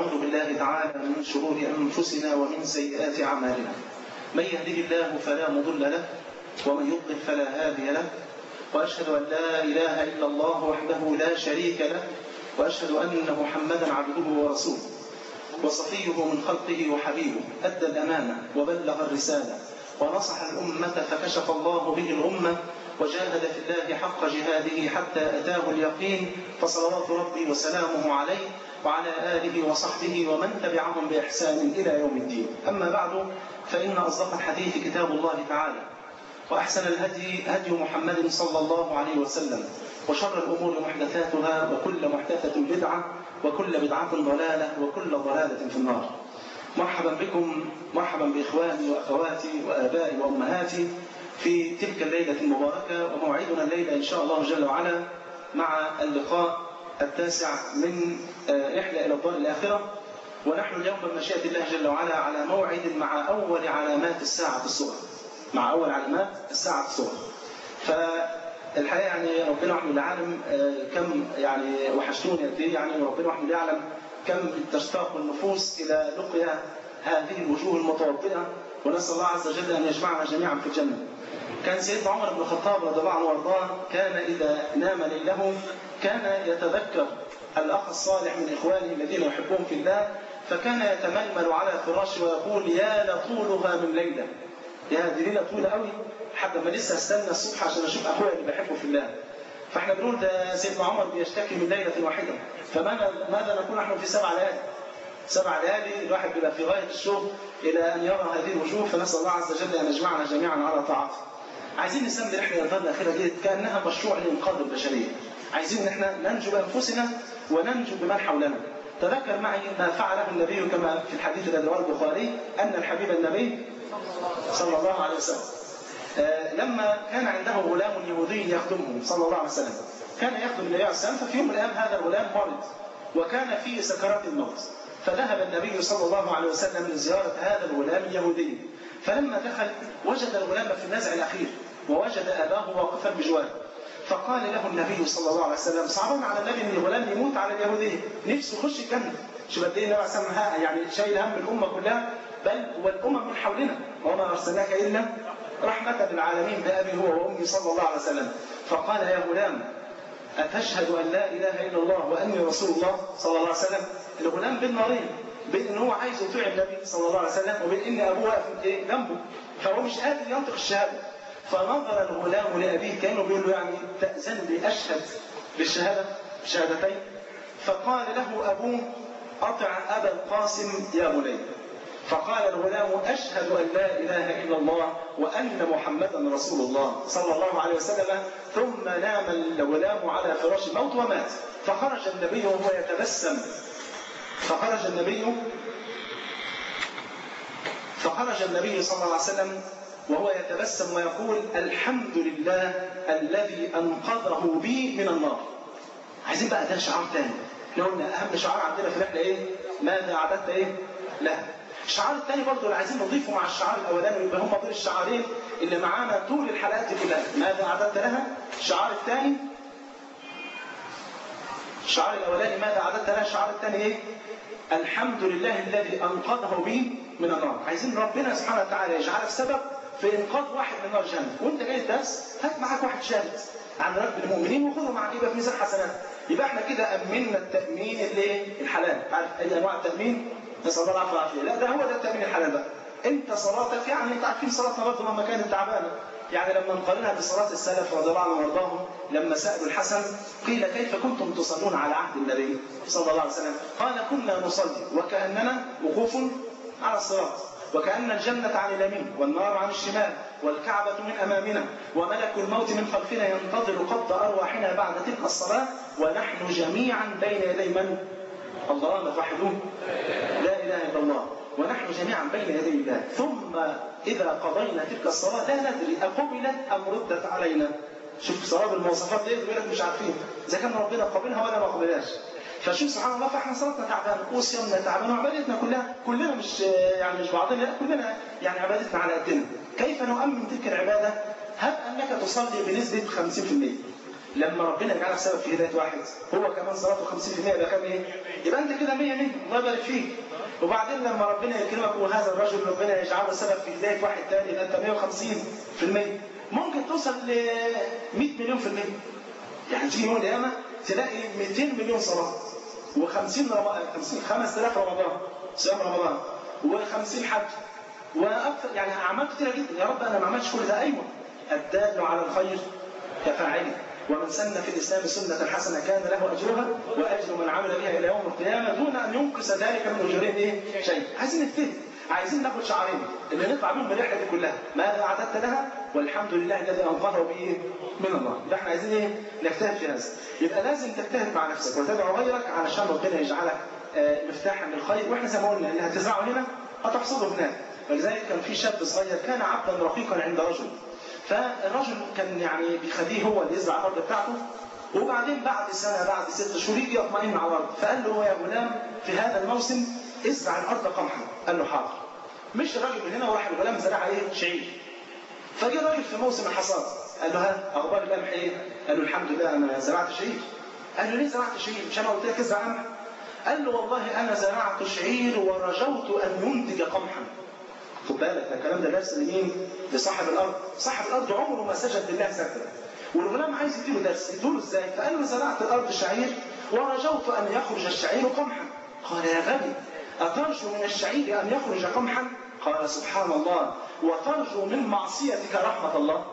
ونعوذ بالله تعالى من شرور أنفسنا ومن سيئات أعمالنا من يهده الله فلا مضل له ومن يضلل فلا هادي له وأشهد أن لا إله إلا الله وحده لا شريك له وأشهد أن محمدا عبده ورسوله وصفيه من خلقه وحبيبه أدى الأمانة وبلغ الرسالة ونصح الأمة فكشف الله به الأمة وجاهد في الله حق جهاده حتى أتاه اليقين فصلوات ربي وسلامه عليه وعلى آله وصحبه ومن تبعهم بإحسان إلى يوم الدين أما بعد فإن أصدق الحديث كتاب الله تعالى وأحسن الهدي هدي محمد صلى الله عليه وسلم وشر الأمور محدثاتها وكل محدثة بدعة وكل بدعة ضلالة وكل ضلالة في النار مرحبا بكم مرحبا بإخواني وأخواتي وآبائي وأمهاتي في تلك الليلة المباركة وموعدنا الليلة إن شاء الله جل وعلا مع اللقاء التاسع من رحلة إلى الدار الآخرة ونحن اليوم بمشيئة الله جل وعلا على موعد مع أول علامات الساعة الصغرى مع أول علامات الساعة الصغرى فالحقيقة يعني ربنا وحده العالم كم يعني وحشتوني قد إيه يعني ربنا وحده يعلم كم تشتاق النفوس إلى لقيا هذه الوجوه المتوضئة ونسأل الله عز وجل أن يجمعنا جميعا في الجنة كان سيدنا عمر بن الخطاب رضي الله عنه وارضاه كان إذا نام ليله كان يتذكر الأخ الصالح من إخوانه الذين يحبون في الله فكان يتململ على فراشه ويقول يا لطولها من ليلة يا دي ليلة طويلة قوي حتى ما لسه استنى الصبح عشان أشوف أخويا اللي بحبه في الله فاحنا بنقول ده سيدنا عمر بيشتكي من ليلة واحدة فماذا ماذا نكون نحن في سبع ليالي سبع ليالي الواحد بيبقى في غاية الشوق إلى أن يرى هذه الوجوه فنسأل الله عز وجل أن يجمعنا جميعا على طاعته عايزين نسمي رحلة الدار الأخيرة دي كأنها مشروع لإنقاذ البشرية عايزين ان احنا ننجو بانفسنا وننجو بمن حولنا تذكر معي ما فعله النبي كما في الحديث الذي رواه البخاري ان الحبيب النبي صلى الله عليه وسلم آه لما كان عنده غلام يهودي يخدمه صلى الله عليه وسلم كان يخدم النبي عليه السلام ففي يوم من الايام هذا الغلام مرض وكان في سكرات الموت فذهب النبي صلى الله عليه وسلم لزياره هذا الغلام اليهودي فلما دخل وجد الغلام في النزع الاخير ووجد اباه واقفا بجواره فقال له النبي صلى الله عليه وسلم صعبان على النبي ان الغلام يموت على اليهوديه نفسه يخش الجنه شوف قد ايه النبي عليه الصلاه يعني شايل هم الامه كلها بل والامم من حولنا وما ارسلناك الا رحمه للعالمين بابي هو وامي صلى الله عليه وسلم فقال يا غلام اتشهد ان لا اله الا الله واني رسول الله صلى الله عليه وسلم الغلام بين نارين بين ان هو عايز يطيع النبي صلى الله عليه وسلم وبين ان ابوه واقف جنبه فهو مش قادر ينطق الشهاده فنظر الغلام لأبيه كأنه بيقول له يعني تأذن لي أشهد بالشهادة شهادتين فقال له أبوه أطع أبا القاسم يا بني فقال الغلام أشهد أن لا إله إلا الله وأن محمدا رسول الله صلى الله عليه وسلم ثم نام الغلام على فراش الموت ومات فخرج النبي وهو يتبسم فخرج النبي فخرج النبي صلى الله عليه وسلم وهو يتبسم ويقول الحمد لله الذي أنقذه بي من النار عايزين بقى ده شعار تاني احنا قلنا أهم شعار عندنا في الرحلة إيه ماذا أعددت إيه لا الشعار الثاني برضه اللي عايزين نضيفه مع الشعار الأولاني يبقى هم دول الشعارين اللي معانا طول الحلقات دي كلها ماذا أعددت لها الشعار الثاني الشعار الأولاني ماذا أعددت لها الشعار الثاني إيه الحمد لله الذي أنقذه بي من النار عايزين ربنا سبحانه وتعالى يجعلك سبب في انقاذ واحد من نار جهنم وانت جاي الدرس هات معاك واحد شاهد عن رب المؤمنين وخذه معاك يبقى في ميزان حسنات يبقى احنا كده امنا التامين الايه الحلال عارف اي انواع التامين نسال الله العافيه والعافيه لا ده هو ده التامين الحلال بقى انت صلاتك يعني انت عارفين صلاتنا برضه مهما كانت تعبانه يعني لما نقارنها بصلاة السلف رضي الله عنهم وارضاهم لما سألوا الحسن قيل كيف كنتم تصلون على عهد النبي صلى الله عليه وسلم قال كنا نصلي وكأننا وقوف على الصراط وكأن الجنة عن اليمين والنار عن الشمال والكعبة من أمامنا وملك الموت من خلفنا ينتظر قبض أرواحنا بعد تلك الصلاة ونحن جميعا بين يدي من؟ الله ما توحدون لا إله إلا الله ونحن جميعا بين يدي الله ثم إذا قضينا تلك الصلاة لا ندري أقبلت أم ردت علينا شوف صلاة المواصفات دي يقول لك مش عارفين إذا كان ربنا قبلها ولا ما قبلهاش فشوف سبحان الله فاحنا صلاتنا تعبانه وصيامنا تعبانه وعبادتنا كلها كلنا مش يعني مش بعضنا لا كلنا يعني عبادتنا على قدنا كيف نؤمن تلك العباده؟ هب انك تصلي بنسبه 50% لما ربنا يجعلك سبب في هدايه واحد هو كمان صلاته 50% يبقى كام ايه؟ يبقى انت كده 100 100 الله يبارك فيك وبعدين لما ربنا يكرمك وهذا الرجل ربنا يجعله سبب في هدايه واحد ثاني يبقى انت 150% ممكن توصل ل 100 مليون في المية يعني تيجي يوم القيامه تلاقي 200 مليون صلاه و50 رمضان 50 5000 رمضان صيام رمضان و50 حج واكثر يعني اعمال كثيره جدا يا رب انا ما عملتش كل ده ايوه الدال على الخير كفاعله ومن سن في الاسلام سنه حسنه كان له اجرها واجر من عمل بها الى يوم القيامه دون ان ينقص ذلك من اجورهم ايه؟ شيء عايزين نجتهد عايزين ناخد شعارين اللي نطلع بيهم الرحله دي كلها ماذا اعددت لها والحمد لله الذي انقذه بايه؟ من الله ده احنا عايزين ايه؟ نجتهد في هذا يبقى لازم تجتهد مع نفسك وتدعو غيرك علشان ربنا يجعلك آه، مفتاحا للخير واحنا زي ما قلنا اللي هتزرعه هنا هتحصده هناك ولذلك كان في شاب صغير كان عبدا رقيقا عند رجل فالرجل كان يعني بيخليه هو اللي يزرع الارض بتاعته وبعدين بعد سنه بعد ست شهور يجي يطمئن على الارض فقال له يا غلام في هذا الموسم ازرع الارض قمحا قال له حاضر مش الراجل من هنا وراح الغلام زرعها ايه شعير فجاء راجل في موسم الحصاد قال له ها اخبار القمح ايه؟ قال له الحمد لله انا زرعت شعير قال له ليه زرعت شعير؟ مش انا قلت لك ازرع قمح؟ قال له والله انا زرعت شعير ورجوت ان ينتج قمحا خد بالك ده الكلام ده درس لمين؟ لصاحب الارض، صاحب الارض عمره ما سجد لله سجده. والغلام عايز يديله درس، يديله ازاي؟ فقال له زرعت الارض شعير ورجوت ان يخرج الشعير قمحا. قال يا غبي اترجو من الشعير ان يخرج قمحا؟ قال سبحان الله وترجو من معصيتك رحمه الله.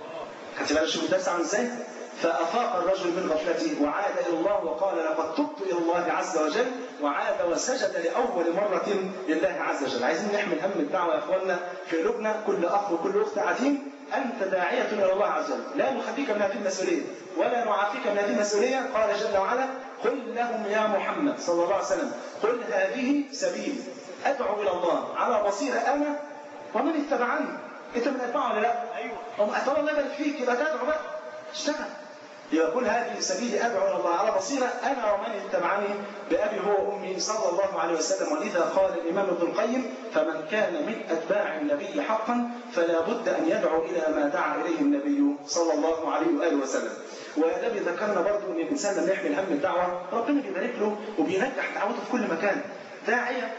خدت بالك شوف الدرس عامل ازاي؟ فأفاق الرجل من غفلته وعاد إلى الله وقال لقد تبت إلى الله عز وجل وعاد وسجد لأول مرة لله عز وجل عايزين نحمل هم الدعوة يا إخواننا في قلوبنا كل أخ وكل أخت عتيم أنت داعية إلى الله عز وجل لا نخفيك من هذه المسؤولية ولا نعافيك من هذه المسؤولية قال جل وعلا قل لهم يا محمد صلى الله عليه وسلم قل هذه سبيل أدعو إلى الله على بصيرة أنا ومن اتبعني أنت من أتباع ولا لا؟ أيوه طب الله يبارك فيك يبقى تدعو بقى اشتغل يقول هذه سبيلي ادعو الى الله على بصيره انا ومن اتبعني بابي هو وامي صلى الله عليه وسلم ولذا قال الامام ابن القيم فمن كان من اتباع النبي حقا فلا بد ان يدعو الى ما دعا اليه النبي صلى الله عليه واله وسلم. والنبي ذكرنا برضه ان الانسان لما يحمل هم الدعوه ربنا بيبارك له وبينجح دعوته في كل مكان. داعيه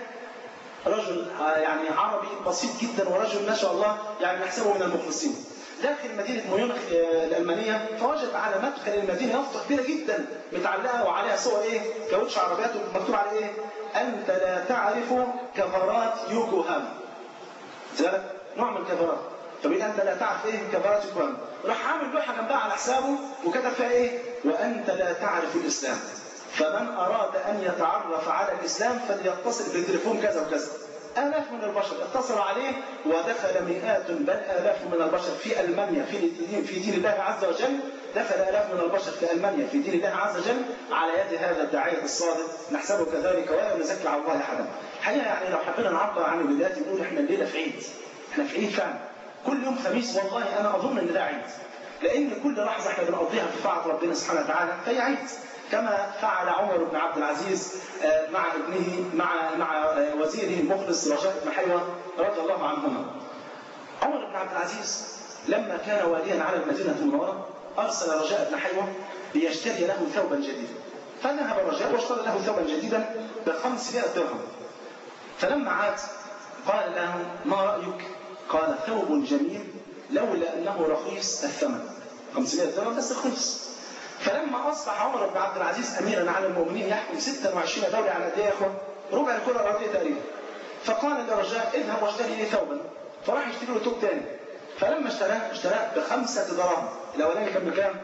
رجل يعني عربي بسيط جدا ورجل ما شاء الله يعني نحسبه من المخلصين. داخل مدينة ميونخ الألمانية فوجد على مدخل المدينة يافطة كبيرة جدا متعلقة وعليها صور إيه؟ كاوتش عربيات ومكتوب عليه إيه؟ أنت لا تعرف كفرات يوكوهاما. ذلك نوع من الكفرات. طب إيه أنت لا تعرف إيه كفرات يوكوهاما؟ راح عامل لوحة جنبها على حسابه وكتب فيها إيه؟ وأنت لا تعرف الإسلام. فمن أراد أن يتعرف على الإسلام فليتصل بتليفون كذا وكذا. آلاف من البشر اتصلوا عليه ودخل مئات بل آلاف من البشر في ألمانيا في دين في دين الله عز وجل دخل آلاف من البشر في ألمانيا في دين الله عز وجل على يد هذا الداعية الصادق نحسبه كذلك ولا نزكي على الله أحدا. الحقيقة يعني لو حبينا نعبر عن البدايات نقول احنا الليلة في عيد. احنا في عيد فعلا. كل يوم خميس والله أنا أظن إن ده عيد. لأن كل لحظة احنا بنقضيها في طاعة ربنا سبحانه وتعالى فهي عيد. كما فعل عمر بن عبد العزيز مع ابنه مع مع وزيره المخلص رجاء بن حيوه رضي الله عنهما. عمر بن عبد العزيز لما كان واليا على المدينه المنوره ارسل رجاء بن حيوه ليشتري له ثوبا جديدا. فذهب الرجاء واشترى له ثوبا جديدا ب 500 درهم. فلما عاد قال له ما رايك؟ قال ثوب جميل لولا انه رخيص الثمن. 500 درهم بس رخيص. فلما اصبح عمر بن عبد العزيز اميرا على المؤمنين يحكم 26 دوله على قد ايه يا اخوان؟ ربع الكره الارضيه تقريبا. فقال للرجاء اذهب واشتري لي ثوبا. فراح يشتري له ثوب ثاني. فلما اشتراه اشتراه بخمسه دراهم. الاولاني كان بكام؟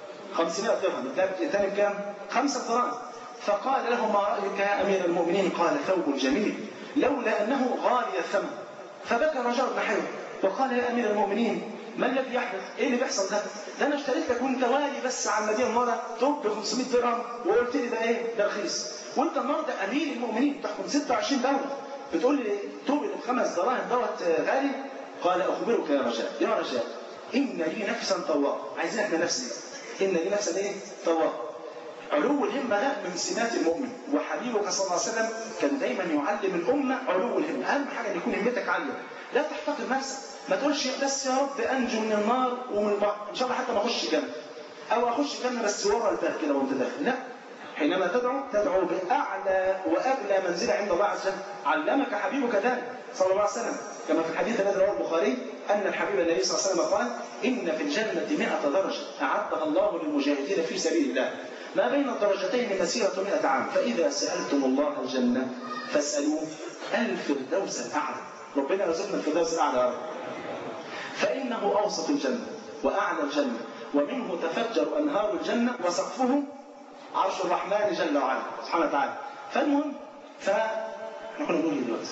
500 درهم، الثاني بكام؟ خمسه دراهم. فقال له ما رايك يا امير المؤمنين؟ قال ثوب جميل لولا انه غالي الثمن. فبكى الرجاء بن حيوه وقال يا امير المؤمنين ما الذي يحدث؟ ايه اللي بيحصل ده؟ ده انا اشتريت لك وانت والي بس على المدينه المره توب ب 500 درهم وقلت لي ده ايه؟ ده رخيص. وانت النهارده امير المؤمنين تحكم 26 دوله بتقول لي توب بخمس دراهم دوت غالي؟ قال اخبرك يا رجاء يا رجاء ان لي نفسا طواق عايزين احنا نفسي ان لي نفسا ايه؟ طواق. علو الهمة ده من سمات المؤمن وحبيبك صلى الله عليه وسلم كان دايما يعلم الأمة علو الهمة أهم حاجة أن يكون همتك عالية لا تحتقر نفسك ما تقولش بس يا رب انجو من النار ومن البحر ان شاء الله حتى ما اخش الجنه او اخش الجنه بس ورا الباب كده وانت داخل لا حينما تدعو تدعو باعلى واغلى منزله عند الله عز وجل علمك حبيبك ذلك صلى الله عليه وسلم كما في الحديث الذي رواه البخاري ان الحبيب النبي صلى الله عليه وسلم قال ان في الجنه 100 درجه اعدها الله للمجاهدين في سبيل الله ما بين الدرجتين مسيره 100 عام فاذا سالتم الله الجنه فاسالوه الفردوس الاعلى ربنا يرزقنا الفردوس الاعلى يا رب فانه اوسط الجنه واعلى الجنه ومنه تفجر انهار الجنه وسقفه عرش الرحمن جل وعلا سبحانه وتعالى فالمهم ف احنا كنا بنقول ايه دلوقتي؟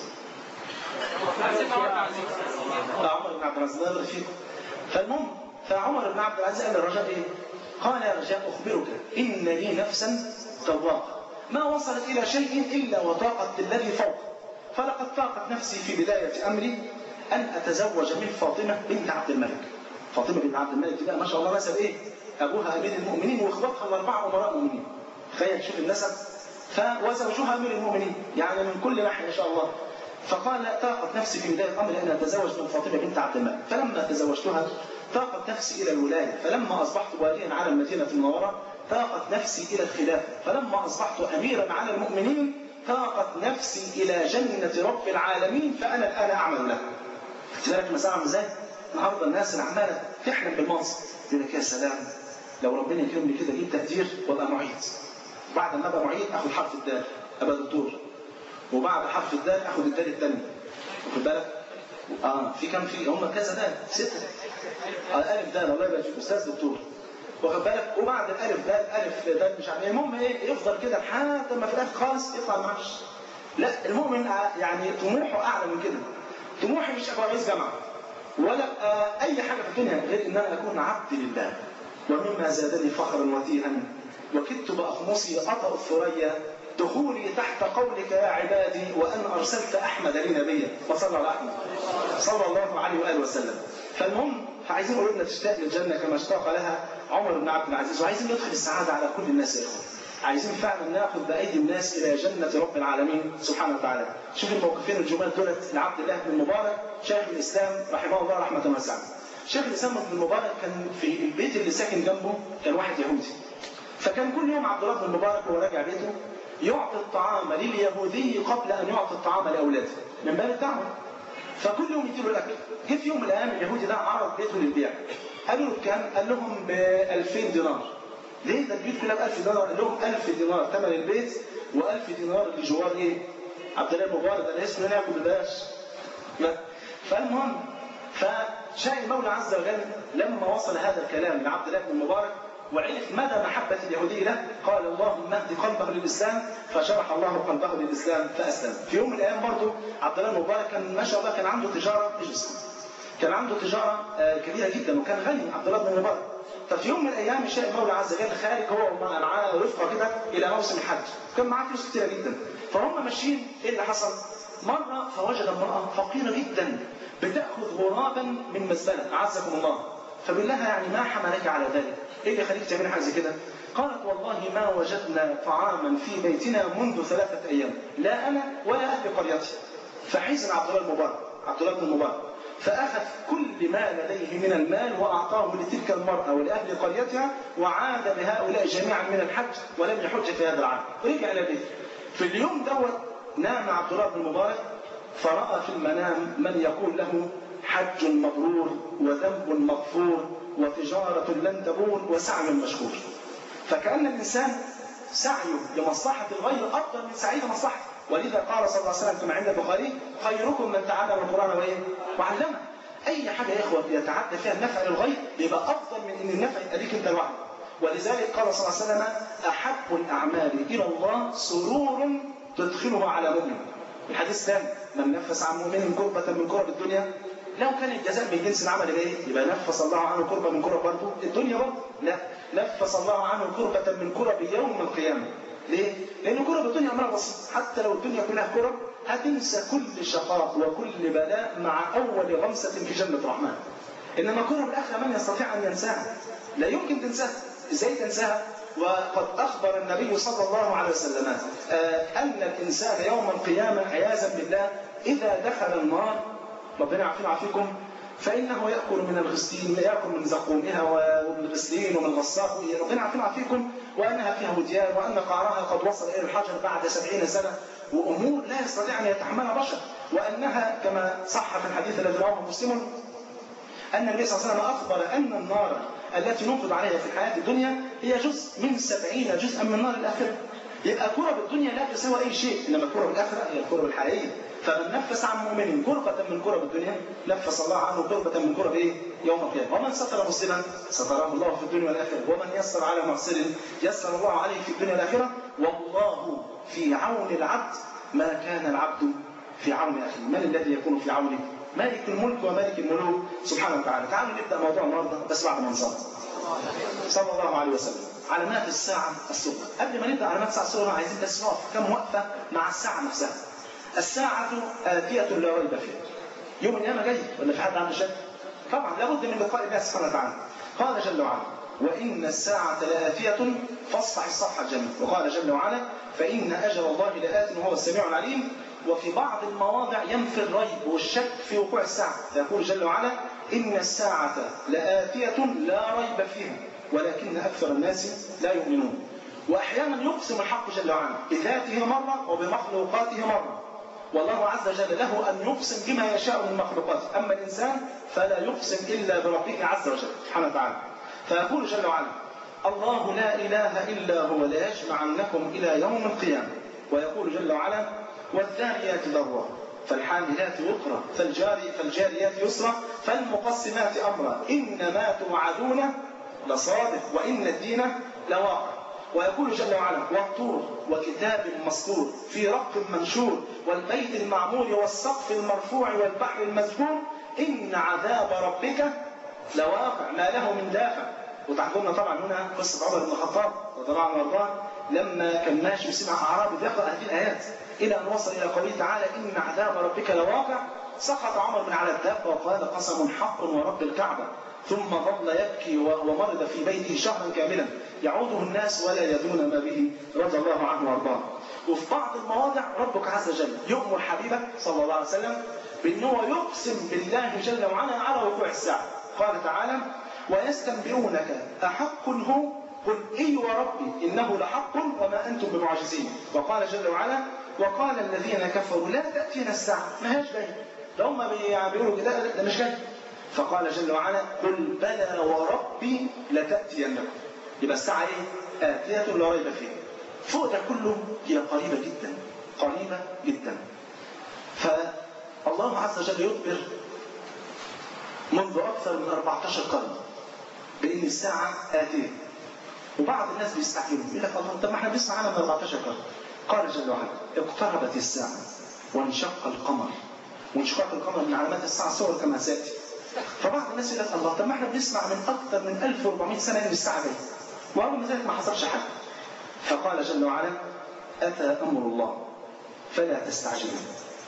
عمر بن عبد العزيز الله فيكم فالمهم فعمر بن عبد العزيز قال للرجاء ايه؟ قال يا رجاء اخبرك ان لي نفسا تواقه ما وصلت الى شيء الا وطاقت بالذي فوق فلقد طاقت نفسي في بدايه امري ان اتزوج من فاطمه بنت عبد الملك فاطمه بنت عبد الملك دي ما شاء الله نسب ايه؟ ابوها امير المؤمنين واخواتها الاربعه امراء مؤمنين تخيل شوف النسب فوزوجها امير المؤمنين يعني من كل ناحيه ان شاء الله فقال طاقت نفسي في بدايه امري ان اتزوج من فاطمه بنت عبد الملك فلما تزوجتها طاقت نفسي الى الولايه فلما اصبحت واليا على المدينه المنوره طاقت نفسي الى الخلافه فلما اصبحت اميرا على المؤمنين طاقت نفسي الى جنه رب العالمين فانا الان اعمل له خدت بالك المساله عامله ازاي؟ النهارده الناس اللي عماله تحلم بالمنصب يقول لك يا سلام لو ربنا يكرمني كده اجيب تقدير وابقى معيد بعد ما ابقى معيد اخد حرف الدال ابقى دكتور وبعد حرف الدال اخد الدال الثاني واخد بالك اه في كم في هم كذا دال سته آه الف دال الله يبارك فيك استاذ دكتور واخد بالك وبعد الالف دال الف دال مش عارف المهم ايه يفضل كده لحد ما في الاخر خالص يطلع معاش لا المؤمن يعني طموحه اعلى من كده طموحي مش ابقى رئيس جامعه ولا آه اي حاجه في الدنيا غير ان انا اكون عبد لله ومما زادني فخرا وتيها وكدت باخمصي اطأ الثريا دخولي تحت قولك يا عبادي وان ارسلت احمد لي نبيا وصلى على احمد صلى الله عليه واله وسلم فالمهم فعايزين قلوبنا تشتاق للجنه كما اشتاق لها عمر بن عبد العزيز وعايزين ندخل السعاده على كل الناس يا اخوان عايزين فعلا ناخذ بايدي الناس الى جنه رب العالمين سبحانه وتعالى شوف الموقفين الجمال دولت لعبد الله بن المبارك شيخ الاسلام رحمه الله رحمه واسعه شيخ الاسلام بن المبارك كان في البيت اللي ساكن جنبه كان واحد يهودي فكان كل يوم عبد الله بن المبارك وهو راجع بيته يعطي الطعام لليهودي قبل ان يعطي الطعام لاولاده من باب الدعوه فكل يوم يديله الاكل جه في يوم من الايام اليهودي ده عرض بيته للبيع قالوا له بكام؟ قال لهم ب 2000 دينار ليه ده البيوت كلها ب 1000 دينار قال لهم 1000 دينار ثمن البيت و1000 دينار لجوار ايه؟ عبد الله المبارك ده اسمه ناكل ببلاش فالمهم فشاء المولى عز وجل لما وصل هذا الكلام لعبد الله بن المبارك وعرف مدى محبة اليهودي له قال اللهم اهد قلبه للإسلام فشرح الله قلبه للإسلام فأسلم في يوم من الأيام برضه عبد الله المبارك كان ما شاء الله كان عنده تجارة اجلس كان عنده تجارة كبيرة جدا وكان غني عبد الله بن المبارك ففي يوم من الأيام شاء المولى عز وجل خارج هو ومعاه رفقة كده إلى موسم الحج كان معاه فلوس كتيرة جدا فهم ماشيين إيه اللي حصل؟ مرة فوجد امرأة فقيرة جدا بتأخذ غرابا من مزبلة أعزكم الله فبالله يعني ما حملك على ذلك؟ ايه اللي يخليك تعمل حاجه زي كده؟ قالت والله ما وجدنا طعاما في بيتنا منذ ثلاثه ايام، لا انا ولا اهل قريتي. فحزن عبد الله المبارك، عبد الله بن المبارك، فاخذ كل ما لديه من المال واعطاه لتلك المراه ولاهل قريتها وعاد بهؤلاء جميعا من الحج ولم يحج في هذا العام، رجع الى بيته. في اليوم دوت نام عبد الله بن المبارك فراى في المنام من يقول له حج مبرور وذنب مغفور وتجارة لن تبور وسعي مشكور فكأن الإنسان سعيه لمصلحة الغير أفضل من سعيه لمصلحته ولذا قال صلى الله عليه وسلم كما عند البخاري خيركم من تعلم القرآن وإيه؟ وعلمه أي حاجة يا إخوة يتعدى فيها النفع للغير يبقى أفضل من إن النفع يبقى ليك أنت لوحدك ولذلك قال صلى الله عليه وسلم أحب الأعمال إلى الله سرور تدخله على مؤمن الحديث الثاني من نفس عن مؤمن كربة من كرب الدنيا لو كان الجزاء من جنس العمل يبقى ايه؟ يبقى نفس الله عنه كربة من كرب برضه الدنيا برضه لا نفس الله عنه كربة من كرب يوم القيامة ليه؟ لأن كرب الدنيا أمرها بسيط حتى لو الدنيا كلها كرب هتنسى كل شقاء وكل بلاء مع أول غمسة في جنة الرحمن إنما كرب الآخرة من يستطيع أن ينساها لا يمكن تنساها إزاي تنساها؟ وقد أخبر النبي صلى الله عليه وسلم أن الإنسان يوم القيامة عياذا بالله إذا دخل النار ربنا يعافينا ويعافيكم فإنه يأكل من الغسلين يأكل من زقومها ومن الغسلين ومن الغساق ربنا عارفين فيكم وأنها فيها وديان وأن قعرها قد وصل إلى الحجر بعد سبعين سنة وأمور لا يستطيع أن يتحملها بشر وأنها كما صح في الحديث الذي رواه مسلم أن النبي صلى الله عليه وسلم أخبر أن النار التي ننفض عليها في الحياة الدنيا هي جزء من سبعين جزءا من نار الآخرة يبقى كرة الدنيا لا تساوي أي شيء إنما كرة الآخرة هي الكرة الحقيقية فمن نفس عن مؤمن كربة من كرب الدنيا نفس الله عنه كربة من كرب إيه؟ يوم القيامة ومن ستر مسلما ستره الله في الدنيا والآخرة ومن يسر على محسن يسر الله عليه في الدنيا والآخرة والله في عون العبد ما كان العبد في عون أخيه من الذي يكون في عونه مالك الملك ومالك الملوك سبحانه وتعالى تعالوا نبدأ موضوع النهارده بس بعد ما نصلي صلى الله عليه وسلم علامات الساعة الصغرى قبل ما نبدأ علامات الساعة الصغرى عايزين بس نقف كم وقفة مع الساعة نفسها الساعة آتية لا ريب فيها يوم القيامة جاي ولا في حد عنده شك؟ طبعا لابد من لقاء الله سبحانه وتعالى قال جل وعلا وإن الساعة لآتية فاصفح الصفحة الجميل وقال جل وعلا فإن أجل الله لآت وهو السميع العليم وفي بعض المواضع ينفي الريب والشك في وقوع الساعة فيقول جل وعلا إن الساعة لآتية لا ريب فيها ولكن أكثر الناس لا يؤمنون وأحيانا يقسم الحق جل وعلا بذاته مرة وبمخلوقاته مرة والله عز وجل له أن يقسم بما يشاء من مخلوقاته أما الإنسان فلا يقسم إلا بربه عز وجل سبحانه وتعالى فيقول جل وعلا الله لا إله إلا هو ليجمعنكم إلى يوم القيامة ويقول جل وعلا والذاريات ذروا فالحاملات وقرا فالجاري فالجاريات يسرا فالمقسمات امرا انما توعدون لصادق وان الدين لواقع ويقول جل وعلا والطور وكتاب مسطور في رق منشور والبيت المعمور والسقف المرفوع والبحر المسجور ان عذاب ربك لواقع ما له من دافع وتعقلنا طبعا هنا قصه عمر بن الخطاب رضي الله عنه وارضاه لما كان ماشي وسمع اعرابي بيقرا هذه الايات الى ان وصل الى قوله تعالى ان عذاب ربك لواقع سقط عمر من على الدابه وقال قسم حق ورب الكعبه ثم ظل يبكي ومرض في بيته شهرا كاملا يعوده الناس ولا يدون ما به رضي الله عنه وارضاه وفي بعض المواضع ربك عز وجل يؤمر حبيبه صلى الله عليه وسلم بان هو يقسم بالله جل وعلا على وقوع الساعه قال تعالى ويستنبئونك احق هو قل اي وربي انه لحق وما انتم بمعجزين وقال جل وعلا وقال الذين كفروا لا تاتينا الساعه ما هيش جاي ده هم بيقولوا كده ده مش جاي فقال جل وعلا قل بلى وربي لتاتينكم يبقى الساعه ايه؟ اتيه لا ريب فيها فوق ده كله هي قريبه جدا قريبه جدا فالله عز وجل يخبر منذ اكثر من 14 قرن بان الساعه اتيه وبعض الناس بيستعجلوا يقول لك الله طب ما احنا بنسمع عنها من 14 قرن قال جل وعلا اقتربت الساعه وانشق القمر وانشقاق القمر من علامات الساعه صور كما سياتي فبعض الناس يقول لك الله طب ما احنا بنسمع من اكثر من 1400 سنه ان الساعه جايه ورغم ذلك ما حصلش حاجه فقال جل وعلا اتى امر الله فلا تستعجلوا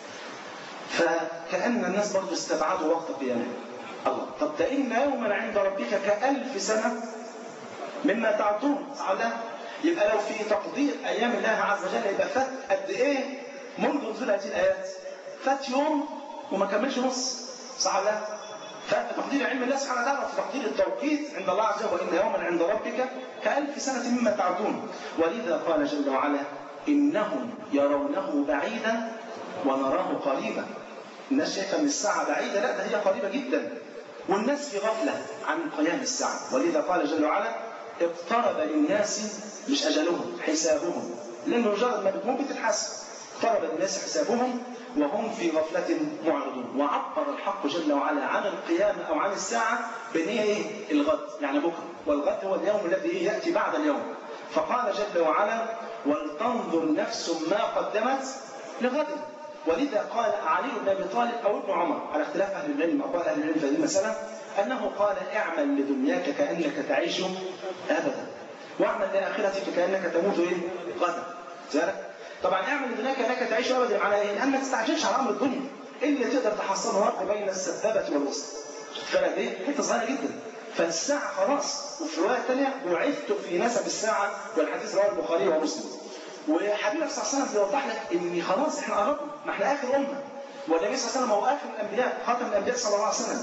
فكأن الناس برضه استبعدوا وقت قيامه الله طب ده إن يوما عند ربك كألف سنة مما تعدون صح ولا يبقى لو في تقدير ايام الله عز وجل يبقى فات قد ايه منذ نزول هذه الايات فات يوم وما كملش نص صح ولا ففي تقدير علم الله سبحانه وتعالى وفي تقدير التوقيت عند الله عز وجل وان يوما عند ربك كالف سنه مما تعدون ولذا قال جل وعلا انهم يرونه بعيدا ونراه قريبا الناس شايفه ان الساعه بعيده لا ده هي قريبه جدا والناس في غفله عن قيام الساعه ولذا قال جل وعلا اقترب للناس مش اجلهم حسابهم لانه مجرد ما بتموت بتتحاسب اقترب للناس حسابهم وهم في غفلة معرضون وعبر الحق جل وعلا عن القيامة أو عن الساعة بأن هي إيه؟ الغد يعني بكرة والغد هو اليوم الذي يأتي بعد اليوم فقال جل وعلا ولتنظر نفس ما قدمت لغد ولذا قال علي بن ابي طالب او ابن عمر على اختلاف اهل العلم اقوال اهل العلم في هذه المساله انه قال اعمل لدنياك كانك تعيش ابدا واعمل لاخرتك كانك تموت ايه؟ غدا ذلك طبعا اعمل لدنياك كانك تعيش ابدا على ايه؟ ان ما تستعجلش على امر الدنيا اللي تقدر تحصله فرق بين السبابه والوسط فرق ايه؟ حته صغيره جدا فالساعه خلاص وفي روايه ثانيه بعثت في نسب الساعه والحديث رواه البخاري ومسلم وحبيبنا صلى الله عليه وسلم بيوضح لك ان خلاص احنا قربنا ما احنا اخر امه والنبي صلى الله عليه وسلم هو اخر الانبياء خاتم الانبياء صلى الله عليه وسلم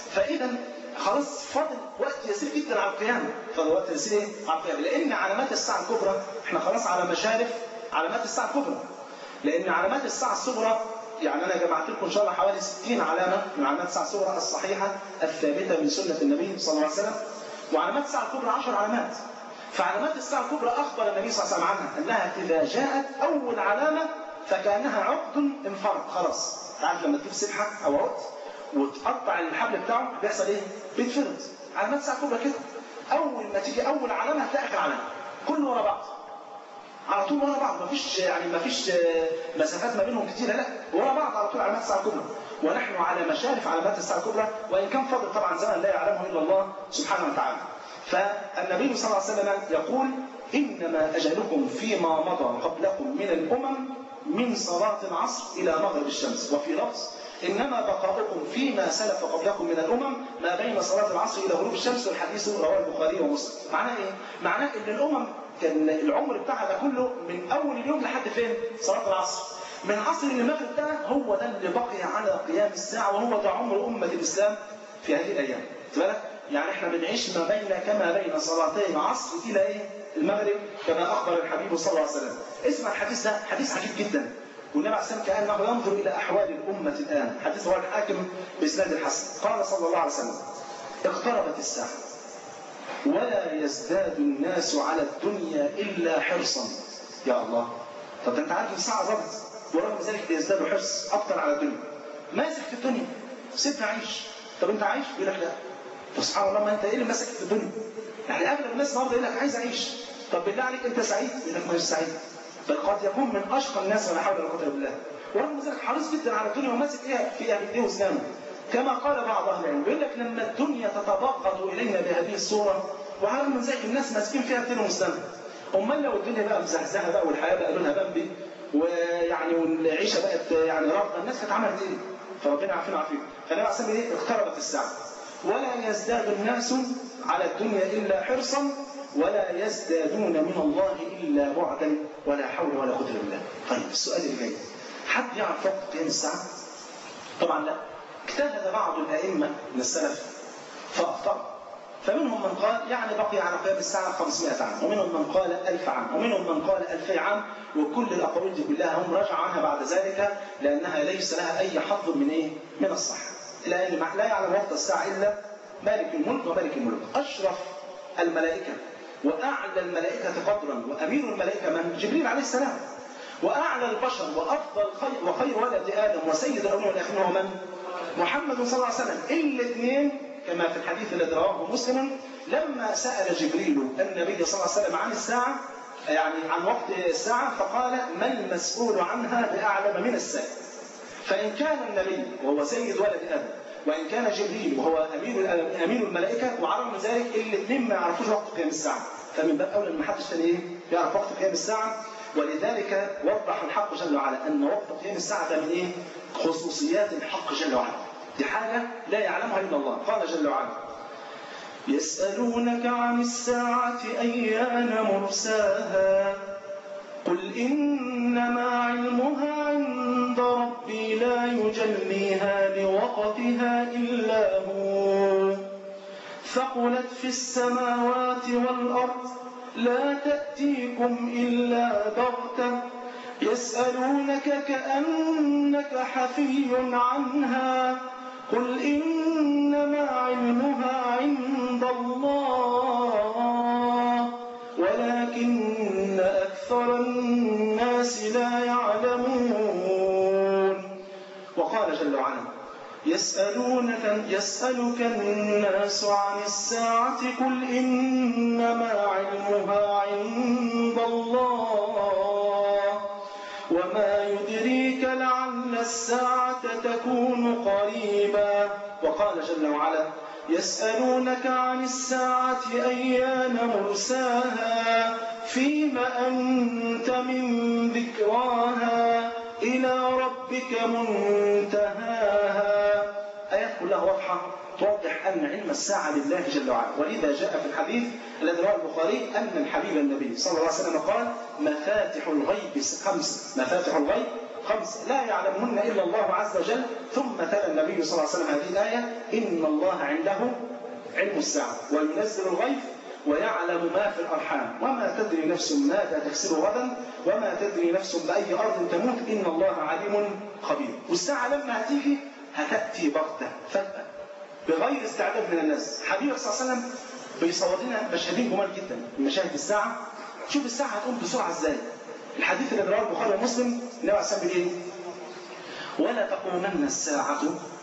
فاذا خلاص فاضل وقت يسير جدا على القيامه فاضل وقت يسير ايه على القيامه لان علامات الساعه الكبرى احنا خلاص على مشارف علامات الساعه الكبرى لان علامات الساعه الصغرى يعني انا جمعت لكم ان شاء الله حوالي 60 علامه من علامات الساعه الصغرى الصحيحه الثابته من سنه النبي صلى الله عليه وسلم وعلامات الساعه الكبرى 10 علامات فعلامات الساعه الكبرى اخبر النبي صلى الله عليه وسلم عنها انها اذا جاءت اول علامه فكانها عقد انفرد خلاص تعرف لما تجيب سبحه او عقد وتقطع الحبل بتاعه بيحصل ايه؟ بيتفرد علامات الساعه الكبرى كده اول ما تيجي اول علامه هتلاقي اخر علامه كله ورا بعض على طول ورا بعض مفيش يعني مفيش مسافات ما بينهم كتيره لا ورا بعض على طول علامات الساعه الكبرى ونحن على مشارف علامات الساعه الكبرى وان كان فضل طبعا زمن لا يعلمه الا الله سبحانه وتعالى فالنبي صلى الله عليه وسلم يقول انما اجلكم فيما مضى قبلكم من الامم من صلاه العصر الى مغرب الشمس وفي لفظ انما بقاؤكم فيما سلف قبلكم من الامم ما بين صلاه العصر الى غروب الشمس والحديث رواه البخاري ومسلم معناه ايه معناه ان الامم كان العمر بتاعها ده كله من اول اليوم لحد فين؟ صلاه العصر. من عصر للمغرب ده هو ده اللي بقي على قيام الساعه وهو ده عمر امه الاسلام في هذه الايام. خد بالك؟ يعني احنا بنعيش ما بين كما بين صلاتي العصر الى ايه؟ المغرب كما اخبر الحبيب صلى الله عليه وسلم. اسمع الحديث ده حديث عجيب جدا. والنبي عليه السلام كانه ينظر الى احوال الامه الان، حديث رواه الحاكم باسناد الحسن. قال صلى الله عليه وسلم: اقتربت الساعه ولا يزداد الناس على الدنيا الا حرصا يا الله طب انت عارف الساعه ظبط ورغم ذلك بيزدادوا حرص اكثر على الدنيا ماسك في الدنيا سيبني عايش طب انت عايش يقول لك لا طب سبحان الله ما انت ايه اللي ماسك في الدنيا يعني اغلب الناس النهارده يقول لك عايز اعيش طب بالله عليك انت سعيد يقول لك مش سعيد بل قد يكون من اشقى الناس ولا حول ولا قوه الا بالله ورغم ذلك حريص جدا على الدنيا وماسك ايه في ايديه واسنانه كما قال بعض اهل العلم يقول لك لما الدنيا تتبغض الينا بهذه الصوره وعلى من ذلك الناس ماسكين فيها كتير مسلمه امال لو الدنيا بقى مزهزهه بقى والحياه بقى لونها بامبي ويعني والعيشه بقت يعني رافضه الناس كانت عملت ايه؟ فربنا يعافينا ويعافيكم فالنبي عليه الصلاه ايه؟ اقتربت الساعه ولا يزداد الناس على الدنيا الا حرصا ولا يزدادون من الله الا بعدا ولا حول ولا قوه الا بالله. طيب السؤال اللي جاي حد يعرف وقت قيام الساعه؟ طبعا لا. اجتهد بعض الائمه من السلف فاخطأ فمنهم من قال يعني بقي على قيام الساعة 500 عام ومنهم من قال 1000 عام ومنهم من قال 2000 عام وكل الأقاويل دي كلها هم رجعوا عنها بعد ذلك لأنها ليس لها أي حظ من إيه؟ من الصحة لأن لا يعلم وقت الساعة إلا مالك الملك وملك الملك أشرف الملائكة وأعلى الملائكة قدرا وأمير الملائكة من جبريل عليه السلام وأعلى البشر وأفضل خير وخير ولد آدم وسيد الأولين والآخرين هو من؟ محمد صلى الله عليه وسلم الاثنين كما في الحديث الذي رواه مسلم لما سأل جبريل النبي صلى الله عليه وسلم عن الساعة يعني عن وقت الساعة فقال ما المسؤول عنها بأعلم من السائل فإن كان النبي وهو سيد ولد آدم وإن كان جبريل وهو أمير أمير الملائكة وعلى من ذلك الاثنين ما يعرفوش وقت قيام الساعة فمن باب أولى ما حدش ثاني إيه يعرف وقت قيام الساعة ولذلك وضح الحق جل وعلا أن وقت قيام الساعة ده من إيه؟ خصوصيات الحق جل وعلا دي حاجة لا يعلمها إلا الله قال جل وعلا يسألونك عن الساعة أيان مرساها قل إنما علمها عند ربي لا يجليها لوقتها إلا هو ثقلت في السماوات والأرض لا تأتيكم إلا بغتة يسألونك كأنك حفي عنها قل إنما علمها عند الله ولكن أكثر الناس لا يعلمون وقال جل وعلا يسألونك يسألك الناس عن الساعة قل إنما علمها عند الله وما يدريك لعل الساعة تكون قريبا وقال جل وعلا يسألونك عن الساعة أيان مرساها فيما أنت من ذكراها إلى ربك منتهاها آيات كلها واضحة توضح أن علم الساعة لله جل وعلا ولذا جاء في الحديث الذي رواه البخاري أن الحبيب النبي صلى الله عليه وسلم قال مفاتح الغيب خمس مفاتح الغيب خمس لا يعلمهن الا الله عز وجل ثم تلا النبي صلى الله عليه وسلم هذه الايه ان الله عنده علم الساعه وينزل الغيث ويعلم ما في الارحام وما تدري نفس ماذا تكسب غدا وما تدري نفس باي ارض تموت ان الله عليم خبير والساعه لما هتيجي هتاتي بغته فجاه بغير استعداد من الناس حبيبك صلى الله عليه وسلم بيصور لنا مشهدين جمال جدا من مشاهد الساعه شوف الساعه هتقوم بسرعه ازاي الحديث اللي رواه البخاري ومسلم النبي عليه الصلاه والسلام ولا تقومن الساعه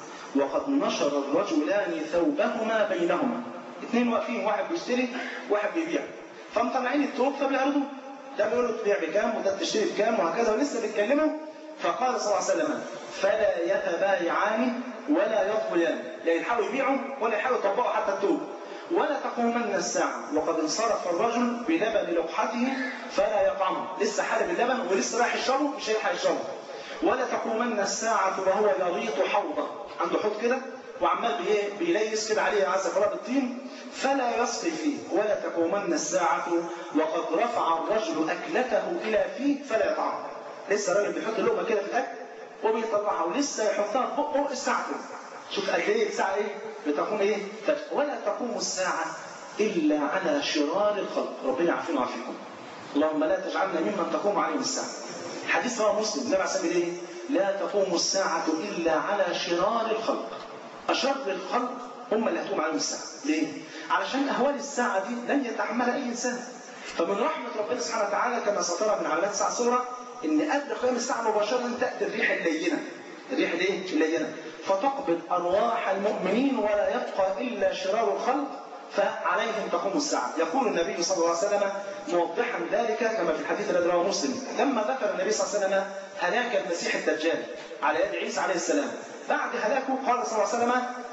وقد نشر الرجلان ثوبهما بينهما اثنين واقفين واحد بيشتري واحد بيبيع فمطلعين الثوب فبيعرضوا ده بيقول له تبيع بكام وده تشتري بكام وهكذا ولسه بيتكلموا فقال صلى الله عليه وسلم فلا يتبايعان ولا يطويان لا يلحقوا يبيعوا ولا يلحقوا يطبقوا حتى الثوب ولا تقومن الساعة وقد انصرف الرجل بلبن لقحته فلا يطعمه لسه حالب اللبن ولسه رايح يشربه مش هيلحق يشربه ولا تقومن الساعة وهو يريط حوضه عنده حوض كده وعمال بيليس كده عليه عز وجل بالطين فلا يسقي فيه ولا تقومن الساعة وقد رفع الرجل أكلته إلى فيه فلا يطعمه لسه الراجل بيحط اللقمة كده في الأكل وبيطلعها ولسه يحطها في بقه الساعة كده شوف قد ايه الساعة ايه؟ بتقوم ايه؟ ولا تقوم الساعة إلا على شرار الخلق ربنا يعافينا ويعافيكم اللهم لا تجعلنا ممن تقوم عليهم الساعة حديث رواه مسلم النبي عليه الصلاة ايه؟ لا تقوم الساعة إلا على شرار الخلق أشر الخلق هم اللي هتقوم عليهم الساعة ليه؟ علشان أهوال الساعة دي لن يتحملها أي إنسان فمن رحمة ربنا سبحانه وتعالى كما سترى من علامات الساعة صورة إن قبل قيام الساعة مباشرة تأتي الريح اللينة الريح الايه؟ اللينة فتقبض أرواح المؤمنين ولا يبقى إلا شرار الخلق فعليهم تقوم الساعة يقول النبي صلى الله عليه وسلم موضحا ذلك كما في الحديث الذي رواه مسلم لما ذكر النبي صلى الله عليه وسلم هلاك المسيح الدجال على يد عيسى عليه السلام بعد هلاكه قال صلى الله عليه وسلم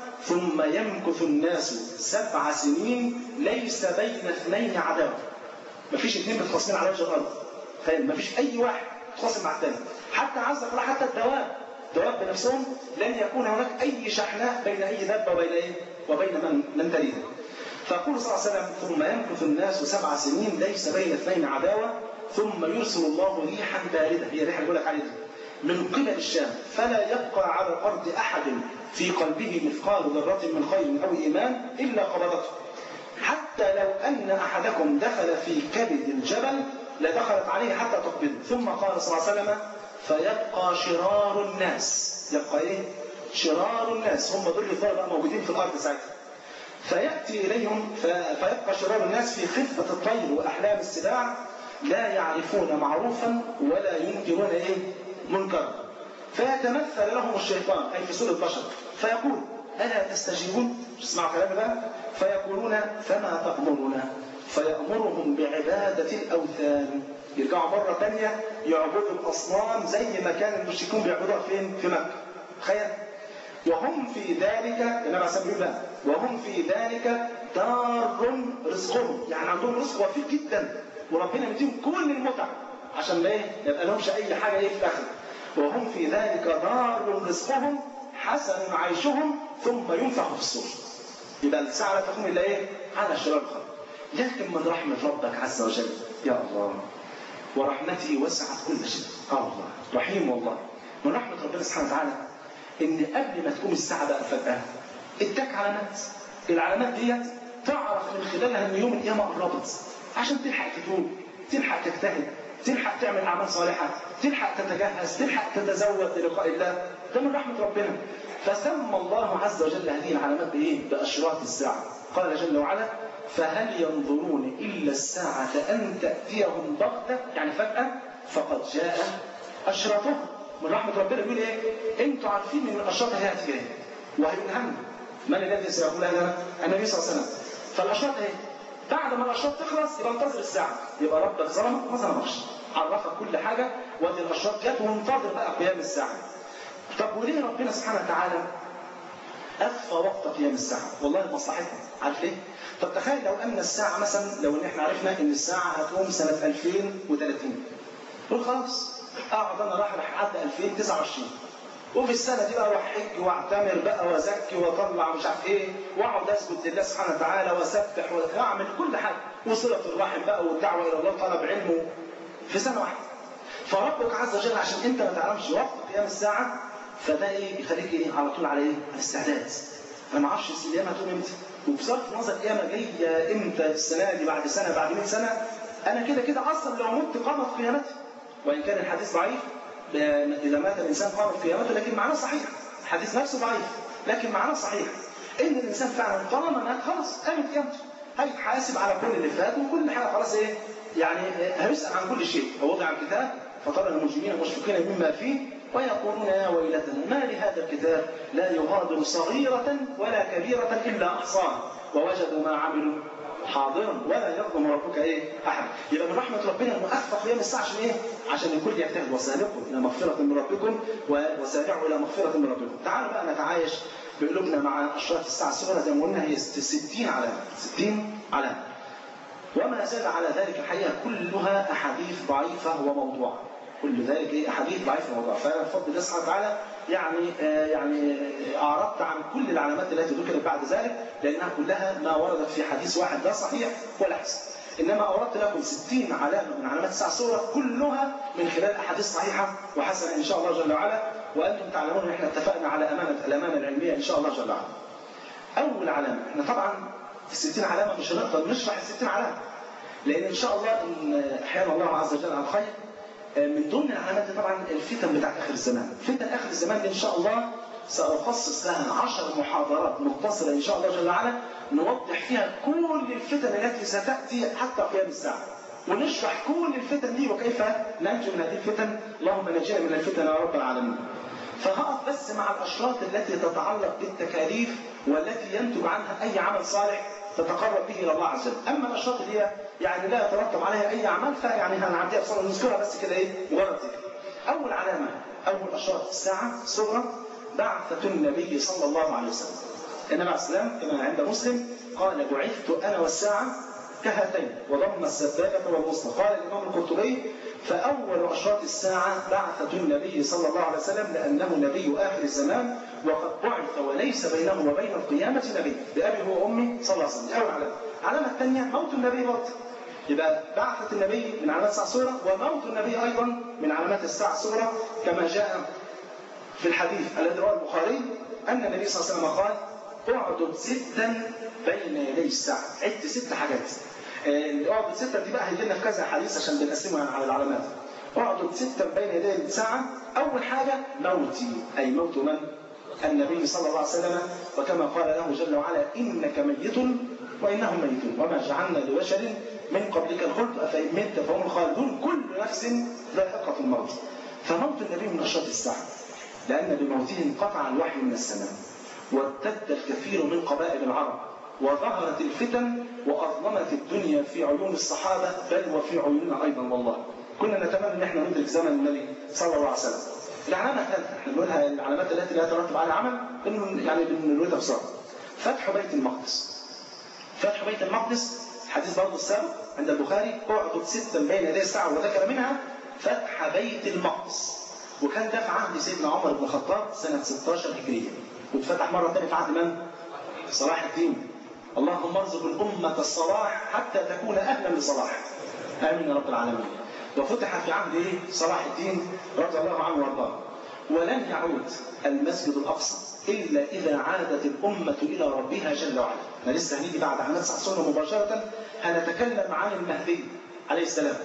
ثم يمكث الناس سبع سنين ليس بين اثنين عداوة مفيش اثنين متخاصمين على وجه الأرض فاهم مفيش أي واحد متخاصم مع الثاني حتى عز وجل حتى الدواب الدواب بنفسهم لن يكون هناك أي شحناء بين أي دابة وبين إيه؟ وبين من من تليها. فيقول صلى الله عليه وسلم ثم يمكث الناس سبع سنين ليس بين اثنين عداوة ثم يرسل الله ريحا باردة هي ريحة بيقول لك عليها من قبل الشام فلا يبقى على الأرض أحد في قلبه مثقال ذرة من خير أو إيمان إلا قبضته حتى لو أن أحدكم دخل في كبد الجبل لدخلت عليه حتى تقبضه ثم قال صلى الله عليه وسلم فيبقى شرار الناس يبقى ايه شرار الناس هم دول اللي بقى موجودين في الارض ساعتها فياتي اليهم فيبقى شرار الناس في خفه الطير واحلام السباع لا يعرفون معروفا ولا ينكرون ايه منكرا فيتمثل لهم الشيطان اي في سوره البشر فيقول الا تستجيبون اسمعوا كلامي بقى فيقولون فما تامرنا فيامرهم بعباده الاوثان يرجعوا مرة تانية يعبدوا الأصنام زي ما كان المشركون بيعبدوها فين؟ في مكة. تخيل؟ وهم في ذلك النبي عليه الصلاة وهم في ذلك دار رزقهم، يعني عندهم رزق وفير جدا وربنا مديهم كل المتع عشان ما ايه؟ ما يبقى لهمش أي حاجة ايه في الآخر. وهم في ذلك دار رزقهم حسن عيشهم ثم ينفخ في الصور. يبقى الساعة لا تقوم إلا ايه؟ على شرار الخلق. لكن من رحمة ربك عز وجل يا الله ورحمته وسعت كل شيء قال الله رحيم والله من رحمة ربنا سبحانه وتعالى إن قبل ما تقوم الساعة بقى فجأة اداك علامات العلامات ديت تعرف من خلالها إن يوم القيامة قربت عشان تلحق تتوب تلحق تجتهد تلحق تعمل أعمال صالحة تلحق تتجهز تلحق تتزود للقاء الله ده من رحمة ربنا فسمى الله عز وجل هذه العلامات بإيه؟ بأشراط الساعة قال جل وعلا فهل ينظرون إلا الساعة أن تأتيهم بغتة يعني فجأة فقد جاء أشراطهم من رحمة ربنا بيقول إيه؟ أنتوا عارفين إن الأشراط هي هتيجي وهينهم من الذي سيقول هذا؟ النبي صلى الله عليه وسلم فالأشراط إيه؟ بعد ما الأشراط تخلص يبقى انتظر الساعة يبقى ربك ظلمك ما ظلمكش عرفك كل حاجة وادي الأشراط جت وانتظر بقى قيام الساعة طب وليه ربنا سبحانه وتعالى أخفى وقت قيام الساعة والله مصلحتنا عارف ليه؟ طب تخيل لو أن الساعة مثلا لو إن إحنا عرفنا إن الساعة هتقوم سنة 2030 قول خلاص أقعد أنا راح راح أعدي 2029 وفي السنة دي بقى أروح حج واعتمر بقى وأزكي وأطلع مش عارف إيه وأقعد أسجد لله سبحانه وتعالى وأسبح وأعمل كل حاجة وصلة الرحم بقى والدعوة إلى الله طلب علمه في سنة واحدة فربك عز وجل عشان انت ما تعلمش وقت قيام الساعه فده ايه يخليك ايه على طول على ايه؟ على استعداد انا ما اعرفش القيامه هتقوم امتى وبصرف نظر القيامه جايه امتى السنه دي بعد سنه بعد 100 سنه انا كده كده اصلا لو مت قامت قيامتي وان كان الحديث ضعيف اذا مات الانسان قامت قيامته لكن معناه صحيح الحديث نفسه ضعيف لكن معناه صحيح ان الانسان فعلا طالما مات خلاص قامت قيامته هيتحاسب على كل اللي فات وكل حاجه خلاص ايه يعني هيسال عن كل شيء ووضع الكتاب فترى المجرمين مشفقين مما فيه ويقولون يا ويلتنا ما لهذا الكتاب لا يغادر صغيرة ولا كبيرة إلا أحصاها ووجدوا ما عملوا حاضرا ولا يظلم ربك ايه احد يبقى من رحمه ربنا انه اخفى قيام الساعه عشان ايه عشان الكل يجتهد وسابقوا الى مغفره من ربكم وسارعوا الى مغفره من ربكم تعالوا بقى نتعايش بقلوبنا مع اشراط الساعه الصغرى زي ما قلنا هي 60 علامه 60 علامه وما زال على ذلك الحقيقه كلها احاديث ضعيفه وموضوعه كل ذلك ايه احاديث ضعيفه وموضوعه فانا بفضل الله سبحانه وتعالى يعني آه يعني اعرضت عن كل العلامات التي ذكرت بعد ذلك لانها كلها ما وردت في حديث واحد لا صحيح ولا حسن انما اوردت لكم 60 علامه من علامات الساعه الصغرى كلها من خلال احاديث صحيحه وحسنه ان شاء الله جل وعلا وانتم تعلمون ان احنا اتفقنا على امانه الامانه العلميه ان شاء الله جل وعلا. اول علامه احنا طبعا في 60 علامه مش هنقدر نشرح ال 60 علامه لان ان شاء الله ان احيانا الله عز وجل على الخير من ضمن العلامات طبعا الفتن بتاعت اخر الزمان فتن اخر الزمان دي ان شاء الله ساخصص لها عشر محاضرات متصله ان شاء الله جل وعلا نوضح فيها كل الفتن التي ستاتي حتى قيام الساعه ونشرح كل الفتن دي وكيف ننجو من هذه الفتن اللهم نجينا من الفتن يا رب العالمين فهقف بس مع الاشراط التي تتعلق بالتكاليف والتي ينتج عنها اي عمل صالح تتقرب به الى الله عز وجل، اما الاشراط اللي هي يعني لا يترتب عليها اي اعمال فيعني هنعديها بسرعه نذكرها بس كده ايه مجرد ذكر. اول علامه اول اشراط الساعه الصغرى بعثه النبي صلى الله عليه وسلم. النبي عليه السلام كما عند مسلم قال بعثت انا والساعه كهاتين وضم السبابه والوسطى، قال الامام القرطبي فأول أشراط الساعة بعثة النبي صلى الله عليه وسلم لأنه نبي آخر الزمان وقد بعث وليس بينه وبين القيامة نبي بأبي وأمي صلى الله عليه وسلم دي أول علامة العلامة الثانية موت النبي برضه يبقى بعثة النبي من علامات الساعة الصغرى وموت النبي أيضا من علامات الساعة الصغرى كما جاء في الحديث الذي رواه البخاري أن النبي صلى الله عليه وسلم قال اعدد ستا بين يدي الساعة عد ست حاجات اقعد ستة دي بقى هيجي لنا في كذا حديث عشان بنقسمها على العلامات. اقعد ستة بين يدي الساعة أول حاجة موتي أي موت من؟ النبي صلى الله عليه وسلم وكما قال له جل وعلا إنك ميت وإنهم ميتون وما جعلنا لبشر من قبلك الخلد أفإن مت فهم الخالدون كل نفس ذائقة الموت. فموت النبي من أشراط الساعة لأن بموته انقطع الوحي من السماء وارتد الكثير من قبائل العرب وظهرت الفتن واظلمت الدنيا في عيون الصحابه بل وفي عيوننا ايضا والله. كنا نتمنى ان احنا ندرك زمن النبي صلى الله عليه وسلم. العلامه الثالثه احنا بنقولها العلامات التي لا يترتب عليها عمل انه يعني بنقولها بسرعه. فتح بيت المقدس. فتح بيت المقدس حديث برضه السابق عند البخاري اعقد ستا بين يدي الساعه وذكر منها فتح بيت المقدس. وكان ده في عهد سيدنا عمر بن الخطاب سنه 16 هجريه. واتفتح مره ثانيه في عهد من؟ صلاح الدين اللهم ارزق الأمة الصلاح حتى تكون أهلا لصلاح آمين يا رب العالمين وفتح في عهد إيه؟ صلاح الدين رضي الله عنه وارضاه ولن يعود المسجد الأقصى إلا إذا عادت الأمة إلى ربها جل وعلا احنا لسه هنيجي بعد علامات ساعة السنة مباشرة هنتكلم عن المهدي عليه السلام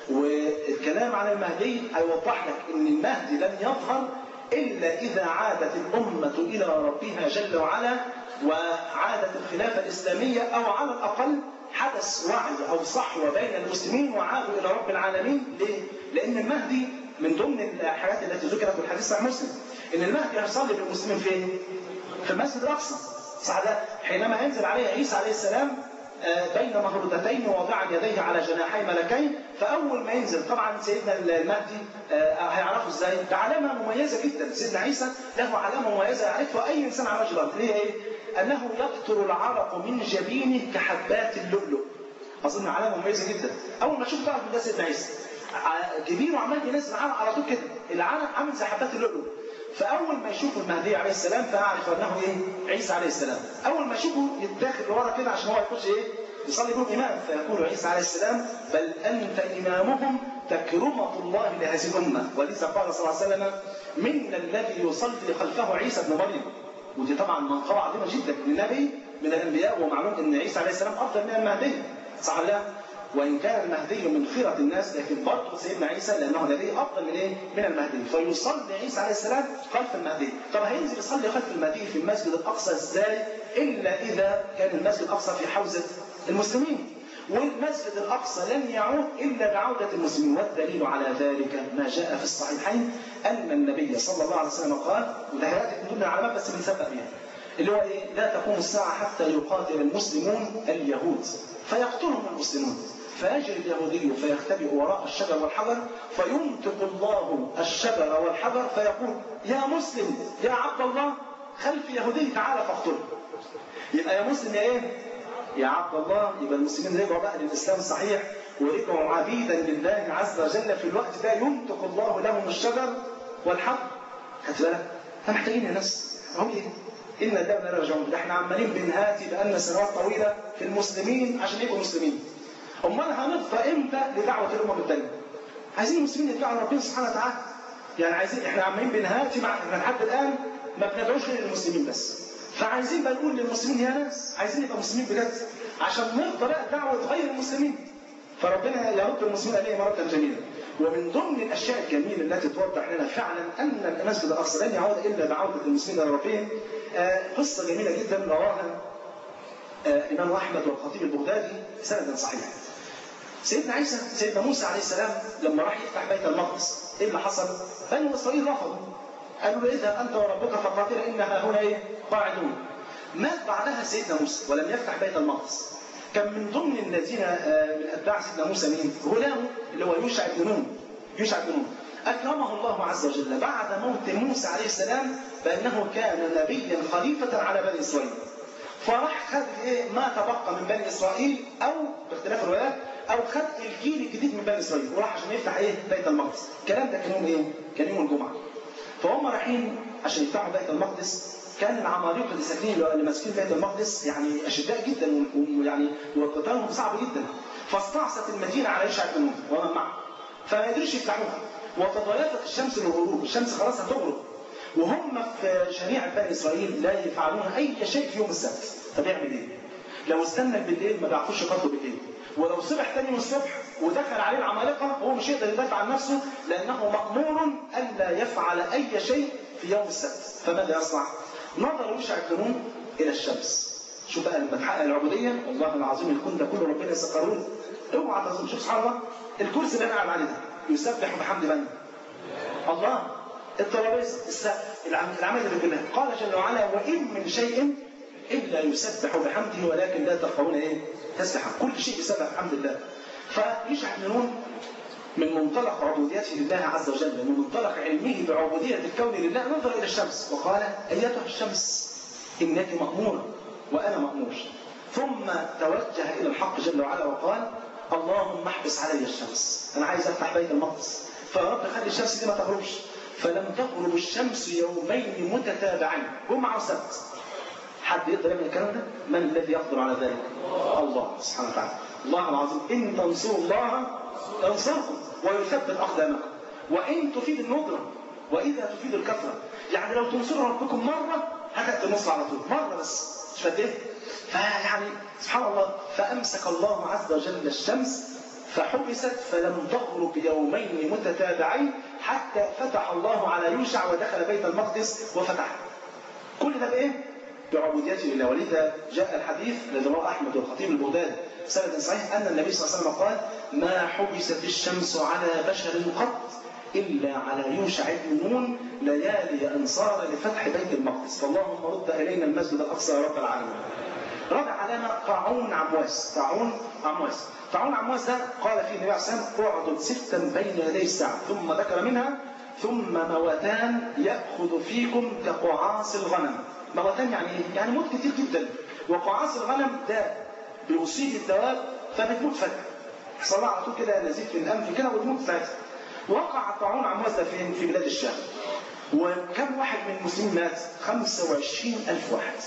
والكلام عن المهدي هيوضح لك ان المهدي لن يظهر الا اذا عادت الامه الى ربها جل وعلا وعادت الخلافه الاسلاميه او على الاقل حدث وعي او صحوه بين المسلمين وعادوا الى رب العالمين ليه؟ لان المهدي من ضمن الحاجات التي ذكرت في الحديث صحيح مسلم ان المهدي هيصلي بالمسلمين فين؟ في المسجد الاقصى صح ده حينما ينزل عليه عيسى عليه السلام بين مهرودتين واضعا يديه على جناحي ملكين فاول ما ينزل طبعا سيدنا المهدي هيعرفه ازاي؟ ده علامه مميزه جدا سيدنا عيسى له علامه مميزه يعرفها اي انسان على وجه الارض هي ايه؟ انه يقطر العرق من جبينه كحبات اللؤلؤ. اظن علامه مميزه جدا. اول ما تشوف تعرف ده سيدنا عيسى. جبينه عمال ينزل عرق على طول كده، العرق عامل زي حبات اللؤلؤ. فاول ما يشوفوا المهدي عليه السلام فاعرف انه ايه؟ عيسى عليه السلام. اول ما يشوفه يتاخد لورا كده عشان هو يخش ايه؟ يصلي بهم إمام فيقول عيسى عليه السلام بل أنت إمامهم تكرمة الله لهذه الأمة ولذا قال صلى الله عليه وسلم منا الذي يصلي خلفه عيسى بن مريم ودي طبعا منقبة عظيمة جدا للنبي من الأنبياء ومعلوم أن عيسى عليه السلام أفضل من المهدي صح ولا لا؟ وإن كان المهدي من خيرة الناس لكن برضه سيدنا عيسى لأنه نبي أفضل من إيه؟ من المهدي فيصلي عيسى عليه السلام خلف المهدي طب هينزل يصلي خلف المهدي في المسجد الأقصى إزاي إلا إذا كان المسجد الأقصى في حوزة المسلمين والمسجد الأقصى لن يعود إلا بعودة المسلمين والدليل على ذلك ما جاء في الصحيحين أن النبي صلى الله عليه وسلم قال وده هيأتي من ضمن العلامات بس بنسبق بيها اللي هو إيه؟ لا تقوم الساعة حتى يقاتل المسلمون اليهود فيقتلهم المسلمون فيجري اليهودي فيختبئ وراء الشجر والحجر فينطق الله الشجر والحجر فيقول يا مسلم يا عبد الله خلف يهودي تعالى فاقتله يبقى يا مسلم يا ايه؟ يا عبد الله يبقى المسلمين رجعوا بقى للاسلام الصحيح ورجعوا عبيدا لله عز وجل في الوقت ده ينطق الله لهم الشجر والحجر خدت بالك؟ فمحتاجين يا ناس هم ايه؟ إن الدولة راجعون ده احنا عمالين بنهاتي بقالنا سنوات طويلة في المسلمين عشان يبقوا مسلمين امال هنفضى امتى لدعوه الامم الثانيه؟ عايزين المسلمين يرجعوا لربنا سبحانه وتعالى. يعني عايزين احنا عمالين بنهاتي مع احنا لحد الان ما بندعوش غير للمسلمين بس. فعايزين بقى نقول للمسلمين يا ناس عايزين نبقى مسلمين بجد عشان نرضى بقى دعوه غير المسلمين. فربنا يرد المسلمين اليه مرة جميلة. ومن ضمن الاشياء الجميله التي توضح لنا فعلا ان المسجد الاقصى لن يعود الا بعوده المسلمين الى ربهم آه قصه جميله جدا رواها آه الامام احمد والخطيب البغدادي سندا صحيحا. سيدنا عيسى سيدنا موسى عليه السلام لما راح يفتح بيت المقدس ايه اللي حصل؟ بنو اسرائيل رفضوا قالوا له اذهب انت وربك فقاتلا انها هنا ايه؟ قاعدون مات بعدها سيدنا موسى ولم يفتح بيت المقدس كان من ضمن الذين من اتباع سيدنا موسى مين؟ غلامه اللي هو يوشع بن نون يوشع بن نون اكرمه الله عز وجل بعد موت موسى عليه السلام بانه كان نبيا خليفه على بني اسرائيل فراح خد ايه ما تبقى من بني اسرائيل او باختلاف الروايات او خد الجيل الجديد من بني اسرائيل وراح عشان يفتح ايه بيت المقدس الكلام ده كان يوم ايه كان يوم الجمعه فهم رايحين عشان يفتحوا بيت المقدس كان العمالقه اللي ساكنين اللي ماسكين بيت المقدس يعني اشداء جدا ويعني وقتالهم صعب جدا فاستعصت المدينه على يشع بن نون ومن معه فما قدروش يفتحوها وتضايقت الشمس للغروب الشمس خلاص هتغرب وهم في شريعه بني اسرائيل لا يفعلون اي شيء في يوم السبت طب يعمل ايه؟ لو استنى بالليل ما بيعرفوش يقاتلوا بالليل ولو صبح تاني يوم الصبح ودخل عليه العمالقه هو مش هيقدر يدافع عن نفسه لانه مامور الا يفعل اي شيء في يوم السبت فماذا يصنع؟ نظر يوشع بن نون الى الشمس شوف بقى لما تحقق العبوديه والله العظيم الكون ده كله ربنا يسخرون اوعى تظن شوف سبحان الله الكرسي اللي انا قاعد عليه ده يسبح بحمد من؟ الله الترابيزه السقف العمل اللي كلها قال جل وعلا وان من شيء الا يسبح بحمده ولكن لا تفقهون ايه؟ تسبح كل شيء يسبح بحمد الله فيشع بن نون من منطلق عبوديته لله عز وجل من منطلق علمه بعبودية الكون لله نظر إلى الشمس وقال أيتها الشمس إنك مأمورة وأنا مأمور ثم توجه إلى الحق جل وعلا وقال اللهم احبس علي الشمس أنا عايز أفتح بيت المقدس فيا رب خلي الشمس دي ما تغربش فلم تغرب الشمس يومين متتابعين جمعة وسبت حد يقدر يعمل الكلام ده؟ من الذي يقدر على ذلك؟ الله سبحانه وتعالى الله العظيم إن تنصروا الله ينصركم ويثبت أقدامكم وإن تفيد الندرة وإذا تفيد الكثرة يعني لو تنصروا ربكم مرة هتأتي النصر على طول مرة بس مش قد إيه؟ فيعني سبحان الله فأمسك الله عز وجل الشمس فحبست فلم تغرب يومين متتابعين حتى فتح الله على يوشع ودخل بيت المقدس وفتحه كل ده بإيه؟ بعبوديته لله ولذا جاء الحديث الذي رواه احمد والخطيب البغدادي سند صحيح ان النبي صلى الله عليه وسلم قال ما حبست الشمس على بشر قط الا على يوشع بن نون ليالي انصار لفتح بيت المقدس فاللهم رد الينا المسجد الاقصى يا رب العالمين. رابع علامه طاعون عمواس طاعون عمواس طاعون عمواس ده قال فيه النبي عليه الصلاه والسلام اعدد ستا بين يدي الساعه ثم ذكر منها ثم موتان ياخذ فيكم كقعاص الغنم موتان يعني ايه؟ يعني موت كتير جدا وقعاص الغنم ده بيصيب الدواب فبتموت فجأة يحصل لها على طول كده نزيف في الانف كده وتموت ساعتها وقع طاعون عمواس ده فين؟ في بلاد الشام وكم واحد من المسلمين مات؟ 25 ألف واحد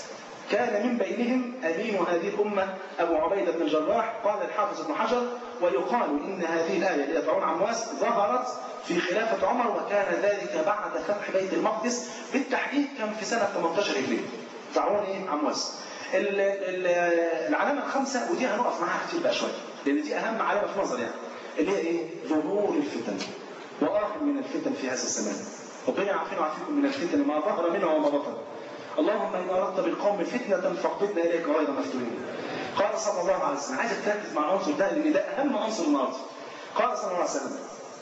كان من بينهم أمين هذه الأمة أبو عبيدة بن الجراح قال الحافظ ابن حجر ويقال إن هذه الآية اللي طاعون عمواس ظهرت في خلافة عمر وكان ذلك بعد فتح بيت المقدس بالتحديد كان في سنة 18 هجرية طاعون إيه عمواس ال- ال- العلامة الخامسة ودي هنقف معاها كتير بقى شوية لأن دي أهم علامة في نظري يعني اللي هي إيه؟ ظهور الفتن وآخر من الفتن في هذا الزمان ربنا يعافينا ويعافيكم من الفتن ما ظهر منها وما بطن اللهم إن أردت بالقوم فتنة فاقبضنا إليك غير مفتونين قال صلى الله عليه وسلم عايز تركز مع العنصر ده لأن ده أهم عنصر النهارده قال صلى الله عليه وسلم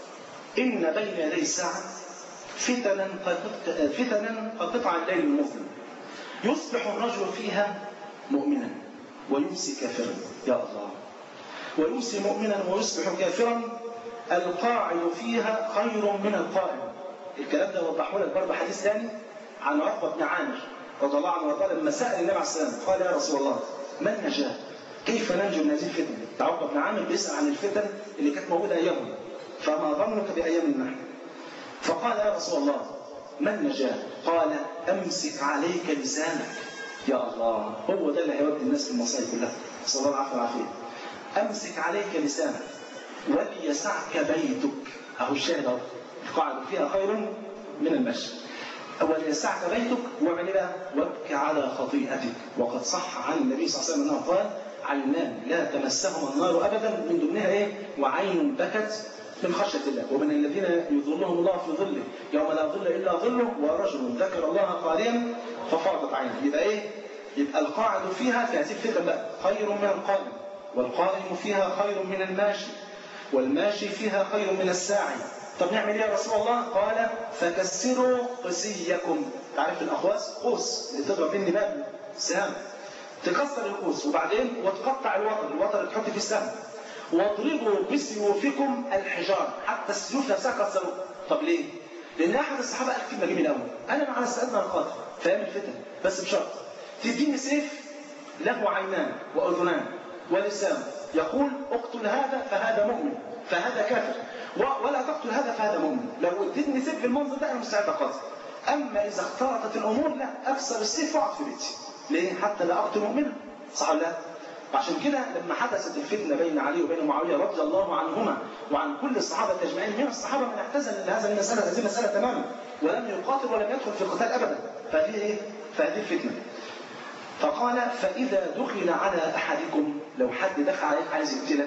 إن بين يدي الساعة فتنا قد فتنا كقطع الليل المظلم يصبح الرجل فيها مؤمنا ويمسي كافرا يا الله ويمسي مؤمنا ويصبح كافرا القاعد فيها خير من القائم الكلام ده وضحه لك برضه حديث ثاني عن عقبه بن عامر رضي الله عنه وقال لما سال النبي عليه السلام قال يا رسول الله ما النجاه؟ كيف ننجو من هذه الفتن؟ عقبه بن عامر بيسال عن الفتن اللي كانت موجوده ايامهم فما ظنك بايامنا نحن؟ فقال يا رسول الله ما النجاه؟ قال امسك عليك لسانك يا الله هو ده اللي هيودي الناس في المصائب كلها صلى الله العافيه والعافيه امسك عليك لسانك وليسعك بيتك اهو الشاهد اهو القاعده فيها خير من المشي وليسعك بيتك واعمل ايه بقى؟ وابكي على خطيئتك وقد صح عن النبي صلى الله عليه وسلم انه قال عينان لا تمسهما النار ابدا من ضمنها ايه؟ وعين بكت من خشيه الله ومن الذين يظلهم الله في ظله يوم لا ظل الا ظله ورجل ذكر الله خاليا ففاضت عينه يبقى ايه؟ يبقى القاعد فيها في هذه الفتن بقى خير من القائم والقائم فيها خير من الماشي والماشي فيها خير من الساعي طب نعمل ايه يا رسول الله قال فكسروا قسيكم تعرف الاخواس قوس اللي تضرب بين باب سهام تكسر القوس وبعدين وتقطع الوتر الوتر تحط فيه السهم واضربوا بسيوفكم الحجار حتى السيوف نفسها كسروها طب ليه؟ لان احد الصحابه قال كلمه جميله قوي انا مع استعدنا القاتل فاهم الفتن بس بشرط تديني سيف له عينان واذنان ولسان يقول اقتل هذا فهذا مؤمن فهذا كافر و- ولا تقتل هذا فهذا مؤمن لو اديتني سيف بالمنظر ده انا مستعد اقاتل اما اذا اختلطت الامور لا اكسر السيف واقعد في بيتي ليه حتى لا اقتل مؤمنا صح ولا لا وعشان كده لما حدثت الفتنه بين علي وبين معاويه رضي الله عنهما وعن كل الصحابه اجمعين من الصحابه من اعتزل هذه المساله هذه المساله تماما ولم يقاتل ولم يدخل في القتال ابدا فهذه ايه؟ فهذه الفتنه فقال فإذا دخل على أحدكم لو حد دخل عليك عايز يقتلك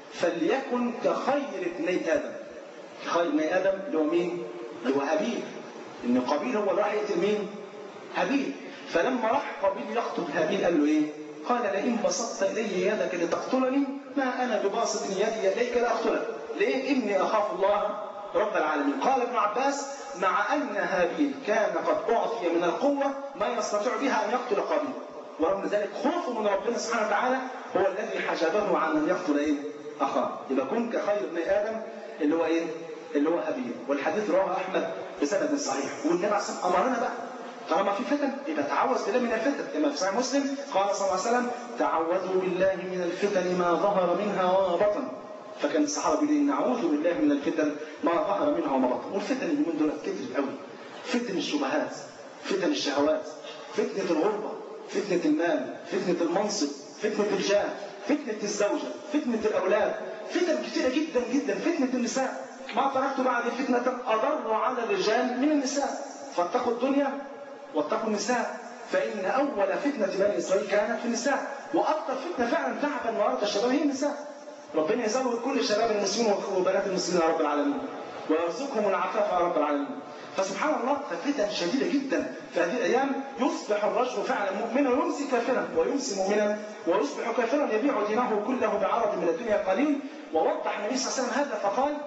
فليكن كخير ابني آدم خير ابني آدم اللي هو مين؟ اللي هو هابيل إن قابيل هو اللي راح يقتل مين؟ هابيل فلما راح قابيل يقتل هابيل قال له إيه؟ قال لئن بسطت إلي يدك لتقتلني ما أنا بباسط يدي إليك لأقتلك ليه؟ إني أخاف الله رب العالمين قال ابن عباس مع أن هابيل كان قد أعطي من القوة ما يستطيع بها أن يقتل قابيل ورغم ذلك خوفه من ربنا سبحانه وتعالى هو الذي حجبه عن ان يقتل ايه؟ اخاه، يبقى كن كخير ابن ادم اللي هو ايه؟ اللي هو هابيل، والحديث رواه احمد بسند صحيح، والنبي عليه الصلاه والسلام امرنا بقى طالما في فتن يبقى تعوذ بالله من الفتن كما في صحيح مسلم قال صلى الله عليه وسلم تعوذوا بالله من الفتن ما ظهر منها وما بطن فكان الصحابه بيقولوا نعوذ بالله من الفتن ما ظهر منها وما بطن والفتن اللي من دول كترت قوي فتن الشبهات فتن الشهوات فتنه الغربه فتنة المال فتنة المنصب فتنة الجاه فتنة الزوجة فتنة الأولاد فتن كثيرة جدا جدا فتنة النساء ما تركت بعد فتنة أضر على الرجال من النساء فاتقوا الدنيا واتقوا النساء فإن أول فتنة بني إسرائيل كانت في النساء وأكثر فتنة فعلا تعب النهاردة الشباب هي النساء ربنا يزود كل شباب المسلمين وبنات المسلمين يا رب العالمين ويرزقهم العفاف يا رب العالمين فسبحان الله ففتن شديدة جدا في هذه الأيام يصبح الرجل فعلا مؤمنا ويمسي كافرا ويمسي مؤمنا ويصبح كافرا يبيع دينه كله بعرض من الدنيا قليل ووضح النبي صلى الله عليه وسلم هذا فقال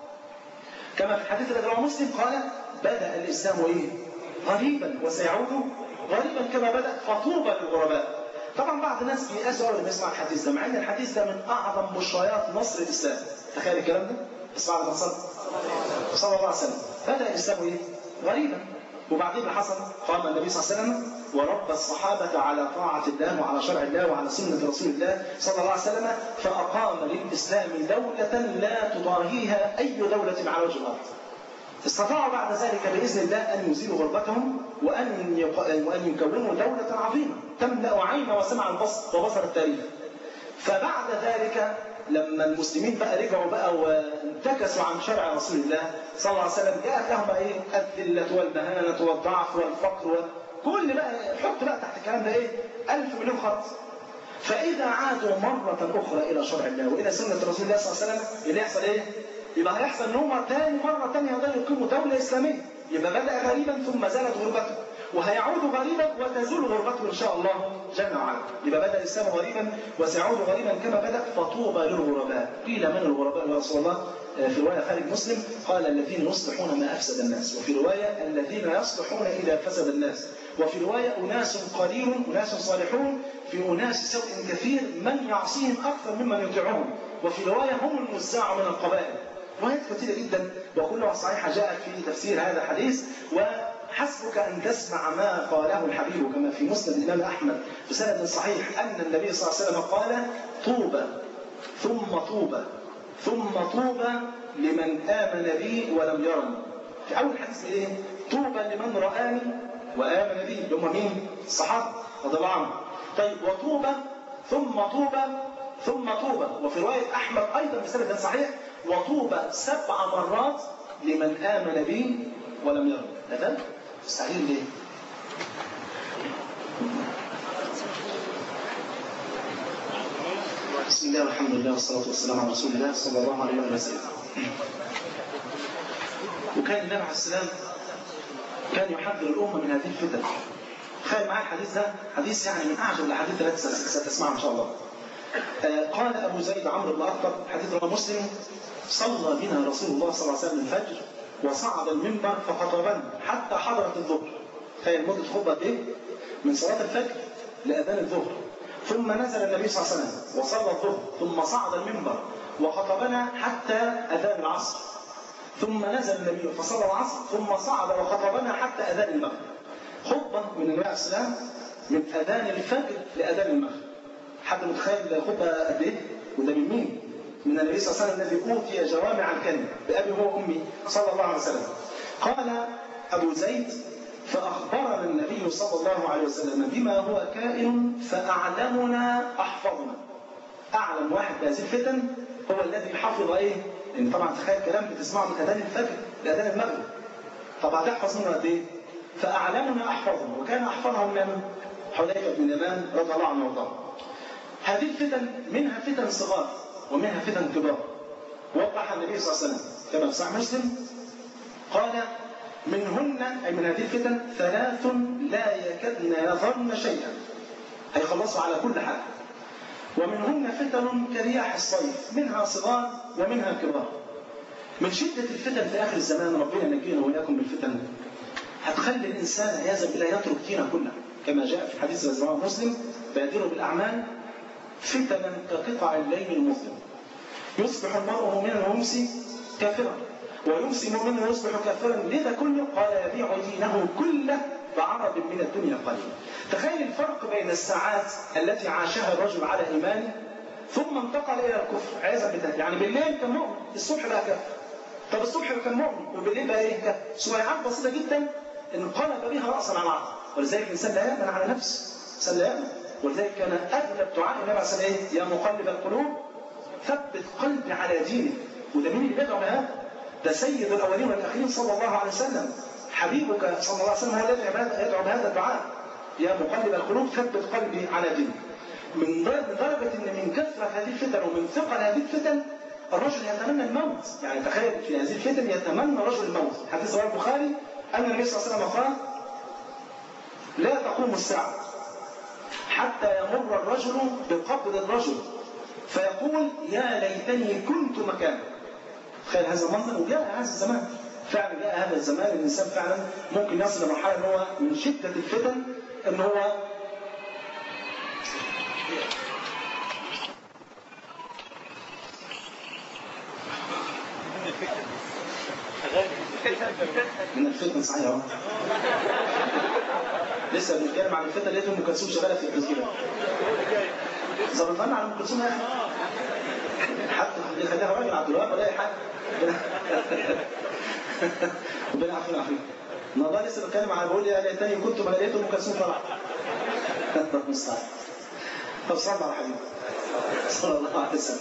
كما في الحديث الذي رواه مسلم قال بدأ الإسلام إيه؟ غريبا وسيعود غريبا كما بدأ فطوبى للغرباء طبعا بعض الناس بيأسوا لما يسمع الحديث ده مع ان الحديث ده من اعظم بشريات نصر الاسلام تخيل الكلام ده اسمع لما صلى صلى الله عليه وسلم بدا الاسلام ايه غريبا وبعدين اللي حصل قام النبي صلى الله عليه وسلم وربى الصحابة على طاعة الله وعلى شرع الله وعلى سنة رسول الله صلى الله عليه وسلم فأقام للإسلام دولة لا تضاهيها أي دولة على وجه الأرض استطاعوا بعد ذلك باذن الله ان يزيلوا غربتهم وان وان يكونوا دوله عظيمه تملا عين وسمع البصر وبصر التاريخ. فبعد ذلك لما المسلمين بقى رجعوا بقى وانتكسوا عن شرع رسول الله صلى الله عليه وسلم جاءت لهم بقى ايه الذله والمهانه والضعف والفقر كل بقى حط بقى تحت الكلام ده ايه؟ ألف مليون خط. فإذا عادوا مرة أخرى إلى شرع الله وإلى سنة رسول الله صلى الله عليه وسلم اللي يحصل إيه؟ يبقى هيحصل إن هم تاني مرة تانية يقدروا يقيموا دولة إسلامية. يبقى بدأ غريبا ثم زالت غربته. وهيعود غريبا وتزول غربته إن شاء الله جل وعلا. يبقى بدأ الإسلام غريبا وسيعود غريبا كما بدأ فطوبى للغرباء. قيل من الغرباء يا رسول الله؟ في رواية خارج مسلم قال الذين يصلحون ما أفسد الناس وفي رواية الذين يصلحون إذا فسد الناس وفي رواية أناس قليل أناس صالحون في أناس سوء كثير من يعصيهم أكثر ممن يطيعهم وفي رواية هم النزاع من القبائل روايات كثيرة جدا وكلها صحيحة جاءت في تفسير هذا الحديث وحسبك أن تسمع ما قاله الحبيب كما في مسند الإمام أحمد بسند صحيح أن النبي صلى الله عليه وسلم قال طوبى ثم طوبى ثم طوبى لمن آمن بي ولم يرني في أول حديث إيه؟ طوبى لمن رآني وآمن بي اللي هم مين؟ الصحابة رضي الله عنهم طيب وطوبى ثم طوبى ثم طوبى وفي رواية أحمد أيضا بسند صحيح وطوبى سبع مرات لمن آمن بي ولم يرني ده مستحيل ليه؟ بسم الله والحمد لله والصلاة والسلام على رسول الله صلى الله عليه وسلم. وكان النبي عليه السلام كان يحذر الأمة من هذه الفتن. تخيل معايا الحديث ده حديث يعني من أعجب الأحاديث التي ستسمعها إن شاء الله. قال أبو زيد عمرو بن أخطب حديث رواه مسلم صلى بنا رسول الله صلى الله عليه وسلم الفجر وصعد المنبر فخطبنا حتى حضرت الظهر. تخيل مدة خطبة إيه؟ من صلاة الفجر لأذان الظهر. ثم نزل النبي صلى الله عليه وسلم وصلى الظهر ثم صعد المنبر وخطبنا حتى اذان العصر ثم نزل النبي فصلى العصر ثم صعد وخطبنا حتى اذان المغرب خطبه من النبي عليه السلام من اذان الفجر لاذان المغرب حد متخيل خطبه قد ايه وده من مين من النبي صلى الله عليه وسلم الذي اوتي جوامع الكلم بابي هو وامي صلى الله عليه وسلم قال ابو زيد فأخبرنا النبي صلى الله عليه وسلم بما هو كائن فأعلمنا أحفظنا. أعلم واحد بهذه الفتن هو الذي حفظ إيه؟ لأن طبعا تخيل كلام بتسمعه من أذان الفجر لأذان المغرب. طب هتحفظ منه قد إيه؟ فأعلمنا أحفظنا وكان أحفظهم من حذيفة بن اليمان رضي الله عنه وارضاه. هذه الفتن منها فتن صغار ومنها فتن كبار. وضح النبي صلى الله عليه وسلم كما في صحيح مسلم قال منهن أي من هذه الفتن ثلاث لا يكدن يظن شيئا هيخلصوا على كل حال ومنهن فتن كرياح الصيف منها صغار ومنها كبار من شدة الفتن في آخر الزمان ربنا ينجينا وإياكم بالفتن هتخلي الإنسان عياذا بالله يترك دينه كله كما جاء في حديث رواه مسلم بادروا بالأعمال فتنا كقطع الليل المظلم يصبح المرء مؤمنا ويمسي كافرا ويمسي مؤمنا ويصبح كافرا لذا كله قال يبيع دينه كله بعرض من الدنيا قليل تخيل الفرق بين الساعات التي عاشها الرجل على ايمانه ثم انتقل الى الكفر عياذا بالله يعني بالليل كان مؤمن الصبح بقى كافر طب الصبح كان مؤمن وبالليل بقى ايه كافر سويعات بسيطه جدا انقلب بها راسا على عقب ولذلك الانسان لا يامن على نفسه الانسان لا يامن ولذلك كان اغلب دعاء النبي عليه الصلاه والسلام ايه يا مقلب القلوب ثبت قلبي على دينك وده مين اللي بيدعو بهذا ده سيد الاولين والاخرين صلى الله عليه وسلم حبيبك صلى الله عليه وسلم هو الذي يدعو بهذا الدعاء يا مقلب القلوب ثبت قلبي على دينك من درجة ان من كثرة هذه الفتن ومن ثقل هذه الفتن الرجل يتمنى الموت يعني تخيل في هذه الفتن يتمنى رجل الموت حديث رواه البخاري ان النبي صلى الله عليه وسلم قال لا تقوم الساعة حتى يمر الرجل بقبض الرجل فيقول يا ليتني كنت مكانه تخيل هذا المنظر وجاء هذا الزمان فعلا جاء هذا الزمان الانسان فعلا ممكن يصل لمرحله ان هو من شده الفتن ان هو من الفتن صحيح اهو لسه بنتكلم عن الفتن لقيت ام كلثوم شغاله في التسجيل ظبطنا على ام كلثوم يا اخي حتى يخليها راجل عبد الوهاب ولا اي حاجه ربنا يعافينا ويعافيك النهارده لسه بتكلم على بقول يا ليتني كنت ما لقيت ام كلثوم فرح المستعان طب صلى على حبيبي صلى الله عليه وسلم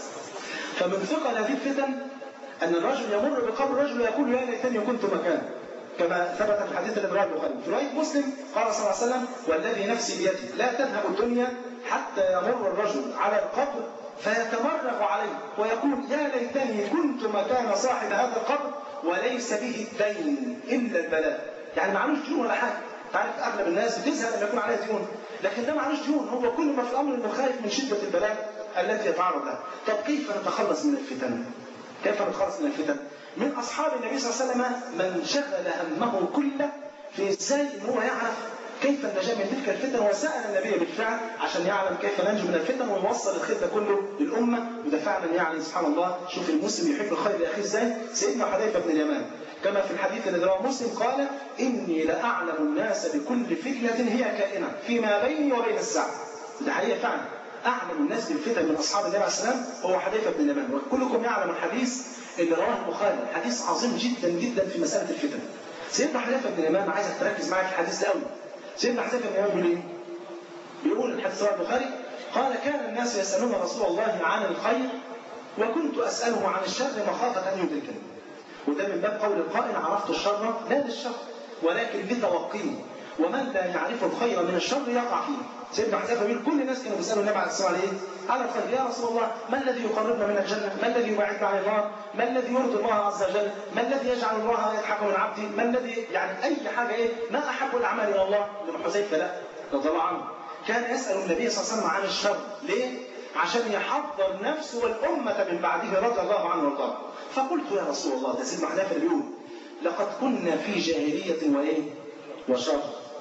فمن ثقل هذه الفتن ان الرجل يمر بقبر رجل ويقول يا ليتني كنت مكانه كما ثبت في الحديث الذي رواه البخاري في روايه مسلم قال صلى الله عليه وسلم والذي نفسي بيده لا تذهب الدنيا حتى يمر الرجل على القبر فيتمرغ عليه ويقول يا ليتني كنت مكان صاحب هذا القبر وليس به الدين الا البلاء يعني معلوش ديون ولا حاجه تعرف اغلب الناس بتزهق لما يكون عليها ديون لكن ده معلوش ديون هو كل ما في الامر انه خايف من شده البلاء التي يتعرض لها طب كيف نتخلص من الفتن كيف نتخلص من الفتن من اصحاب النبي صلى الله عليه وسلم من شغل همه كله في ازاي ان هو يعرف كيف النجاة من تلك الفتن وسأل النبي بالفعل عشان يعلم كيف ننجو من الفتن ونوصل الخير ده كله للأمة وده فعلا يعني سبحان الله شوف المسلم يحب الخير لأخيه ازاي سيدنا حذيفة بن اليمان كما في الحديث الذي رواه مسلم قال إني لأعلم الناس بكل فتنة هي كائنة فيما بيني وبين الساعة ده حقيقة فعلا أعلم الناس بالفتن من أصحاب النبي عليه السلام هو حذيفة بن اليمان وكلكم يعلم الحديث اللي رواه البخاري حديث عظيم جدا جدا في مسألة الفتن سيدنا حذيفة بن اليمان عايزك تركز معايا في الحديث ده قوي سيدنا حذيفة بن اليمان بيقول ايه؟ بيقول الحديث رواه البخاري قال كان الناس يسألون رسول الله عن الخير وكنت أسأله عن الشر مخافة أن يدركني وده من باب قول القائل عرفت الشر لا للشر ولكن لتوقيه ومن لا يعرف الخير من الشر يقع فيه سيدنا حذيفه بيقول كل الناس كانوا بيسالوا النبي عليه الصلاه والسلام على ايه؟ على الخير يا رسول الله ما الذي يقربنا من الجنه؟ ما الذي يبعدنا عن النار؟ ما الذي يرضي الله عز وجل؟ ما الذي يجعل الله يضحك من عبده؟ ما الذي يعني اي حاجه ايه؟ ما احب الاعمال الى الله؟ ابن حذيفه لا رضي الله عنه كان يسال النبي صلى الله عليه وسلم عن الشر ليه؟ عشان يحضر نفسه والامه من بعده رضي الله عنه وارضاه فقلت يا رسول الله ده سيدنا حذيفه بيقول لقد كنا في جاهليه وايه؟ وشر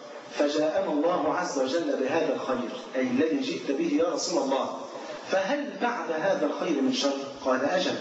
فجاءنا الله عز وجل بهذا الخير أي الذي جئت به يا رسول الله فهل بعد هذا الخير من شر قال أجل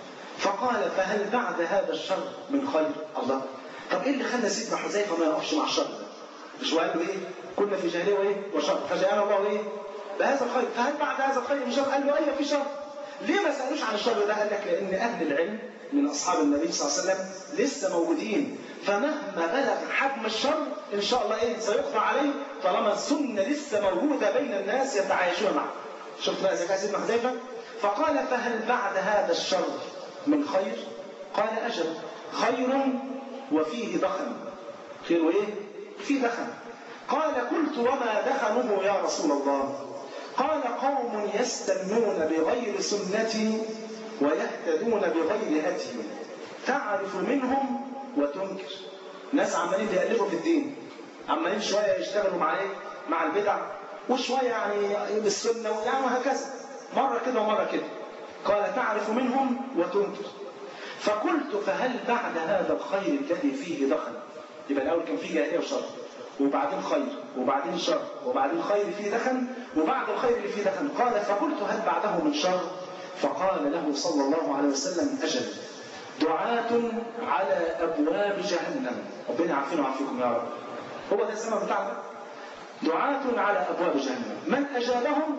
فقال فهل بعد هذا الشر من خير الله طب ايه اللي خلى سيدنا حذيفه ما يقفش مع الشر مش هو قال له ايه كنا في جاهليه وايه وشر فجاءنا الله ايه بهذا الخير فهل بعد هذا الخير من شر قال له ايوه في شر ليه ما سالوش عن الشر ده قال لك لان اهل العلم من اصحاب النبي صلى الله عليه وسلم لسه موجودين فمهما بلغ حجم الشر ان شاء الله ايه سيقضى عليه طالما السنه لسه موجوده بين الناس يتعايشون معه شفت بقى زكاه سيدنا حذيفه فقال فهل بعد هذا الشر من خير قال اجل خير وفيه دخن خير وايه فيه دخن قال قلت وما دخنه يا رسول الله قال قوم يستنون بغير سنتي ويهتدون بغير هدي تعرف منهم وتنكر ناس عمالين بيقلبوا في الدين عمالين شويه يشتغلوا مع ايه مع البدع وشويه يعني بالسنه يعني وهكذا مره كده ومره كده قال تعرف منهم وتنكر فقلت فهل بعد هذا الخير الذي فيه دخل يبقى الاول كان فيه جاهليه وشر وبعدين خير وبعدين شر وبعدين خير فيه دخن وبعد الخير اللي فيه دخن قال فقلت هل بعده من شر فقال له صلى الله عليه وسلم اجل دعاة على ابواب جهنم ربنا يعافينا ويعافيكم يا رب هو ده السبب بتاعنا دعاة على ابواب جهنم من اجابهم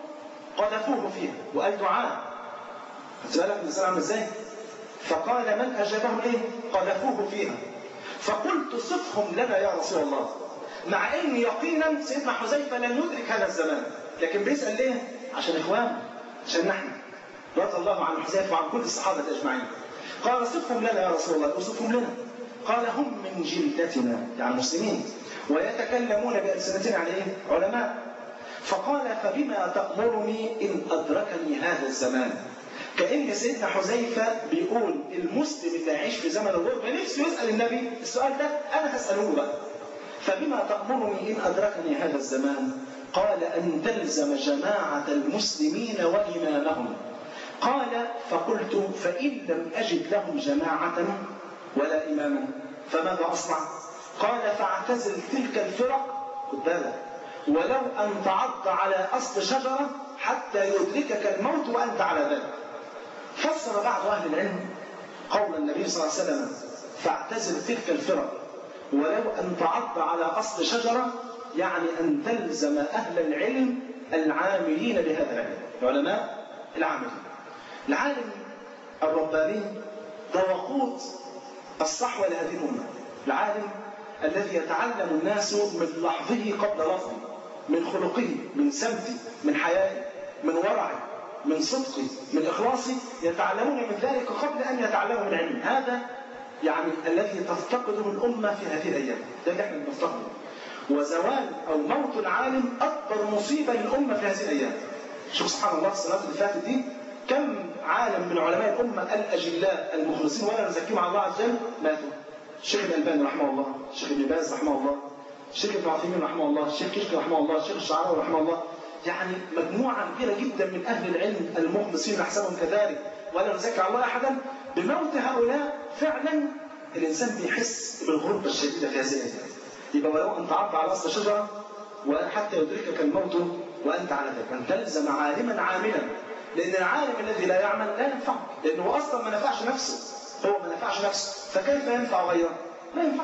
قذفوه فيها وقال دعاء خدت بالك الانسان عامل ازاي؟ فقال من اجابهم ايه؟ قذفوه فيها فقلت صفهم لنا يا رسول الله مع ان يقينا سيدنا حذيفه لن يدرك هذا الزمان لكن بيسال ليه؟ عشان اخوان عشان نحن رضي الله عن حذيفه وعن كل الصحابه اجمعين قال صفهم لنا يا رسول الله وصفهم لنا قال هم من جلدتنا يعني المسلمين ويتكلمون بألسنتنا عن ايه؟ علماء فقال فبما تأمرني إن أدركني هذا الزمان كأن سيدنا حذيفة بيقول المسلم اللي يعيش في زمن الغربة نفسه يسأل النبي السؤال ده أنا هسأله له بقى فبما تأمرني إن أدركني هذا الزمان قال أن تلزم جماعة المسلمين وإمامهم قال فقلت فإن لم أجد لهم جماعة ولا إماما فماذا أصنع قال فاعتزل تلك الفرق خد بالك ولو أن تعض على أصل شجرة حتى يدركك الموت وأنت على ذلك فسر بعض أهل العلم قول النبي صلى الله عليه وسلم فاعتزل تلك الفرق ولو أن تعض على أصل شجرة يعني أن تلزم أهل العلم العاملين بهذا العلم العلماء العاملين العالم الرباني ده وقود الصحوة لهذه الأمة العالم الذي يتعلم الناس من لحظه قبل لفظه من خلقه من سمته من حيائه من ورعه من صدقه من إخلاصه يتعلمون من ذلك قبل أن يتعلموا من علم هذا يعني الذي تفتقده الأمة في هذه الأيام ده اللي احنا بنفتقده وزوال أو موت العالم أكبر مصيبة للأمة في هذه الأيام شوف سبحان الله الصلاة اللي فاتت دي كم عالم من علماء الأمة الأجلاء المخلصين ولا نزكيهم على الله عز وجل ماتوا الشيخ الألباني رحمه الله الشيخ ابن باز رحمه الله الشيخ ابن عثيمين رحمه الله الشيخ كشك رحمه الله الشيخ الشعراوي رحمه الله يعني مجموعة كبيرة جدا من أهل العلم المخلصين نحسبهم كذلك ولا نزكي على الله أحدا بموت هؤلاء فعلا الإنسان بيحس بالغربة الشديدة في هذه الأيام يبقى ولو أن تعض على أصل شجرة وحتى يدركك الموت وأنت على ذلك أن تلزم عالما عاملا لأن العالم الذي لا يعمل لا ينفعك لأنه أصلا ما نفعش نفسه هو ما نفعش نفسه فكيف ينفع غيره؟ ما ينفعش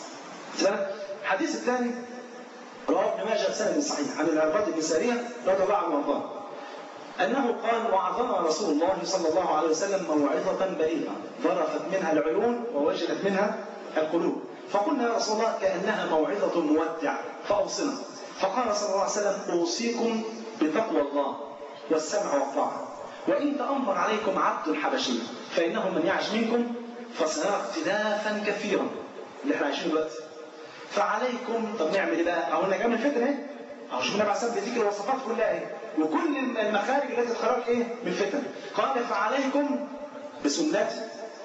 حد الحديث الثاني رواه ابن ماجه بسند صحيح عن العرباط بن ساريه رضي الله عنه وارضاه انه قال وعظنا رسول الله صلى الله عليه وسلم موعظه بليغه ظرفت منها العيون ووجلت منها القلوب فقلنا يا رسول الله كانها موعظه مودع فاوصنا فقال صلى الله عليه وسلم اوصيكم بتقوى الله والسمع والطاعه وان تامر عليكم عبد حبشي فانه من يعش منكم فسيرى اختلافا كثيرا اللي احنا عايشين دلوقتي فعليكم طب نعمل ايه بقى؟ اهو جاي من الفتنه اهي اهو شوف النبي عليه الصلاه والسلام بيديك الوصفات كلها اهي وكل المخارج التي تخرج ايه؟ من الفتن قال فعليكم بسنتي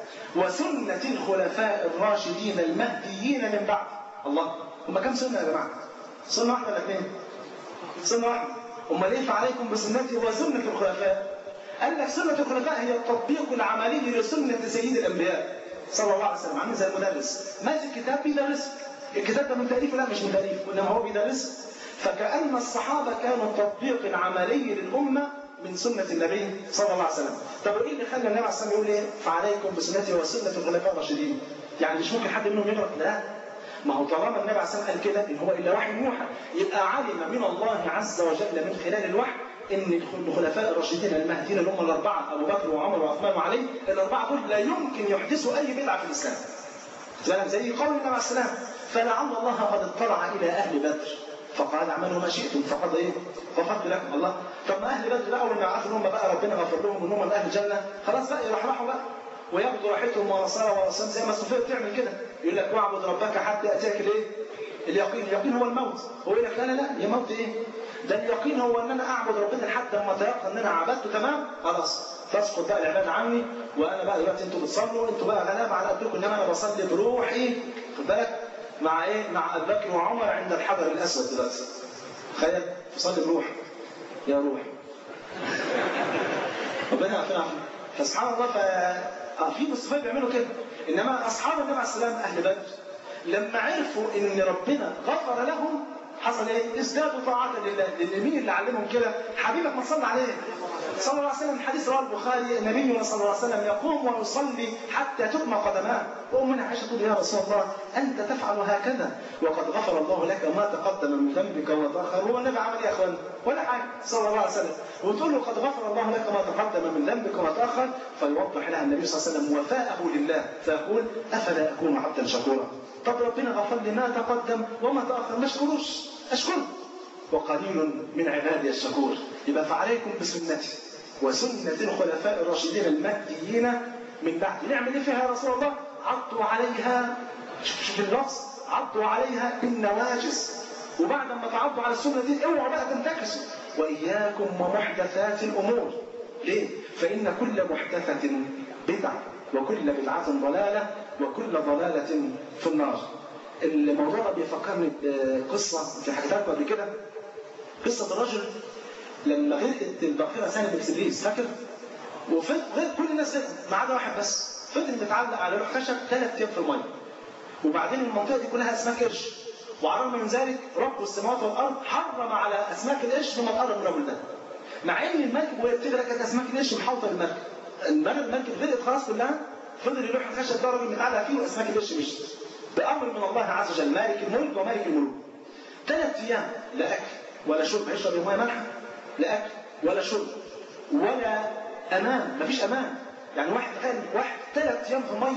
وسنة الخلفاء الراشدين المهديين من بعد الله هم كم سنة يا جماعة؟ سنة واحدة ولا اثنين؟ سنة واحدة امال ايه فعليكم بسنتي وسنة الخلفاء قال لك سنة الخلفاء هي التطبيق العملي لسنة سيد الأنبياء صلى الله عليه وسلم عامل زي المدرس ماسك كتاب بيدرسك الكتاب ده من تأليفه لا مش من تأليفه إنما هو بيدرسك فكأن الصحابة كانوا تطبيق عملي للأمة من سنة النبي صلى الله عليه وسلم طب ايه اللي خلى النبي عليه الصلاة والسلام يقول ايه فعليكم بسنتي وسنة الخلفاء الراشدين يعني مش ممكن حد منهم يغلط لا ما هو طالما النبي عليه الصلاة والسلام قال كده ان هو الا وحي يوحى يبقى علم من الله عز وجل من خلال الوحي ان الخلفاء الراشدين المهديين اللي هم الاربعه ابو بكر وعمر وعثمان وعلي الاربعه دول لا يمكن يحدثوا اي بدعه في الاسلام. زي قول النبي عليه السلام فلعل الله قد اطلع الى اهل بدر فقال اعملوا ما شئتم فقد ايه؟ فقد لكم الله طب ما اهل بدر بقى اول ما يعرفوا ان هم بقى ربنا غفر لهم ان هم من اهل الجنه خلاص بقى يرحرحوا بقى وياخدوا راحتهم ورسالة ورسالة زي ما الصوفيه بتعمل كده يقول لك واعبد ربك حتى ياتيك الايه؟ اليقين اليقين هو الموت هو يقول لك لا لا لا يا موت ايه؟ ده اليقين هو ان انا اعبد ربنا لحد ما اتيقن ان انا عبدته تمام خلاص تسقط بقى العباده عني وانا بقى دلوقتي انتوا بتصلوا انتوا بقى غلابه على قدكم انما انا بصلي بروحي خد بالك مع ايه؟ مع ابي بكر وعمر عند الحجر الاسود دلوقتي تخيل تصلي بروح يا روح ربنا يعافينا فسبحان الله ف في مصطفى بيعملوا كده انما اصحاب النبي عليه السلام اهل بدر لما عرفوا ان ربنا غفر لهم حصل ايه؟ ازدادوا طاعة لله، لان مين اللي علمهم كده؟ حبيبك ما صلى عليه. صلى الله عليه وسلم حديث رواه البخاري النبي صلى الله عليه وسلم يقوم ويصلي حتى تكمى قدماه. وامنا عائشه تقول يا رسول الله انت تفعل هكذا وقد غفر الله لك ما تقدم من ذنبك وما تاخر، هو النبي عمل ايه يا اخوان؟ ولا حاجه صلى الله عليه وسلم. وتقول له قد غفر الله لك ما تقدم من ذنبك وما تاخر فيوضح لها النبي صلى الله عليه وسلم وفاءه لله فيقول افلا اكون عبدا شكورا. طب ربنا غفر لي ما تقدم وما تاخر ما اشكروش اشكره وقليل من عبادي الشكور يبقى فعليكم بسنتي وسنة الخلفاء الراشدين المهديين من بعد نعمل ايه فيها يا رسول الله عضوا عليها شوف اللفظ عضوا عليها بالنواجس وبعد ما تعضوا على السنة دي اوعوا بقى تنتكسوا وإياكم ومحدثات الأمور ليه؟ فإن كل محدثة بدعة وكل بدعة ضلالة وكل ضلالة في النار الموضوع ده بيفكرني بقصة في حكيتها لكم قبل كده قصة الرجل لما غرقت الباخرة سنة اكسبريس فاكر؟ وفضل كل الناس ما عدا واحد بس فضل متعلق على لوح خشب ثلاث ايام في الميه وبعدين المنطقة دي كلها اسماك قرش وعلى الرغم من ذلك رب السماوات والارض حرم على اسماك القرش لما تقرب من الرجل ده مع ان المركب وهي بتغرق كانت اسماك القرش محاوطه المركب المركب غرقت خلاص كلها فضل يلوح الخشب ده راجل متعلق فيه واسماك القرش مشت بأمر من الله عز وجل مالك الملك ومالك الملوك ثلاث أيام لا أكل ولا شرب هيشرب المية مالحة لا أكل ولا شرب ولا أمان مفيش أمان يعني واحد تخيل واحد ثلاث أيام في المية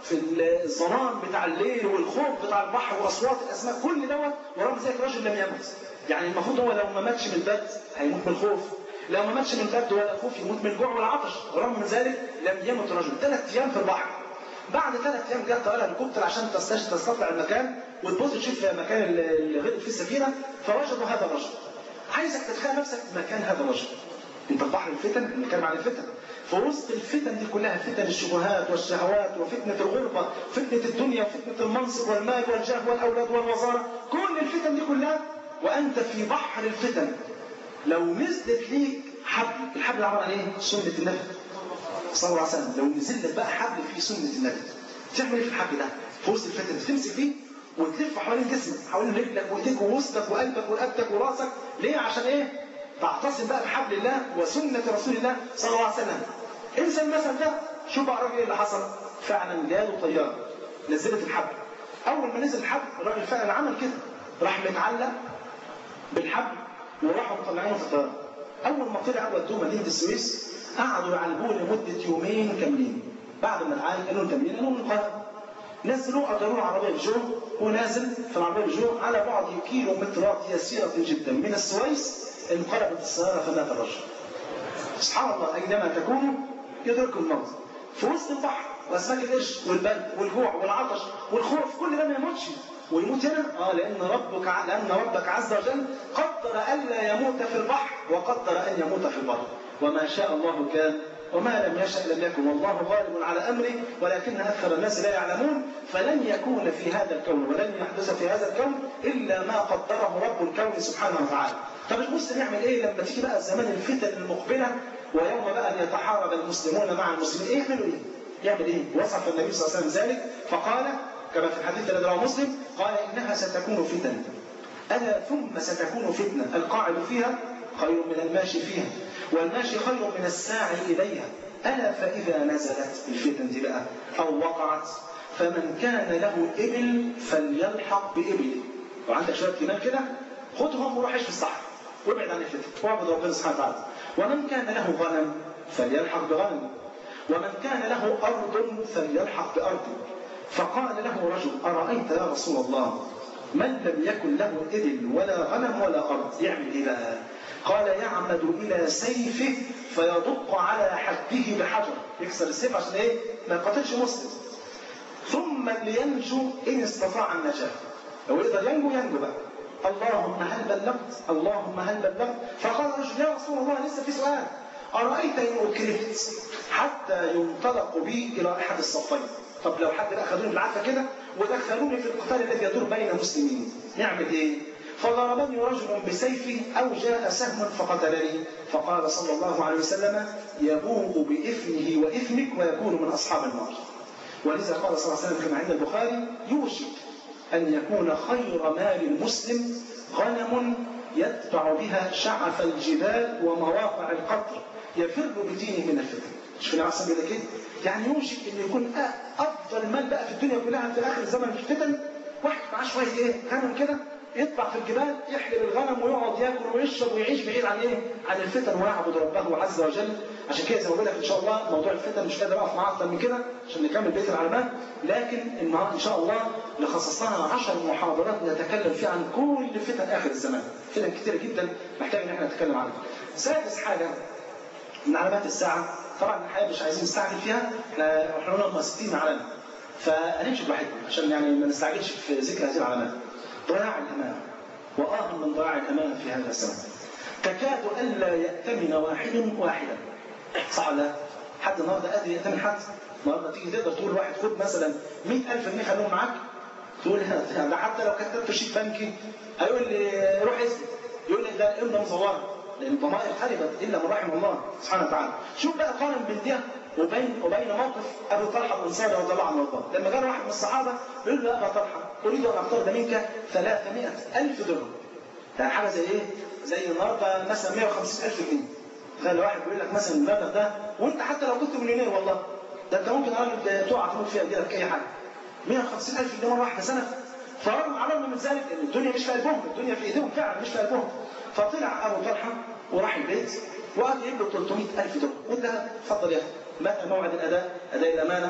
في الظلام بتاع الليل والخوف بتاع البحر واصوات الاسماك كل دوت ورغم ذلك الرجل لم يمت يعني المفروض هو لو ما ماتش من البرد هيموت من الخوف لو ما ماتش من البرد ولا الخوف يموت من الجوع والعطش ورغم من ذلك لم يمت الرجل ثلاث ايام في البحر بعد ثلاث ايام جت طياره هليكوبتر عشان تستطلع المكان وتبص تشوف مكان اللي غرق فيه السفينه فوجدوا هذا الرجل عايزك تتخيل نفسك مكان هذا الرجل انت البحر الفتن بنتكلم عن الفتن في وسط الفتن دي كلها فتن الشبهات والشهوات وفتنة الغربة فتنة الدنيا وفتنة المنصب والمال والجاه والأولاد والوزارة كل الفتن دي كلها وأنت في بحر الفتن لو نزلت ليك حبل الحبل ده عبارة عن ايه؟ سنة النبي صلى الله عليه وسلم لو نزل لك بقى حبل فيه سنة النبي تعمل ايه في الحبل ده؟ في وسط الفتن تمسك فيه وتلف حوالين جسمك حوالين رجلك وايديك ووسطك وقلبك ورقبتك وراسك ليه؟ عشان ايه؟ تعتصم بقى بحبل الله وسنة رسول الله صلى الله عليه وسلم انسى المثل ده شوف بقى الراجل ايه اللي حصل فعلا جاله طياره نزلت الحبل اول ما نزل الحبل الراجل فعلا عمل كده راح متعلق بالحبل وراحوا مطلعينه في الطياره اول ما طلع ودوه مدينه السويس قعدوا يعالجوه لمده يومين كاملين بعد ما اتعالج قالوا انت منين؟ قالوا من القاهره نزلوه اجروا له عربيه بجو ونازل في العربيه بجو على بعد كيلو مترات يسيره جدا من السويس انقلبت السياره فمات الرجل سبحان الله اينما تكونوا يدركوا الموت في وسط البحر واسماك القرش والبرد والجوع والعطش والخوف كل ده ما يموتش ويموت هنا اه لان ربك لان ربك عز وجل قدر الا يموت في البحر وقدر ان يموت في البر وما شاء الله كان وما لم يشأ لم يكن والله غالب على أمره ولكن أكثر الناس لا يعلمون فلن يكون في هذا الكون ولن يحدث في هذا الكون إلا ما قدره رب الكون سبحانه وتعالى طب المسلم يعمل إيه لما تيجي بقى زمان الفتن المقبلة ويوم بقى أن يتحارب المسلمون مع المسلمين إيه يعملوا إيه؟ يعمل إيه؟ وصف النبي صلى الله عليه وسلم ذلك فقال كما في الحديث الذي رواه مسلم قال إنها ستكون فتن ألا ثم ستكون فتنة القاعد فيها خير من الماشي فيها والماشي خير من الساعي إليها ألا فإذا نزلت الفتن دي بقى أو وقعت فمن كان له إبل فليلحق بإبله وعندك شوية كمان كده خدهم وروح عيش في الصحراء وابعد عن الفتن واعبد ربنا سبحانه وتعالى ومن كان له غنم فليلحق بغنم ومن كان له أرض فليلحق بأرضه فقال له رجل أرأيت يا رسول الله من لم يكن له إبل ولا غنم ولا أرض يعمل إيه بقى؟ قال يعمد إلى سيفه فيدق على حده بحجر يكسر السيف عشان إيه؟ ما يقاتلش مسلم ثم لينجو إن استطاع النجاة لو يقدر ينجو ينجو بقى اللهم هل بلغت اللهم هل بلغت فقال الرجل يا رسول الله لسه في سؤال أرأيت إن أكرهت حتى ينطلق بي إلى أحد الصفين طب لو حد بقى خدوني بالعافية كده ودخلوني في القتال الذي يدور بين مسلمين نعمل إيه؟ فضربني رجل بسيفه أو جاء سهم فقتلني فقال صلى الله عليه وسلم يبوء بإثمه وإثمك ويكون من أصحاب النار ولذا قال صلى الله عليه وسلم كما عند البخاري يوشك أن يكون خير مال المسلم غنم يتبع بها شعف الجبال ومواقع القطر يفر بدينه من الفتن مش في العصر كده كده يعني يوشك ان يكون افضل مال بقى في الدنيا كلها في اخر الزمن في الفتن واحد معاه شويه ايه غنم كده يطلع في الجبال يحلب الغنم ويقعد ياكل ويشرب ويعيش بعيد عن ايه؟ عن الفتن ويعبد ربه عز وجل عشان كده زي ما بقول لك ان شاء الله موضوع الفتن مش قادر اقف معاه اكتر من كده عشان نكمل بيت العلامات لكن ان شاء الله لخصصناها 10 محاضرات نتكلم فيها عن كل فتن اخر الزمان فتن كتيره جدا محتاج ان احنا نتكلم عنها سادس حاجه من علامات الساعه طبعا الحقيقه مش عايزين نستعجل فيها احنا احنا قلنا 60 علامه فهنمشي براحتنا عشان يعني ما نستعجلش في ذكر هذه العلامات ضياع الأمانة وآه من ضياع الأمانة في هذا الزمن تكاد ألا يأتمن واحد واحدا صح ولا حد النهارده قادر يأتمن حد النهارده تيجي تقدر تقول واحد خد مثلا 100000 جنيه خليهم معاك تقول ده حتى لو كتبت شيك بنكي هيقول لي روح اسم يقول لي ده امضى مزوره لان الضمائر خربت الا من رحم الله سبحانه وتعالى شوف بقى قارن بين ده وبين وبين موقف ابي طلحه الانصاري رضي الله عنه وارضاه لما جاء واحد من الصحابه بيقول له يا ابا طلحه اريد ان اقترض منك 300000 درهم يعني حاجه زي ايه؟ زي النهارده مثلا 150000 جنيه تخيل واحد بيقول لك مثلا المبلغ ده وانت حتى لو كنت مليونير والله ده انت ممكن راجل تقع تموت فيها لك اي حاجه 150000 جنيه مره واحده سنه فرغم على من ذلك ان الدنيا مش في قلبهم الدنيا في ايديهم فعلا مش في قلبهم فطلع ابو طلحه وراح البيت وقعد يجيب له 300000 درهم وانت اتفضل يا اخي متى موعد الاداء اداء الامانه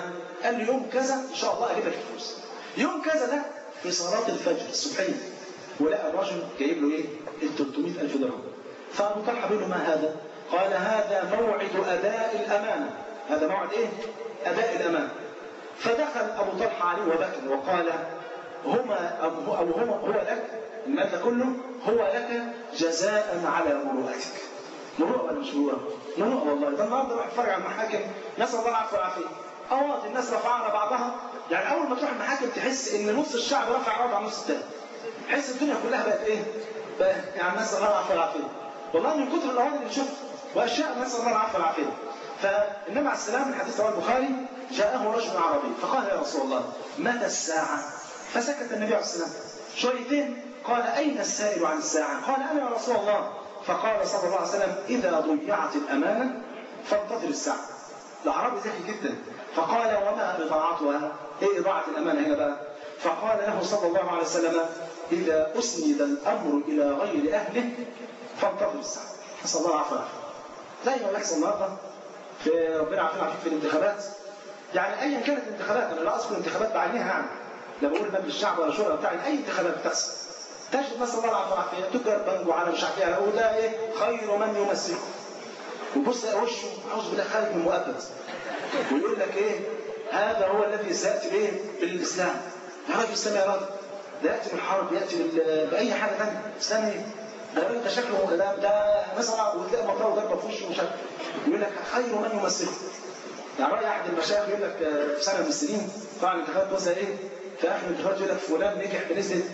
قال لي يوم كذا ان شاء الله اجيب لك الفلوس يوم كذا ده في صلاه الفجر الصبحيه ولقى الرجل جايب له ايه ال 300000 درهم فابو طلحه بيقول له ما هذا قال هذا موعد اداء الامانه هذا موعد ايه اداء الامانه فدخل ابو طلحه عليه وبكى وقال هما او هما هو لك المال ده كله هو لك جزاء على مروءتك مروءه ولا مش مروءه؟ مروءه والله ده النهارده روح اتفرج على المحاكم نسال الله العفو والعافيه قواضي الناس رفعها على بعضها يعني اول ما تروح المحاكم تحس ان نص الشعب رفع قواضي على النص الثاني تحس الدنيا كلها بقت ايه؟ بقى يعني نسال الله العفو والعافيه والله من كتر القواضي اللي بنشوفها واشياء نسال الله العفو والعافيه فالنبي عليه السلام من حديث رواه البخاري جاءه رجل عربي فقال يا رسول الله متى الساعه؟ فسكت النبي عليه السلام شويتين قال أين السائل عن الساعة؟ قال أنا يا رسول الله فقال صلى الله عليه وسلم إذا ضيعت الأمانة فانتظر الساعة الأعرابي ذكي جدا فقال وما إضاعتها؟ إيه إضاعة الأمانة هنا بقى؟ فقال له صلى الله عليه وسلم إذا أسند الأمر إلى غير أهله فانتظر الساعة نسأل الله العافية زي ما بيحصل النهارده في ربنا عافينا في الانتخابات يعني ايا كانت الانتخابات انا لا اذكر انتخابات بعينها يعني لا بقول مجلس الشعب ولا شورى بتاع اي انتخابات بتحصل تجد نسال الله العافيه والعافيه تجار بنجو على مش عارف ايه وده ايه خير من يمثله وبص وشه اعوذ بالله خارج من مؤبد ويقول لك ايه هذا هو الذي سياتي بايه بالاسلام يا راجل اسلام يا راجل ده ياتي بالحرب ياتي بال... باي حاجه ثانيه اسلام ايه؟ ده الراجل ده شكله ده ده مثلا وتلاقي مطره ضربه في وشه مش عارف يقول لك خير من يمثله يعني رأي أحد المشايخ يقول لك في سنة من السنين طبعا الانتخابات توزع إيه؟ في آخر الانتخابات يقول لك فلان نجح بنسبة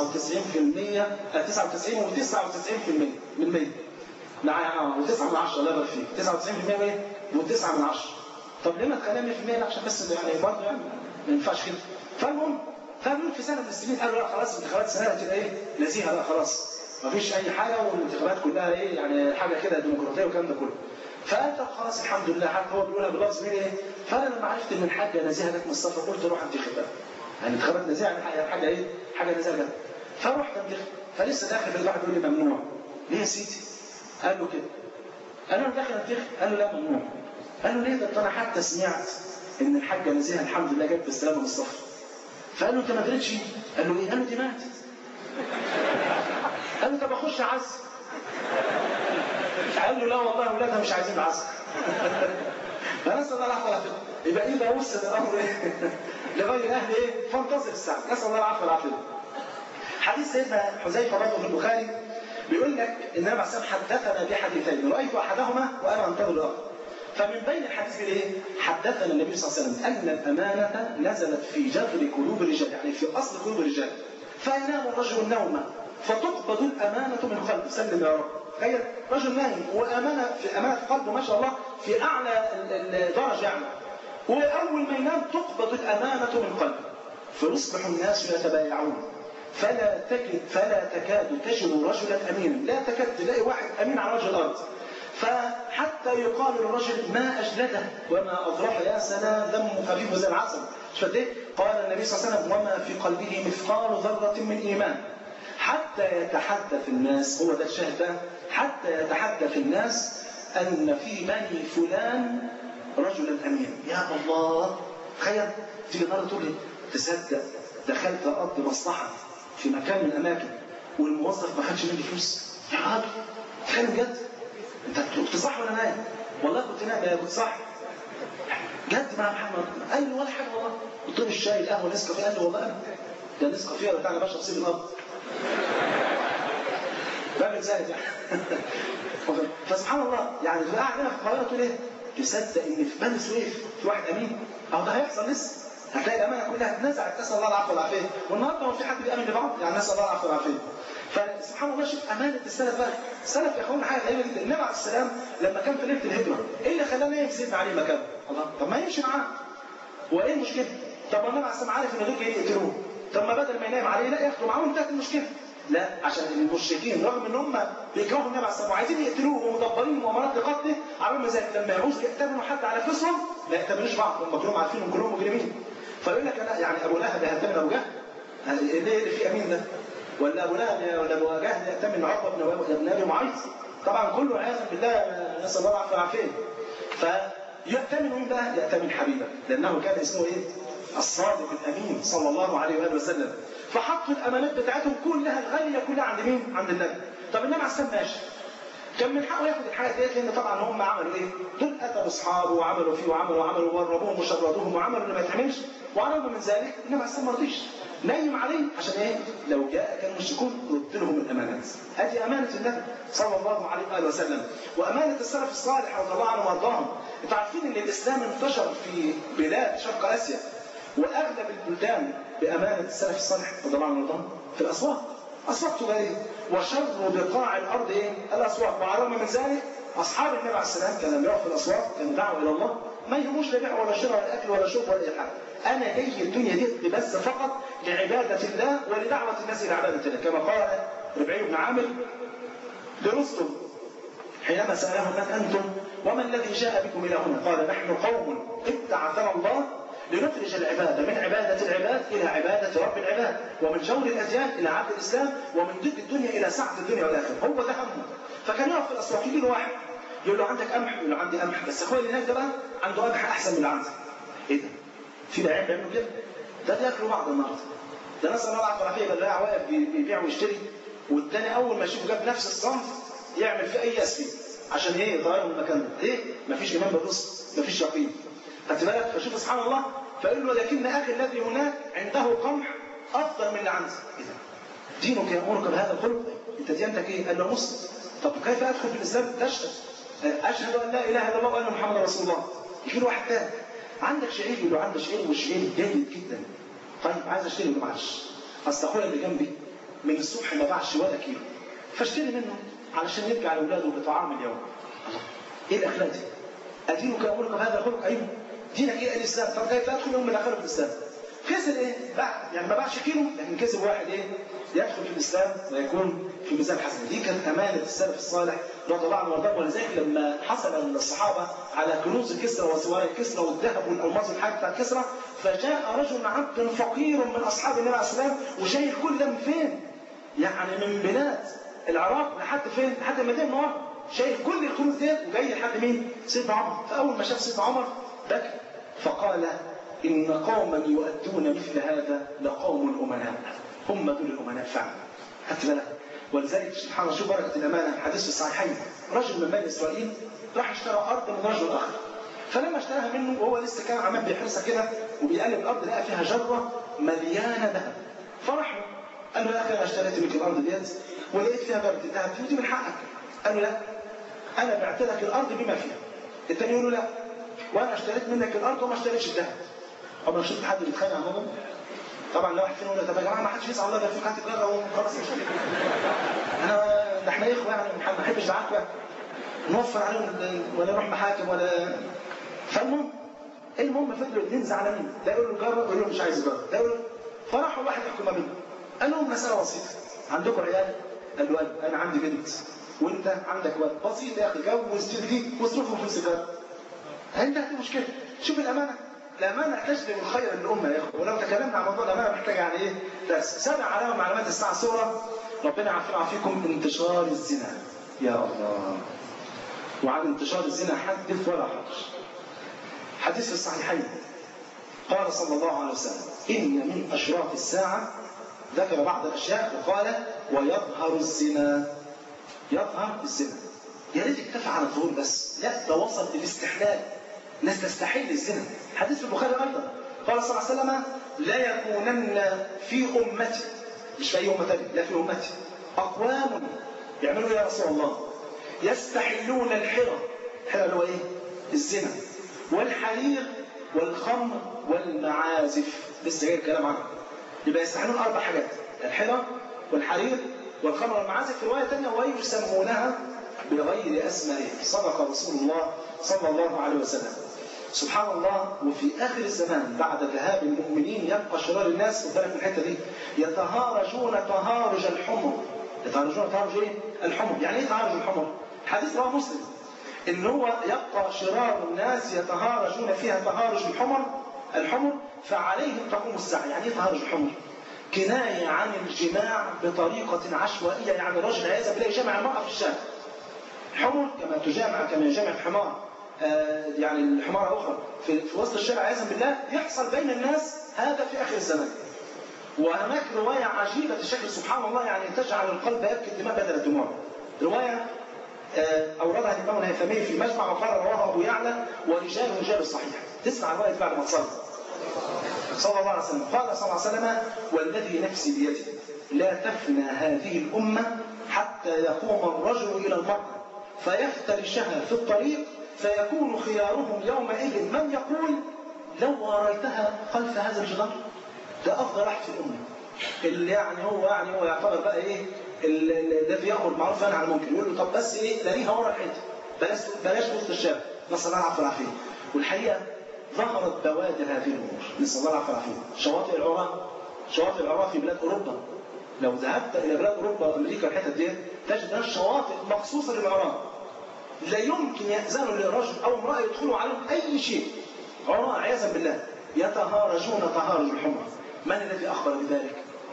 99% 99 و 99% من 100 نعم و9 من 10 الله يبارك فيك 99% ايه؟ و9 من 10 طب ليه ما تخليها 100% عشان بس يعني برضه يعني ما ينفعش كده فالمهم فبيقول في سنة من السنين قالوا لا خلاص الانتخابات السنة هتبقى ايه؟ نزيهة بقى خلاص مفيش أي حاجة والانتخابات كلها ايه يعني حاجة كده ديمقراطية والكلام ده كله فقال طب خلاص الحمد لله حتى هو بيقولها بلفظ مين ايه؟ فانا لما عرفت ان الحاجه نزيهه جت من السفر قلت اروح انتخب بقى. يعني انتخابات نزيهه يعني حاجه ايه؟ حاجه نزيهه جت. فرحت انتخب فلسه داخل في الواحد يقول لي ممنوع. ليه يا سيدي؟ قال له كده. قال له انا داخل انتخب قال له لا ممنوع. قال له ليه ده انا حتى سمعت ان الحاجه نزيهه الحمد لله جت بالسلامه من السفر. فقال له انت ما دريتش؟ قال له ايه؟ قال له دي ماتت. قال له طب اخش عزل. قال له لا والله اولادها مش عايزين العزل فنسال الله العفو والعافيه يبقى اذا وصل الامر ايه لغير اهل ايه فانتظر الساعه نسال الله العفو والعافيه حديث سيدنا حذيفه برضه في البخاري بيقول لك النبي عليه الصلاه حدثنا بحديثين رايت احدهما وانا انتظر الاخر فمن بين الحديث ايه حدثنا النبي صلى الله عليه وسلم ان الامانه نزلت في جذر قلوب الرجال يعني في اصل قلوب الرجال فينام الرجل نوما فتقبض الامانه من قلبه سلم يا رب تخيل رجل نايم وامانه في امانه قلبه ما شاء الله في اعلى الدرجه يعني واول ما ينام تقبض الامانه من قلبه فيصبح الناس يتبايعون فلا تجد فلا تكاد تجد رجلا امينا لا تكاد تلاقي واحد امين على وجه الارض فحتى يقال للرجل ما اجلده وما اضرح يا سلام دمه خفيف زي العسل مش ايه؟ قال النبي صلى الله عليه وسلم وما في قلبه مثقال ذره من ايمان حتى يتحدث الناس هو ده الشاهد ده حتى يتحدث الناس أن في بني فلان رجلا أمين يا الله تخيل تيجي النهارده تقول لي تصدق دخلت أقضي مصلحة في مكان من الأماكن والموظف ما خدش مني فلوس يا راجل تخيل بجد أنت كنت صح ولا نايم؟ والله كنت نايم يا كنت صح جد مع محمد قال لي ولا حاجه والله قلت له الشاي القهوه نسكافيه قال لي والله انا ده نسكافيه ولا بتاع انا بشرب سيب الارض باب زاهد يعني فسبحان الله يعني تبقى قاعد هنا في القاهره تقول ايه؟ تصدق ان في بني سويف في واحد امين؟ اهو ده هيحصل لسه هتلاقي الامانه كلها اتنزعت نسال الله العفو والعافيه والنهارده هو في حد بيامن لبعض يعني نسال الله العفو والعافيه فسبحان الله شوف امانه السلف بقى السلف يا اخوانا حاجه غريبه جدا النبي عليه السلام لما كان في ليله الهجره ايه اللي خلاه نايم سيدنا علي مكانه؟ الله طب ما يمشي معاه هو ايه المشكله؟ طب ما النبي عليه السلام عارف ان دول جايين يقتلوه طب ما بدل ما ينام عليه لا ياخدوا معاهم انتهت المشكله لا عشان المشركين رغم ان هم بيكرهوا النبي عليه الصلاه وعايزين يقتلوه ومدبرين مؤامرات لقتله على مزاج لما يعوزوا يأتمنوا حد على فلوسهم ما يأتمنوش بعض هم كلهم عارفين ان كلهم مجرمين فيقول لك انا يعني ابو لهب يأتمن ابو جهل ليه اللي فيه امين ده؟ ولا ابو لهب ولا ابو جهل يأتمن عقبه بن ابن ابي معيط طبعا كله عياذا بالله نسال الله العافيه والعافيه يأتمن مين بقى؟ يأتمن حبيبه لأنه كان اسمه إيه؟ الصادق الأمين صلى الله عليه وآله وسلم فحطوا الأمانات بتاعتهم كلها الغالية كلها عند مين؟ عند النبي طب النبي عليه السلام ماشي كان من حقه ياخد الحاجه ديت لان طبعا هم عملوا ايه؟ دول قتلوا اصحابه وعملوا فيه وعملوا وعملوا ووربوهم وشردوهم وعملوا اللي ما يتعملش وعلى من ذلك النبي عليه السلام ما رضيش نايم عليه عشان ايه؟ لو جاء كان المشركون رد لهم الامانات. هذه امانه النبي صلى الله عليه واله وسلم وامانه السلف الصالح رضي الله عنهم وارضاهم. انتوا عارفين ان الاسلام انتشر في بلاد شرق اسيا واغلب البلدان بامانه السلف الصالح رضي الله عنهم وارضاهم في الاسواق. اسواق تجاريه وشر بقاع الارض ايه؟ الاسواق وعلى الرغم من ذلك اصحاب النبي عليه السلام كان لما يقف في الاسواق كان دعوه الى الله ما يهموش لا بيع ولا شراء ولا اكل ولا شرب ولا اي حاجه. انا جاي الدنيا دي بس فقط لعباده الله ولدعوه الناس الى عباده الله كما قال ربعي بن عامر لرستم حينما سالهم من انتم وما الذي جاء بكم الى هنا؟ قال نحن قوم ابتعثنا الله لنخرج العباده من عباده العباد الى عباده رب العباد ومن جور الاديان الى عبد الاسلام ومن ضد الدنيا الى سعه الدنيا والاخره هو ده همه فكان يقف في الاسواق يجي له واحد يقول له عندك قمح يقول له عندي قمح بس اخويا اللي هناك ده بقى عنده قمح احسن من اللي عندي ايه ده؟ في بياعين بيعملوا كده ده بياكلوا بعض النهارده ده ناس الله العفو والعافيه بلاقي واقف بيبيع ويشتري والتاني اول ما يشوفه جاب نفس الصنف يعمل فيه اي اسفين عشان ايه يغير من المكان ده ليه؟ مفيش ايمان بالرسل مفيش يقين خدت بالك فشوف سبحان الله فيقول له لكن اخي الذي هناك عنده قمح افضل من اللي عندي ايه ده؟ دينك يامرك بهذا الخلق انت ديانتك ايه؟ قال له مسلم طب كيف ادخل في الاسلام؟ تشهد اشهد ان لا اله الا الله وان محمدا رسول الله يجي له واحد تاني عندك شعير يقول له عندك شعير والشعير جيد جدا طيب عايز اشتري له معلش اصل اخويا اللي جنبي من الصبح ما باعش ولا كيلو فاشتري منه علشان يرجع لاولاده بطعام اليوم الله ايه الاخلاق دي؟ ادينك امرك بهذا الخلق ايوه دينك ايه الاسلام طب كيف ادخل يوم من دخله في الاسلام خسر ايه؟ باع يعني ما باعش كيلو لكن كسب واحد ايه؟ يدخل في الاسلام ويكون في ميزان حسن دي كانت امانه السلف الصالح رضي الله عنه وارضاه ولذلك لما حصل الصحابه على كنوز كسرى وسواري كسرى والذهب والالماس والحاجه بتاع كسرى فجاء رجل عبد فقير من اصحاب النبي عليه السلام وشايل كل ده من فين؟ يعني من بلاد العراق لحد فين؟ لحد المدينه المنوره شايل كل الكنوز ديت وجاي لحد مين؟ سيدنا عمر فاول ما شاف سيدنا عمر بكى فقال إن قوما يؤدون مثل هذا لقوم الأمناء هم دول الأمناء فعلا خدت بالك ولذلك سبحان الله شوف بركة الأمانة حديث في الصحيحين رجل من بني إسرائيل راح اشترى أرض من رجل آخر فلما اشتراها منه وهو لسه كان عمال بيحرسها كده وبيقلب الأرض لقى فيها جرة مليانة ذهب فرح له قال له يا أخي أنا اشتريت منك الأرض ديت ولقيت فيها جرة الذهب دي من حقك قال له لا أنا بعت لك الأرض بما فيها التاني يقول له لا وانا اشتريت منك الارض وما اشتريتش الذهب عمرك شفت حد بيتخانق على الموضوع طبعا لو واحد فينا يقول طب يا جماعه ما حدش يسال الله ده في حد يتغير خلاص انا ده احنا اخوه يعني ما نحبش دعاك بقى نوفر عليهم ولا نروح محاكم ولا فالمهم المهم فضلوا الاثنين زعلانين ده يقول له جرب ويقول له مش عايز يجرب ده يقول له فراحوا واحد يحكم ما بينهم قال لهم مساله بسيطه عندكم عيال؟ قال له انا عندي بنت وانت عندك ولد بسيط يا اخي جوز دي واصرفهم في السيجاره انتهت المشكله شوف الامانه الامانه تجلب الخير للامه يا اخوه ولو تكلمنا عن موضوع الامانه محتاج يعني ايه درس سبع علامه من علامات الساعه الصغرى ربنا يعافينا ويعافيكم انتشار الزنا يا الله وعن انتشار الزنا حدث ولا حرج حديث في الصحيحين قال صلى الله عليه وسلم ان من اشراط الساعه ذكر بعض الاشياء وقال ويظهر الزنا يظهر الزنا يا ريت اكتفى على الظهور بس لا ده وصل للاستحلال الناس تستحل الزنا حديث في البخاري ايضا قال صلى الله عليه وسلم لا يكونن في امتي مش في اي امه ثانيه لا في امتي اقوام يعملوا يا رسول الله يستحلون الحرى الحرى اللي هو ايه؟ الزنا والحرير والخمر والمعازف لسه جاي الكلام عنه يبقى يستحلون اربع حاجات الحرى والحرير والخمر والمعازف في روايه ثانيه ويسمونها بغير اسمائه صدق رسول الله صلى الله عليه وسلم سبحان الله وفي اخر الزمان بعد ذهاب المؤمنين يبقى شرار الناس خد بالك من الحته دي يتهارجون تهارج الحمر يتهارجون تهارج ايه؟ الحمر يعني ايه تهارج الحمر؟ حديث رواه مسلم ان هو يبقى شرار الناس يتهارجون فيها تهارج الحمر الحمر فعليهم تقوم الساعه يعني ايه تهارج الحمر؟ كنايه عن الجماع بطريقه عشوائيه يعني الرجل عايز بالله يجمع المراه في الشارع حمر كما تجامع كما يجامع الحمار آه يعني الحماره اخرى في, في وسط الشارع عياذا بالله يحصل بين الناس هذا في اخر الزمان وهناك روايه عجيبه الشكل سبحان الله يعني تجعل القلب يبكي الدماء بدل الدموع روايه آه اوردها الامام الهيثمي في مجمع وقال رواه ابو يعلى ورجال رجال الصحيح تسمع الروايه دي بعد ما تصلي صلى الله عليه وسلم قال صلى الله عليه وسلم والذي نفسي بيده لا تفنى هذه الأمة حتى يقوم الرجل إلى المرأة فيفترشها في الطريق فيكون خيارهم يومئذ من يقول لو وريتها خلف هذا الجدار ده أفضل أحد في الأمة اللي يعني هو يعني هو يعتبر بقى إيه الذي يأمر بالمعروف وينهى عن المنكر يقول له طب بس إيه تلاقيها ورا الحيط بلاش بلاش وسط الشارع نسأل الله العفو والعافية والحقيقة ظهرت بوادر هذه الامور نسال الله العافيه والعافيه شواطئ العراة شواطئ العراة في بلاد اوروبا لو ذهبت الى بلاد اوروبا وامريكا والحتت دي تجد هناك شواطئ مخصوصه للعراة لا يمكن يأذنوا لرجل او امراه يدخلوا عليهم اي شيء عراة عياذا بالله يتهارجون تهارج الحمر من الذي اخبر بذلك؟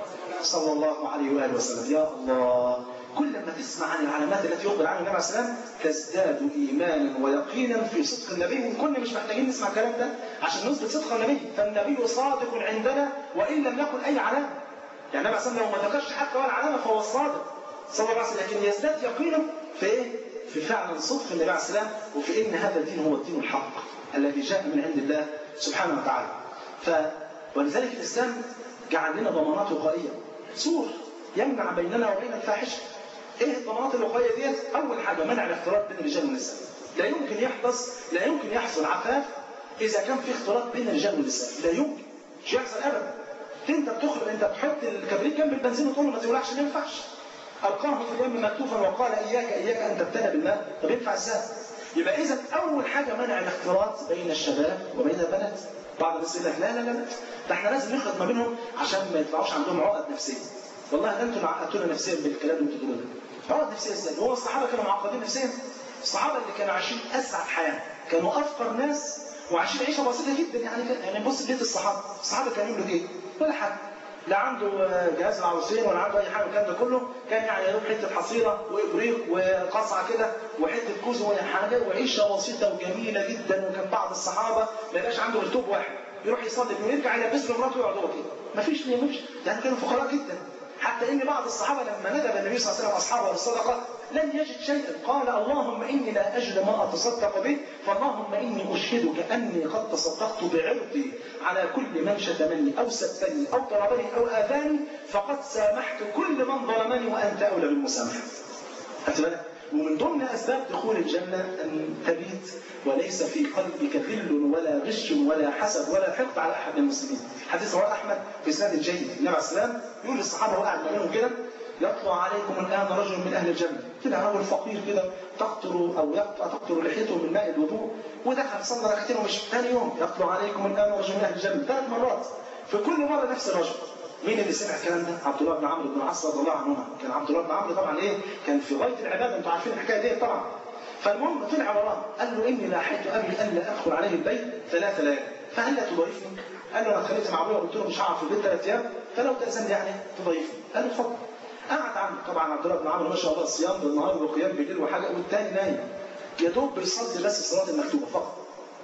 صلى الله عليه واله وسلم يا الله كل ما تسمع عن العلامات التي يخبر عنها النبي عليه السلام تزداد ايمانا ويقينا في صدق النبي وكنا مش محتاجين نسمع الكلام ده عشان نثبت صدق النبي فالنبي صادق عندنا وان لم يكن اي علامه يعني النبي عليه السلام لو ما ذكرش حتى ولا علامه فهو الصادق صلى الله عليه وسلم لكن يزداد يقينا في ايه؟ في فعلا صدق النبي عليه السلام وفي ان هذا الدين هو الدين الحق الذي جاء من عند الله سبحانه وتعالى ف ولذلك الاسلام جعل لنا ضمانات وقائيه سور يمنع بيننا وبين الفاحشه ايه الضمانات الوقائيه ديت؟ اول حاجه منع الاختلاط بين الرجال والنساء. لا يمكن يحدث لا يمكن يحصل عفاف اذا كان في اختلاط بين الرجال والنساء، لا يمكن مش يحصل ابدا. انت بتخرج انت بتحط الكبريت جنب البنزين وتقول له ما تولعش ما ينفعش. القاه في اليم مكتوفا وقال اياك اياك ان تبتلى بالماء، طب ينفع ازاي؟ يبقى اذا اول حاجه منع الاختلاط بين الشباب وبين البنات. بعض الناس يقول لك لا لا لا ده احنا لازم نخلط ما بينهم عشان ما يطلعوش عندهم عقد نفسيه. والله ده انتوا عقدتونا نفسيا بالكلام اللي انتوا بتقولوه ده. عقد نفسيه ازاي؟ هو الصحابه كانوا معقدين نفسيا؟ الصحابه اللي كانوا عايشين اسعد حياه، كانوا افقر ناس وعايشين عيشه بسيطه جدا يعني يعني بص بيت الصحابه، الصحابه كانوا يعملوا ايه؟ ولا حاجه. لا عنده جهاز العروسين ولا عنده اي حاجه الكلام ده كله كان يعني يروح حته حصيره وابريق وقصعه كده وحته كوز وحاجه وعيشه بسيطه وجميله جدا وكان بعض الصحابه ما يبقاش عنده غير توب واحد يروح يصلي ويرجع يلبس له مراته ويقعد هو كده مفيش مفيش يعني كانوا فقراء جدا حتى ان بعض الصحابه لما ندب النبي صلى الله عليه وسلم اصحابه بالصدقه لم يجد شيئا قال اللهم اني لا اجد ما اتصدق به فاللهم اني اشهدك اني قد تصدقت بعرضي على كل من شتمني او سبني او ضربني او اذاني فقد سامحت كل من ظلمني وانت اولى بالمسامحه. خدت بالك؟ ومن ضمن اسباب دخول الجنه ان تبيت وليس في قلبك غل ولا غش ولا حسد ولا حقد على احد من المسلمين. حديث رواه احمد في اسناد جيد النبي عليه السلام يقول للصحابه وهو قاعد بينهم كده يطلع عليكم الان رجل من اهل الجنه كده رجل فقير كده تقطر او يقطع تقطر لحيته من ماء الوضوء ودخل صلى ركعتين ومش ثاني يوم يطلع عليكم الان رجل من اهل الجنه ثلاث مرات في كل مره نفس الرجل مين اللي سمع الكلام ده؟ عبد الله بن عمرو بن العاص رضي الله عنهما، كان عبد الله بن عمرو طبعا ايه؟ كان في غايه العباده انتوا عارفين الحكايه دي طبعا. فالمهم طلع وراه قال له اني لاحيت ابي الا ادخل عليه البيت ثلاث ليالي، فهل لا تضيفني؟ قال له انا اتخانقت مع ابويا وقلت له مش هقعد في البيت ثلاث ايام فلو تاذن لي يعني تضيفني. قال له اتفضل. قعد عنه طبعا عبد الله بن عمرو ما شاء الله صيام بالنهار وقيام بالليل وحاجه والتاني نايم. يا دوب بيصلي بس الصلاه المكتوبه فقط.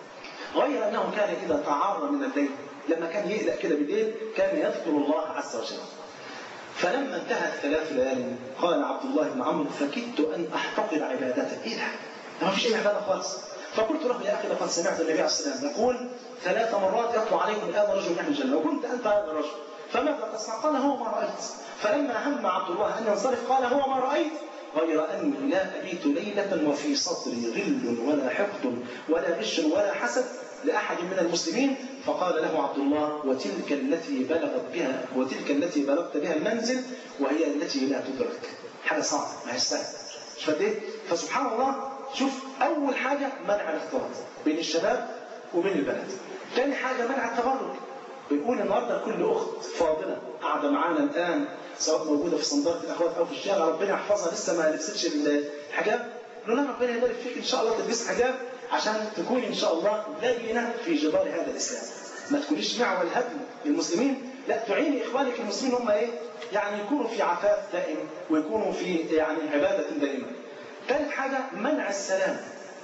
غير انه كان اذا تعار من الليل لما كان يقلق كده بالليل كان يذكر الله عز وجل. فلما انتهت ثلاث ليال قال عبد الله بن عمرو فكدت ان احتقر عبادته، ايه ده؟ ما فيش اي عباده خالص. فقلت له يا اخي لقد سمعت النبي عليه الصلاه والسلام يقول ثلاث مرات يطلع عليكم الان رجل من اهل الجنه وكنت انت هذا الرجل فماذا تصنع؟ قال هو ما رايت فلما هم عبد الله ان ينصرف قال هو ما رايت غير اني لا ابيت ليله وفي صدري غل ولا حقد ولا غش ولا حسد لاحد من المسلمين فقال له عبد الله وتلك التي بلغت بها وتلك التي بلغت بها المنزل وهي التي لا تدرك حاجه صعبه ما هي سهله مش فاهم فسبحان الله شوف اول حاجه منع الاختلاط بين الشباب وبين البنات ثاني حاجه منع التبرج بيقول النهارده كل اخت فاضله قاعده معانا الان سواء موجوده في صندوق الاخوات او في الشارع ربنا يحفظها لسه ما لبستش الحجاب نقول لها ربنا يبارك فيك ان شاء الله تلبس حجاب عشان تكوني ان شاء الله لينه في جدار هذا الاسلام ما تكونيش معول هدم للمسلمين لا تعيني اخوانك المسلمين هم ايه يعني يكونوا في عفاف دائم ويكونوا في يعني عباده دائمه ثالث حاجه منع السلام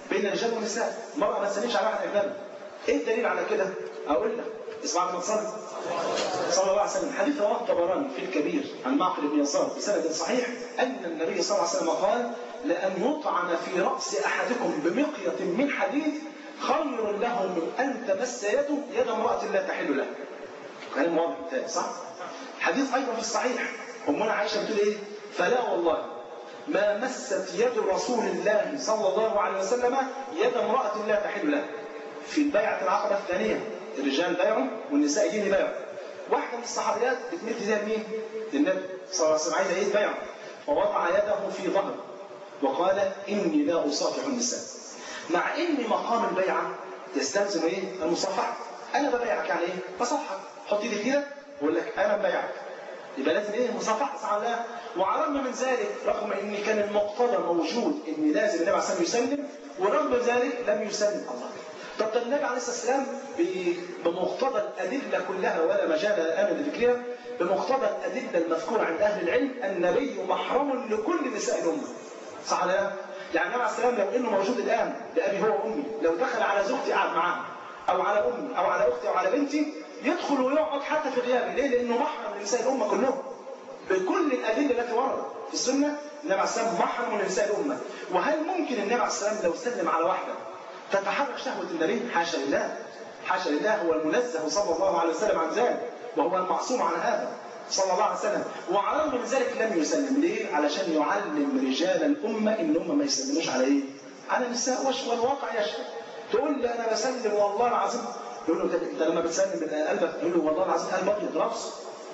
بين الرجال والنساء المرأة ما تسلمش على واحد أجنبي إيه الدليل على كده؟ أقول لك اسمع ما تصلي صلى الله عليه وسلم حديث رواه الطبراني في الكبير عن معقل بن يسار بسند صحيح أن النبي صلى الله عليه وسلم قال لأن يطعن في رأس أحدكم بمقية من حديد خير له من أن تمس يده يد امرأة لا تحل له كلام واضح بالتالي صح؟ حديث أيضا في الصحيح أمنا عائشة بتقول إيه؟ فلا والله ما مست يد رسول الله صلى الله عليه وسلم يد امرأة لا تحل له في بيعة العقبة الثانية الرجال بايعوا والنساء يجين يبايعوا واحدة من الصحابيات بتمد زي مين؟ النبي صلى الله عليه وسلم عايزة ايه تبايعه فوضع يده في ظهره وقال إني لا أصافح النساء مع إن مقام البيعة يستلزم ايه؟ المصافحة أنا ببايعك يعني ايه؟ بصافحك حط ايدك كده وأقول لك أنا ببايعك يبقى لازم ايه مصافحه صح الله وعلى الرغم من ذلك رغم ان كان المقتضى موجود ان لازم النبي عليه الصلاه والسلام يسلم ورغم ذلك لم يسلم الله طب ده النبي عليه الصلاه والسلام بمقتضى الادله كلها ولا مجال الان لذكرها بمقتضى الادله المذكوره عند اهل العلم النبي محرم لكل نساء الامه صح ولا لا؟ يعني النبي عليه الصلاه والسلام لو انه موجود الان بابي هو وامي لو دخل على زوجتي قعد معاها او على امي او على اختي او على بنتي يدخل ويقعد حتى في غيابي ليه؟ لانه محرم لنساء الامه كلهم بكل الادله التي وردت في السنه النبي عليه الصلاه والسلام محرم لنساء الامه وهل ممكن النبي عليه الصلاه والسلام لو سلم على واحده تتحرك شهوه النبي؟ حاشا لله حاشا لله هو المنزه صلى الله عليه وسلم عن ذلك وهو المعصوم عن هذا صلى الله عليه وسلم وعلى الرغم من ذلك لم يسلم ليه؟ علشان يعلم رجال الامه ان هم ما يسلموش على ايه؟ على النساء والواقع يشهد تقول لي انا بسلم والله العظيم يقول له انت لما بتسلم من قلبك تقول له والله العظيم قلب ابيض رفص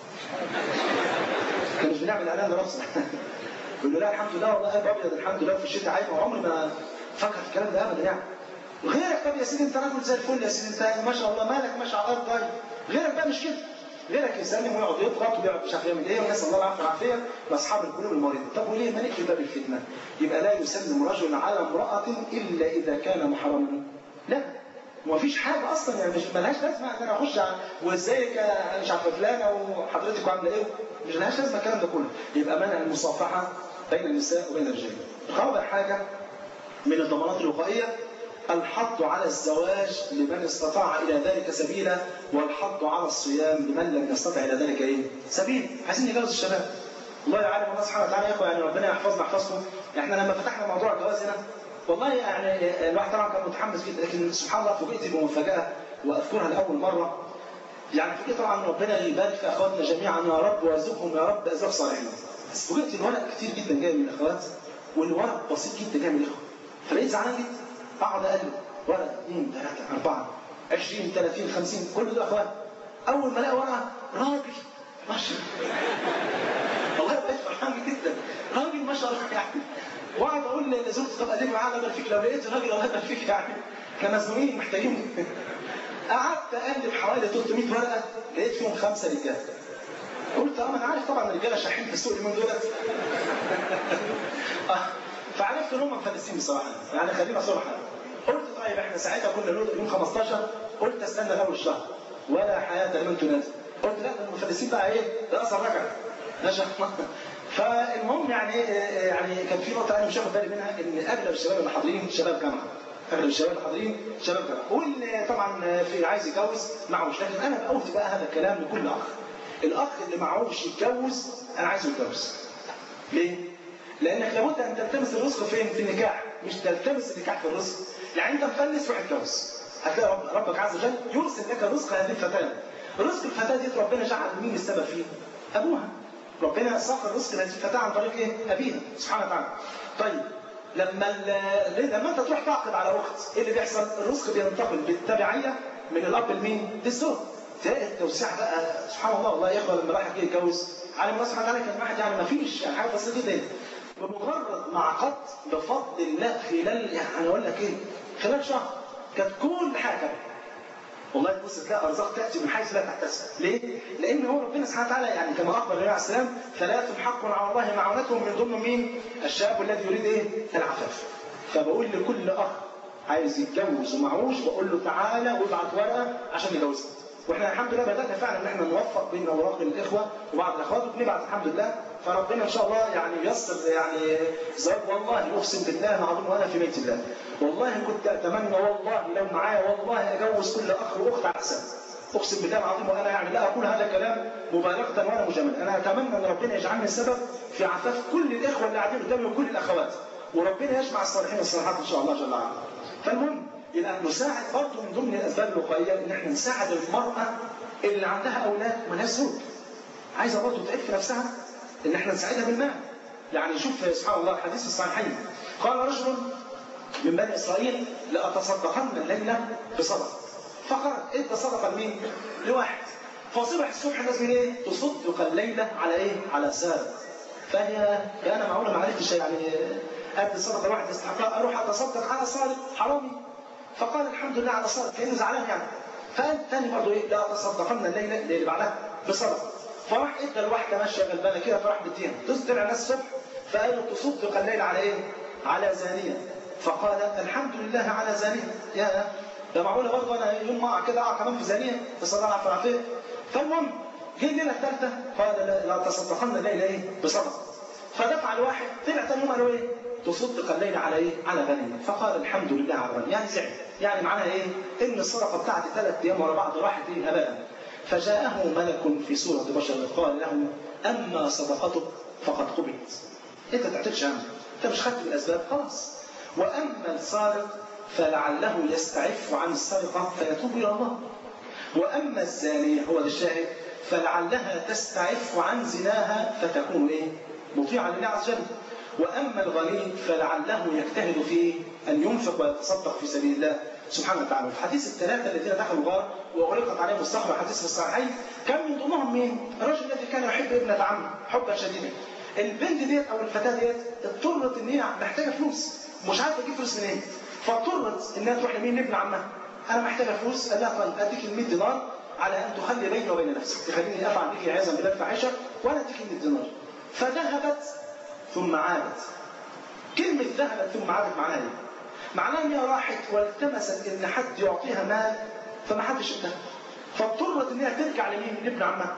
احنا مش بنعمل اعلان لرفص يقول له لا الحمد لله والله قلب ابيض الحمد لله في الشتاء عادي وعمري ما فكر في الكلام ده ابدا يعني غيرك طب يا سيدي انت راجل زي الفل يا سيدي انت ما شاء الله مالك ماشي على الارض طيب غيرك بقى مش كده غيرك يسلم ويقعد يضغط ويقعد مش عارف يعمل ايه ونسال الله العافيه والعافيه لاصحاب القلوب المريضه طب وليه ما نقفل باب الفتنه يبقى لا يسلم رجل على امراه الا اذا كان محرما لا ما فيش حاجه اصلا يعني مش ملهاش لازمه ان انا اخش وازيك مش عارفه فلانه وحضرتك عامله ايه مش لهاش لازمه الكلام ده كله يبقى منع المصافحه بين النساء وبين الرجال رابع حاجه من الضمانات الوقائيه الحض على الزواج لمن استطاع الى ذلك سبيلا والحض على الصيام لمن لم يستطع الى ذلك ايه؟ سبيل عايزين نجوز الشباب الله يعلم الله سبحانه وتعالى يا اخوه يعني ربنا يحفظنا يحفظكم احنا لما فتحنا موضوع الجواز هنا والله يعني الواحد طبعا كان متحمس جدا لكن سبحان الله فوجئت بمفاجاه واذكرها لاول مره يعني فوجئت طبعا ربنا يبارك في اخواتنا جميعا يا رب ويرزقهم يا رب ازواج صالحين بس فوجئت الورق كتير جدا جاي من الاخوات والورق بسيط جدا جاي من الاخوه فبقيت زعلان جدا اقعد اقلب ورقه اثنين ثلاثه اربعه 20 30 50 كل دول اخوات اول ما الاقي ورقه راجل ما شاء الله والله بقيت فرحان جدا راجل ما شاء الله يعني واقعد اقول لزوجتي طب قلبي معاه الله فيك لو لقيت راجل الله يبارك فيك يعني احنا مزنوقين محتاجين قعدت اقلب حوالي 300 ورقه لقيت فيهم خمسه رجاله قلت اه انا عارف طبعا الرجاله شاحين في السوق اليومين دولت آه. فعرفت ان هم مفلسين بصراحه يعني خلينا صراحه قلت طيب احنا ساعتها كنا نقول يوم 15 قلت استنى اول الشهر ولا حياه لمن تنادي قلت لا ده المفلسين بقى ايه ده اصلا رجع ما شاء الله فالمهم يعني يعني كان في نقطه انا مش واخد بالي منها ان اغلب الشباب اللي حاضرين شباب جامعه اغلب الشباب اللي حاضرين شباب جامعه واللي طبعا في عايز يتجوز معهوش لكن انا بقول بقى هذا الكلام لكل اخ الاخ اللي معهوش يتجوز انا عايزه يتجوز ليه؟ لانك لابد ان تلتمس الرزق فين؟ في النكاح مش تلتمس النكاح في الرزق يعني انت مفلس روح اتجوز هتلاقي رب ربك عز وجل يرسل لك رزق هذه الفتاه رزق الفتاه دي ربنا جعل مين السبب فيه؟ ابوها ربنا سخر رزق هذه الفتاه عن طريق ايه؟ ابيها سبحانه وتعالى. طيب لما لما انت تروح تعقد على اخت ايه اللي بيحصل؟ الرزق بينتقل بالتبعيه من الاب لمين؟ للزوج. تلاقي التوسيع بقى سبحان الله والله يا اخوه لما راح جه يتجوز على الله سبحانه وتعالى كان واحد يعني ما فيش يعني حاجه بسيطه جدا بمجرد ما عقدت بفضل الله خلال يعني اقول لك ايه؟ خلال شهر كانت كل حاجه والله تبص تلاقي ارزاق تاتي من حيث لا تحتسب، ليه؟ لان هو ربنا سبحانه وتعالى يعني كما اخبر النبي عليه السلام ثلاث حق على الله معونتهم من ضمن مين؟ الشاب الذي يريد ايه؟ العفاف. فبقول لكل اخ عايز يتجوز ومعهوش بقول له تعالى وابعت ورقه عشان يجوزك. واحنا الحمد لله بدانا فعلا ان احنا نوفق بين اوراق الاخوه وبعض الاخوات وبنبعت الحمد لله فربنا ان شاء الله يعني ييسر يعني زواج والله اقسم بالله العظيم وانا في بيت الله والله كنت اتمنى والله لو معايا والله اجوز كل اخ واخت احسن اقسم بالله العظيم وانا يعني لا اقول هذا الكلام مبالغه ولا مجامله انا اتمنى ان ربنا يجعلني السبب في عفاف كل الاخوه اللي قاعدين قدامي وكل الاخوات وربنا يجمع الصالحين والصالحات ان شاء الله جل وعلا فالمهم يبقى نساعد برضه من ضمن الاسباب الوقائيه ان احنا نساعد المراه اللي عندها اولاد مالهاش زوج عايزه برضه تعف نفسها ان احنا نساعدها بالمال يعني شوف سبحان الله الحديث في الصحيحين قال رجل من بني اسرائيل لاتصدقن الليله بصدقه فقال ادى صدقه لمين؟ لواحد فصبح الصبح الناس من ايه؟ تصدق الليله على ايه؟ على سارق فهي انا معقوله ما عرفتش يعني ادي صدقه لواحد يستحقها اروح اتصدق على سارق حرامي فقال الحمد لله على سارق كانه زعلان يعني فقال تاني برضه ايه؟ لا اتصدقن الليله اللي بعدها بصدقه فراح ادى الواحده ماشيه غلبانه كده فراح مديها تصدر الناس الصبح فقالوا تصدق الليل على ايه؟ على زانيه فقال الحمد لله على زانيه يا ده معقوله برضه انا يوم ما اقع كده اقع كمان في زانيه بس الله يعفو العافيه فالمهم جه الليله الثالثه قال لا, لا تصدقن الليله ايه؟ بصدقه فدفع الواحد طلع ثاني يوم قالوا ايه؟ تصدق الليل على ايه؟ على غنيمه فقال الحمد لله على غنيمه يعني زعل يعني معناها ايه؟ ان الصدقه بتاعتي ثلاث ايام ورا بعض راحت ايه هباء فجاءه ملك في صورة بشر قال له أما صدقتك فقد قبلت أنت تعتدش عنه أنت مش خدت بالأسباب خلاص وأما السارق فلعله يستعف عن السرقة فيتوب إلى الله وأما الزانية هو ده الشاهد فلعلها تستعف عن زناها فتكون إيه؟ مطيعة لله عز وجل وأما الغني فلعله يجتهد في أن ينفق ويتصدق في سبيل الله سبحانه وتعالى في حديث الثلاثة الذين دخلوا الغار وأغلقت عليهم الصخرة حديث في الصحيحين كان من ضمنهم مين؟ الرجل الذي كان يحب ابنة عمه حبا شديدا البنت ديت أو الفتاة ديت اضطرت إن هي محتاجة فلوس مش عارفة تجيب فلوس منين فاضطرت إنها تروح لمين؟ لابن عمها أنا محتاجة فلوس قال لها طيب أديك ال 100 دينار على أن تخلي بيني وبين نفسك تخليني أفعل بك عياذا بالله الفاحشة وأنا أديك ال 100 دينار فذهبت ثم عادت كلمة ذهبت ثم عادت معناها ايه؟ معناها ان هي راحت والتمست ان حد يعطيها مال فما حدش اداها فاضطرت انها ترجع لمين؟ لابن عمها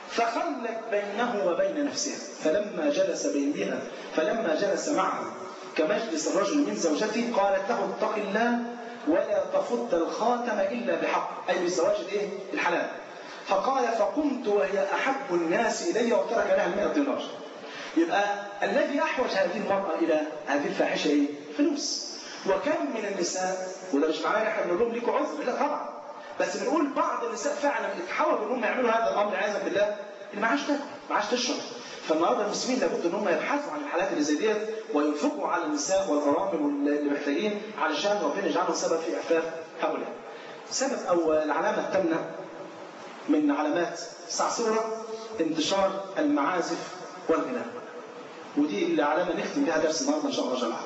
فخلت بينه وبين نفسها فلما جلس بينها فلما جلس معها كمجلس الرجل من زوجته قالت له اتق الله ولا تفض الخاتم الا بحق اي بالزواج الايه؟ الحلال فقال فقمت وهي احب الناس الي وترك لها ال 100 دينار يبقى الذي احوج هذه المراه الى هذه الفاحشه ايه؟ فلوس وكم من النساء وده مش معناه احنا بنقول لهم ليكوا عذر لا طبعا بس بنقول بعض النساء فعلا اتحاولوا ان هم يعملوا هذا الامر عياذا بالله اللي معاش تاكل معاش تشرب فالنهارده المسلمين لابد ان هم يبحثوا عن الحالات اللي زي ديت وينفقوا على النساء والارامل اللي محتاجين علشان ربنا يجعلهم سبب في اعفاف هؤلاء. سبب او العلامه الثامنه من علامات السعسوره انتشار المعازف والغناء. ودي العلامه نختم بها درس النهارده ان شاء الله جل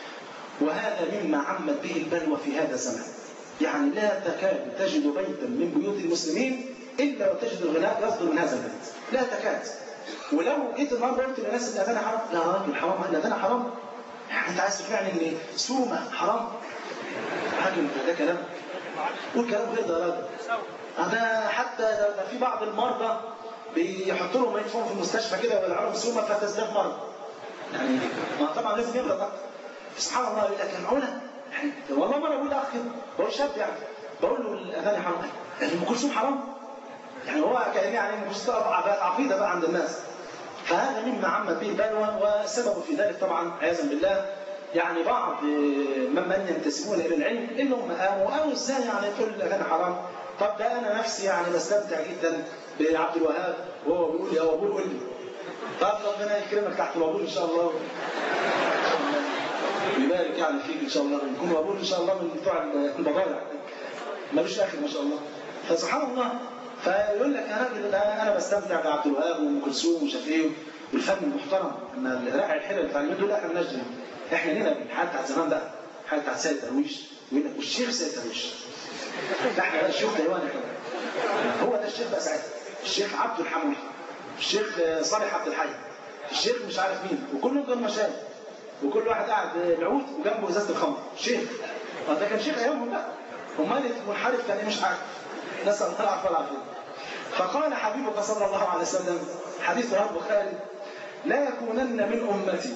وهذا مما عمت به البلوى في هذا الزمان يعني لا تكاد تجد بيتا من بيوت المسلمين الا وتجد الغناء يصدر من هذا البيت لا تكاد ولو جيت النهارده قلت للناس الاذان حرام لا راجل حرام الاذان حرام انت عايز تقنعني ان سومه حرام راجل ده كلام قول كلام غير ده يا راجل ده حتى ده في بعض المرضى بيحطوا لهم ميتفون في المستشفى كده ويلعبوا سومه فتزداد مرض يعني ما طبعا لازم يغلط اكتر سبحان الله يقول لك معقوله والله مره بقول لاخ بقول شاب يعني بقول له الاغاني حرام يعني ام كلثوم حرام يعني هو كان يعني ام كلثوم عقيده بقى عند الناس فهذا مما عمت به البلوى والسبب في ذلك طبعا عياذا بالله يعني بعض ممن ينتسبون الى العلم انهم قاموا قاموا ازاي يعني تقول الاغاني حرام طب ده انا نفسي يعني بستمتع جدا بعبد الوهاب وهو بيقول يا وابور قول لي طب ربنا يكرمك تحت الوابور ان شاء الله ويبارك يعني فيك ان شاء الله نكون وابور ان شاء الله من بتوع البضائع ملوش اخر ما شاء الله فسبحان الله فيقول لك يا راجل انا بستمتع بعبد الوهاب وام كلثوم ومش عارف ايه والفن المحترم ان الراعي الحلل بتاع اليومين دول احنا مالناش احنا لينا الحاله بتاعت زمان بقى الحاله بتاعت سيد درويش والشيخ سيد درويش ده احنا الشيخ ديوان هو ده الشيخ بقى ساعتها الشيخ عبد الحمولي الشيخ صالح عبد الحي الشيخ مش عارف مين وكلهم دول مشايخ وكل واحد قاعد العود وجنبه ازازه الخمر شيخ ده كان شيخ ايامهم بقى امال المنحرف كان مش عارف نسال الله العفو والعافيه فقال حبيبك صلى الله عليه وسلم حديث رواه البخاري لا يكونن من امتي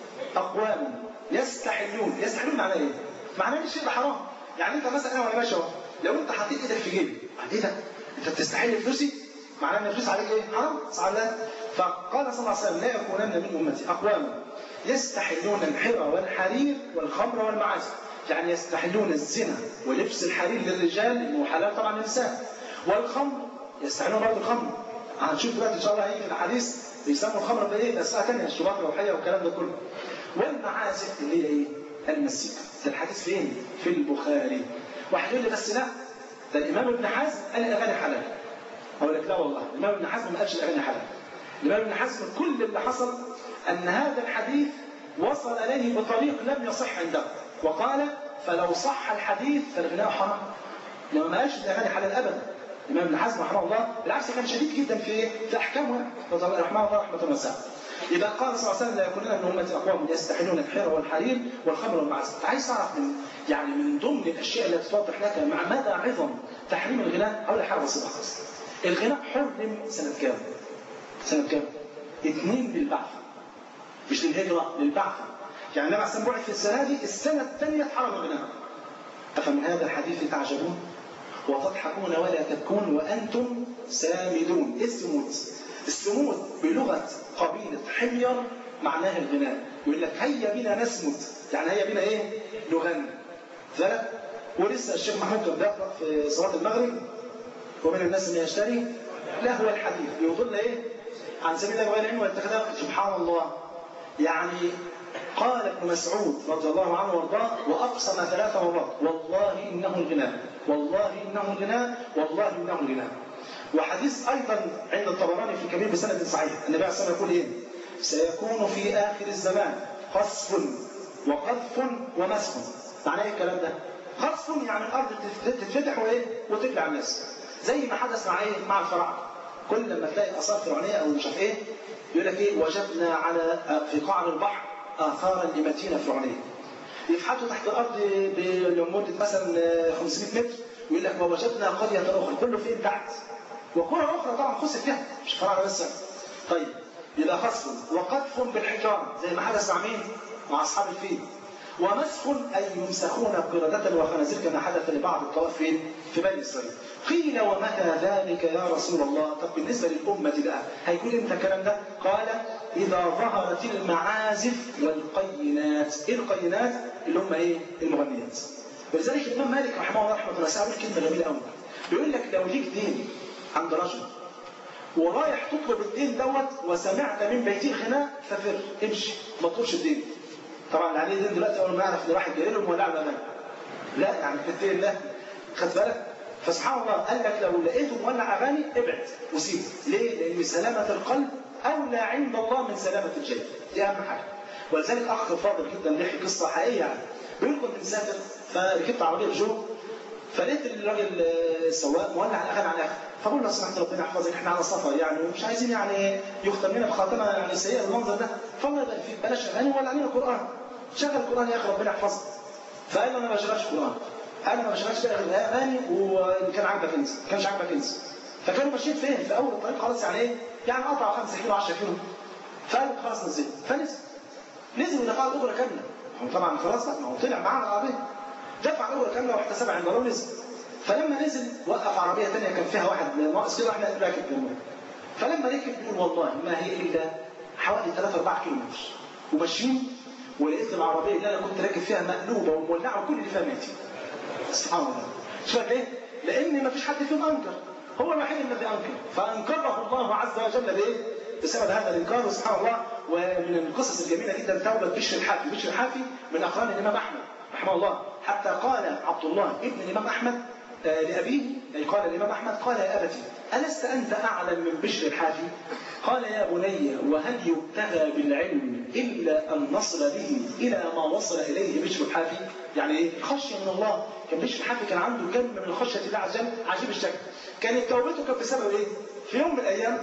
اقوام يستحلون يستحلون معناه ايه؟ معناه ان الشيء ده حرام يعني انت مثلا انا وانا ماشي اهو لو انت حطيت ايدك في جيبي ايه ده؟ انت بتستحل فلوسي؟ معناه ان الفلوس عليك ايه؟ حرام صح ولا لا؟ فقال صلى الله عليه وسلم لا يكونن من امتي اقوام يستحلون الحرى والحرير والخمر والمعازف يعني يستحلون الزنا ولبس الحرير للرجال انه حلال طبعا للنساء والخمر يستحلون برضه الخمر هنشوف دلوقتي ان شاء الله هيجي الحديث بيسموا الخمر بايه؟ بس ثانيه الشباب الروحيه والكلام ده كله والمعازف اللي هي ايه؟ المزيكا ده الحديث فين؟ في البخاري واحد يقول لي بس لا ده الامام ابن حزم قال الاغاني حلال اقول لك لا والله الامام ابن حزم ما قالش الاغاني حلال الامام ابن حزم كل اللي حصل ان هذا الحديث وصل اليه بطريق لم يصح عنده وقال فلو صح الحديث فالغناء حرام لما ما قالش الاغاني حلال ابدا الامام ابن حزم رحمه الله بالعكس كان شديد جدا في في احكامه رحمه الله رحمه واسعه يبقى قال صلى الله عليه وسلم لا يكونن من امتي اقوام يستحلون الحير والحرير والخمر والمعازف عايز تعرف من يعني من ضمن الاشياء التي توضح لك مع مدى عظم تحريم الغناء اول حاجه بسيطه خالص الغناء حرم سنه كام؟ سنه كام؟ اثنين للبعث مش للهجره للبعث يعني النبي عليه بعث في السنه دي السنه الثانيه حرم الغناء أفمن هذا الحديث تعجبون وتضحكون ولا تبكون وأنتم سامدون إيه السمود؟ السمود بلغة قبيلة حمير معناها الغناء يقول لك هيا بنا نسمد يعني هيا بنا ايه؟ نغني ذلك ولسه الشيخ محمود كان بيقرأ في صلاة المغرب ومن الناس من يشتري لهو الحديث يضل ايه؟ عن سبيل الله وغير علم ويتخذها سبحان الله يعني قال ابن مسعود رضي الله عنه وارضاه واقسم ثلاث مرات والله انه الغناء والله انه الغناء والله انه الغناء وحديث ايضا عند الطبراني في الكبير بسند صحيح النبي عليه الصلاه والسلام يقول ايه؟ سيكون في اخر الزمان قصف وقذف ومسخ معناه ايه الكلام ده؟ قصف يعني الارض تتفتح وايه؟ وتبلع الناس زي ما حدث مع ايه؟ مع الفراعنه كل لما تلاقي اثار فرعونيه او مش عارف ايه يقول لك ايه وجدنا على في قعر البحر اثارا لمدينه فرعونيه يفحطوا تحت الارض لمده مثلا 500 متر ويقول لك ووجدنا قريه اخرى كله فين تحت وقرى اخرى طبعا خسف فيها مش فرعون بس طيب يبقى خصف وقذف بالحجاره زي ما حدث مع مين؟ مع اصحاب الفيل ومسخ اي يمسخون قردة وخنازير كما حدث لبعض الطوائف في بني اسرائيل. قيل ومتى ذلك يا رسول الله؟ طب بالنسبه للامه بقى هيكون امتى الكلام ده؟ قال اذا ظهرت المعازف والقينات، ايه القينات؟ اللي هم ايه؟ المغنيات. ولذلك الامام مالك رحمه الله رحمه الله بيقول كلمه جميله قوي. بيقول لك لو ليك دين عند رجل ورايح تطلب الدين دوت وسمعت من بيته غناء ففر امشي ما تطلبش الدين. طبعا اللي عليه دين دلوقتي اول ما يعرف ان واحد جاي له مولع له امان. لا يعني في الدين لا خد بالك؟ فسبحان الله قال لك لو لقيته مولع اغاني ابعد وسيبه. ليه؟ لان سلامه القلب اولى عند الله من سلامه الجسد. دي اهم حاجه. ولذلك اخ فاضل جدا بيحكي قصه حقيقيه يعني. بيقول كنت مسافر فركبت عربيه جو فلقيت الراجل السواق مولع الاغاني على الاخر فبقول له سمحت ربنا يحفظك احنا على سفر يعني ومش عايزين يعني يختم لنا بخاتمه يعني سيئه المنظر ده فالله يبارك فيك بلاش اغاني ولا علينا قران شغل القران يا اخي ربنا يحفظك فقال له انا ما بشغلش قران انا ما بشغلش اغاني وان كان عاجبك انسى ما كانش عاجبك انسى فكانوا ماشيين فين في اول الطريق خلاص يعني ايه يعني قطعوا 5 كيلو 10 كيلو فقال خلاص نزل فنزل نزل ودفع الاجره كامله هم طبعا خلاص بقى ما هو طلع معاه العربيه دفع الاجره كامله واحتسبها عند الله نزل فلما نزل وقف عربيه ثانيه كان فيها واحد ناقص كده واحنا راكب جنبه فلما ركب بيقول والله ما هي الا حوالي 3 4 كيلو متر وماشيين ولقيت العربيه اللي انا كنت راكب فيها مقلوبه ومولعه وكل اللي فيها مات سبحان الله شوف ليه؟ لان ما فيش حد فيهم انكر هو الوحيد الذي انكر فانكره الله عز وجل بايه؟ بسبب هذا الانكار سبحان الله ومن القصص الجميله جدا توبه بشر الحافي، بشر الحافي من اقران الامام احمد رحمه الله حتى قال عبد الله ابن الامام احمد لأبيه أي قال الإمام أحمد قال يا أبتي ألست أنت أعلم من بشر الحافي قال يا بني وهل يبتغى بالعلم إلا أن نصل به إلى ما وصل إليه بشر الحافي يعني إيه خشية من الله كان بشر الحافي كان عنده كم من الخشية الله عز وجل عجيب الشكل كانت توبته كانت بسبب إيه في يوم من الأيام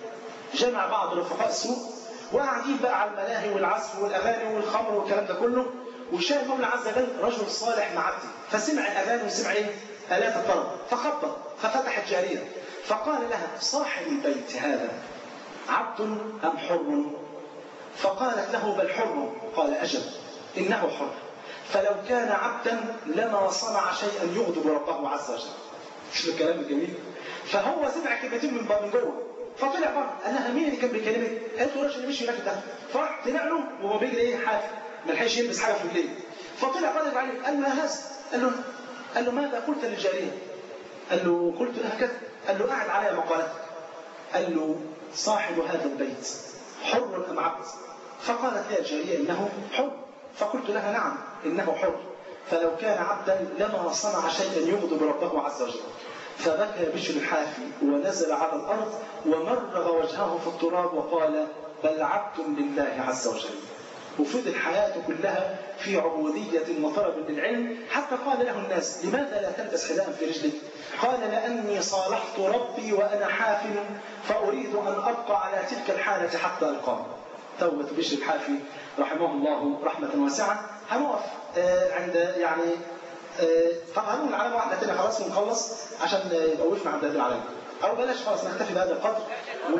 جمع بعض رفقاء السوق وقاعدين بقى على الملاهي والعزف والأغاني والخمر والكلام ده كله وشاء المولى عز وجل رجل صالح معدي فسمع الأغاني وسمع إيه آلات الطرب فخبط ففتحت جارية فقال لها صاحب البيت هذا عبد أم حر فقالت له بل حر قال أجل إنه حر فلو كان عبدا لما صنع شيئا يغضب ربه عز وجل شوف الكلام الجميل فهو سمع كلمتين من من جوه فطلع بره قال لها مين اللي كان بيكلمك؟ قالت له الراجل اللي مشي هناك ده فراح طلع له وهو بيجري ايه حافي ما لحقش يلبس حاجه في رجليه فطلع قلب عليه قال له يا هذا قال له قال له ماذا قلت للجاريه؟ قال له قلت هكذا قال له قاعد علي مقالتك قال له صاحب هذا البيت حر ام عبد؟ فقالت لي الجاريه انه حر فقلت لها نعم انه حر فلو كان عبدا لما صنع شيئا يغضب ربه عز وجل فبكى بشر الحافي ونزل على الأرض ومرغ وجهه في التراب وقال بل عبد لله عز وجل وفضل حياته كلها في عبودية وطلب للعلم حتى قال له الناس لماذا لا تلبس حذاء في رجلك قال لأني صالحت ربي وأنا حافل فأريد أن أبقى على تلك الحالة حتى ألقاه توبة بشر الحافي رحمه الله رحمة واسعة هنقف عند يعني طب هنقول العلامة واحدة تانية خلاص ونخلص عشان يبقى وقفنا عند هذه العلامة أو بلاش خلاص نكتفي بهذا القدر و...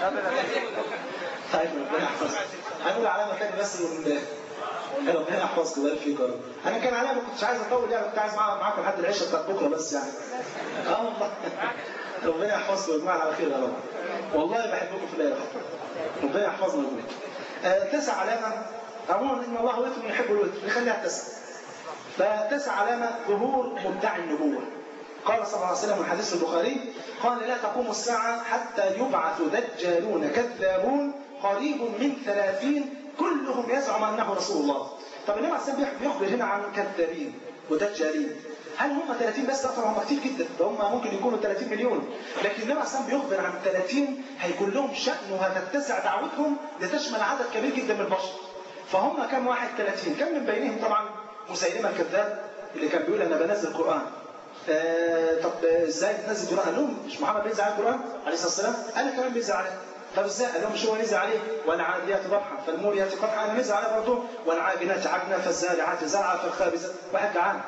طيب ربنا يحفظك هنقول علامة تانية بس ون... ربنا يحفظكم ويبارك فيكم يا رب انا كان علامة ما كنتش عايز اطول يعني كنت عايز معاكم لحد العشاء بتاعت بكره بس يعني اه والله ربنا يحفظكم ويجمعنا على خير يا رب والله بحبكم في الله يا رب ربنا يحفظنا ويجمعنا آه تسع علامة عموما ان الله وتر يحب الوتر نخليها تسع فتسع علامة ظهور مدعي النبوة قال صلى الله عليه وسلم في حديث البخاري قال لا تقوم الساعة حتى يبعث دجالون كذابون قريب من ثلاثين كلهم يزعم أنه رسول الله طب النبي عليه السلام بيخبر هنا عن كذابين ودجالين هل هم 30 بس طبعا هم كتير جدا ده هم ممكن يكونوا 30 مليون لكن النبي عليه السلام بيخبر عن 30 هيكون لهم شأن وهتتسع دعوتهم لتشمل عدد كبير جدا من البشر فهم كم واحد 30 كم من بينهم طبعا مسيلمة الكذاب اللي كان بيقول انا بنزل قرآن آه طب ازاي تنزل قرآن؟ قال لهم مش محمد بينزل على القرآن عليه الصلاة والسلام انا كمان بينزل عليه طب ازاي؟ قال لهم مش هو نزل عليه والعاديات ضبحا فالموريات قدحا انا نزل عليه برضه والعاجنات عجنا فالزارعات زرعا فالخابزات واحد جعان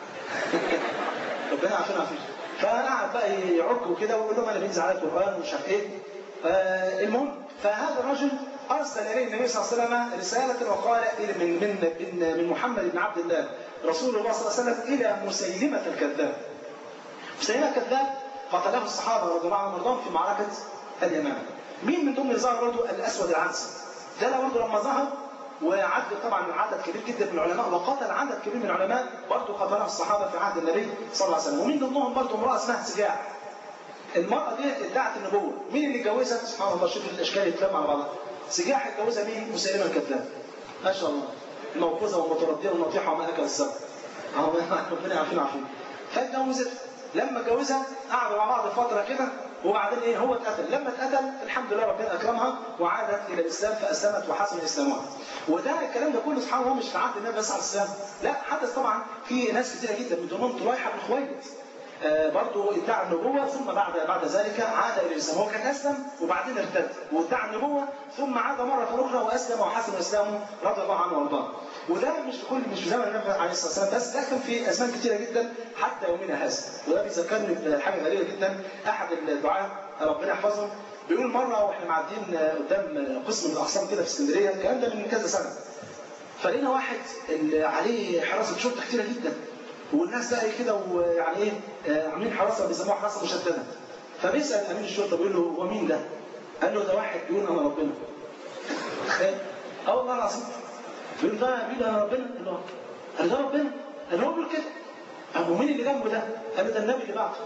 ربنا يعافينا ويعافيك فقعد بقى يعك وكده ويقول لهم انا بينزل على القرآن ومش عارف ايه آه المهم فهذا الرجل أرسل إليه النبي صلى الله عليه وسلم رسالة وقال من من من من محمد بن عبد الله رسول الله صلى الله عليه وسلم إلى مسيلمة الكذاب. مسيلمة الكذاب قتله الصحابة رضي الله عنهم وارضاهم في معركة اليمامة. مين من ضمن اللي ظهر برضه الأسود العنسي. ده برضه لما ظهر وعد طبعا عدد كبير جدا من العلماء وقتل عدد كبير من العلماء برضه قتله الصحابة في عهد النبي صلى الله عليه وسلم ومن ضمنهم برضه امرأة اسمها سجاع. المرأة دي ادعت النبوة، مين اللي اتجوزها؟ سبحان الله شوف الأشكال يتلم على بعضها. سجاح اتجوزها مين؟ مسيلمة الكذاب. ما شاء الله. موقوزة ومتردية ونطيحة وما أكل السبت. ربنا يعافينا عافينا. فاتجوزت لما اتجوزها قعدوا مع بعض فترة كده وبعدين ايه هو اتقتل، لما اتقتل الحمد لله ربنا اكرمها وعادت الى الاسلام فاسلمت وحسن اسلامها. وده الكلام ده كله سبحان الله مش في عهد النبي بس عليه السلام، لا حدث طبعا في ناس كثيره جدا من ضمنهم طليحه بن خويلد. آه برضه ادعى النبوة ثم بعد بعد ذلك عاد إلى الإسلام هو كان أسلم وبعدين ارتد وادعى النبوة ثم عاد مرة أخرى وأسلم وحسن إسلامه رضي الله عنه وارضاه وده مش في كل مش في زمن النبي عليه الصلاة والسلام بس ده كان في أزمان كثيرة جدا حتى يومنا هذا وده بيذكرني بحاجة غريبة جدا أحد الدعاة ربنا يحفظهم بيقول مرة واحنا معديين قدام قسم من الأقسام كده في اسكندرية الكلام ده من كذا سنة فلقينا واحد اللي عليه حراسة شرطة كثيرة جدا والناس بقى كده ويعني ايه عاملين حراسه بيسموها حراسه مشدده فبيسال امين الشرطه بيقول له هو مين ده؟ قال له ده واحد بيقول انا ربنا تخيل اه والله العظيم بيقول ده مين انا ربنا؟ قال له قال ده ربنا قال له بيقول كده طب ومين اللي جنبه ده؟ قال له ده النبي اللي بعته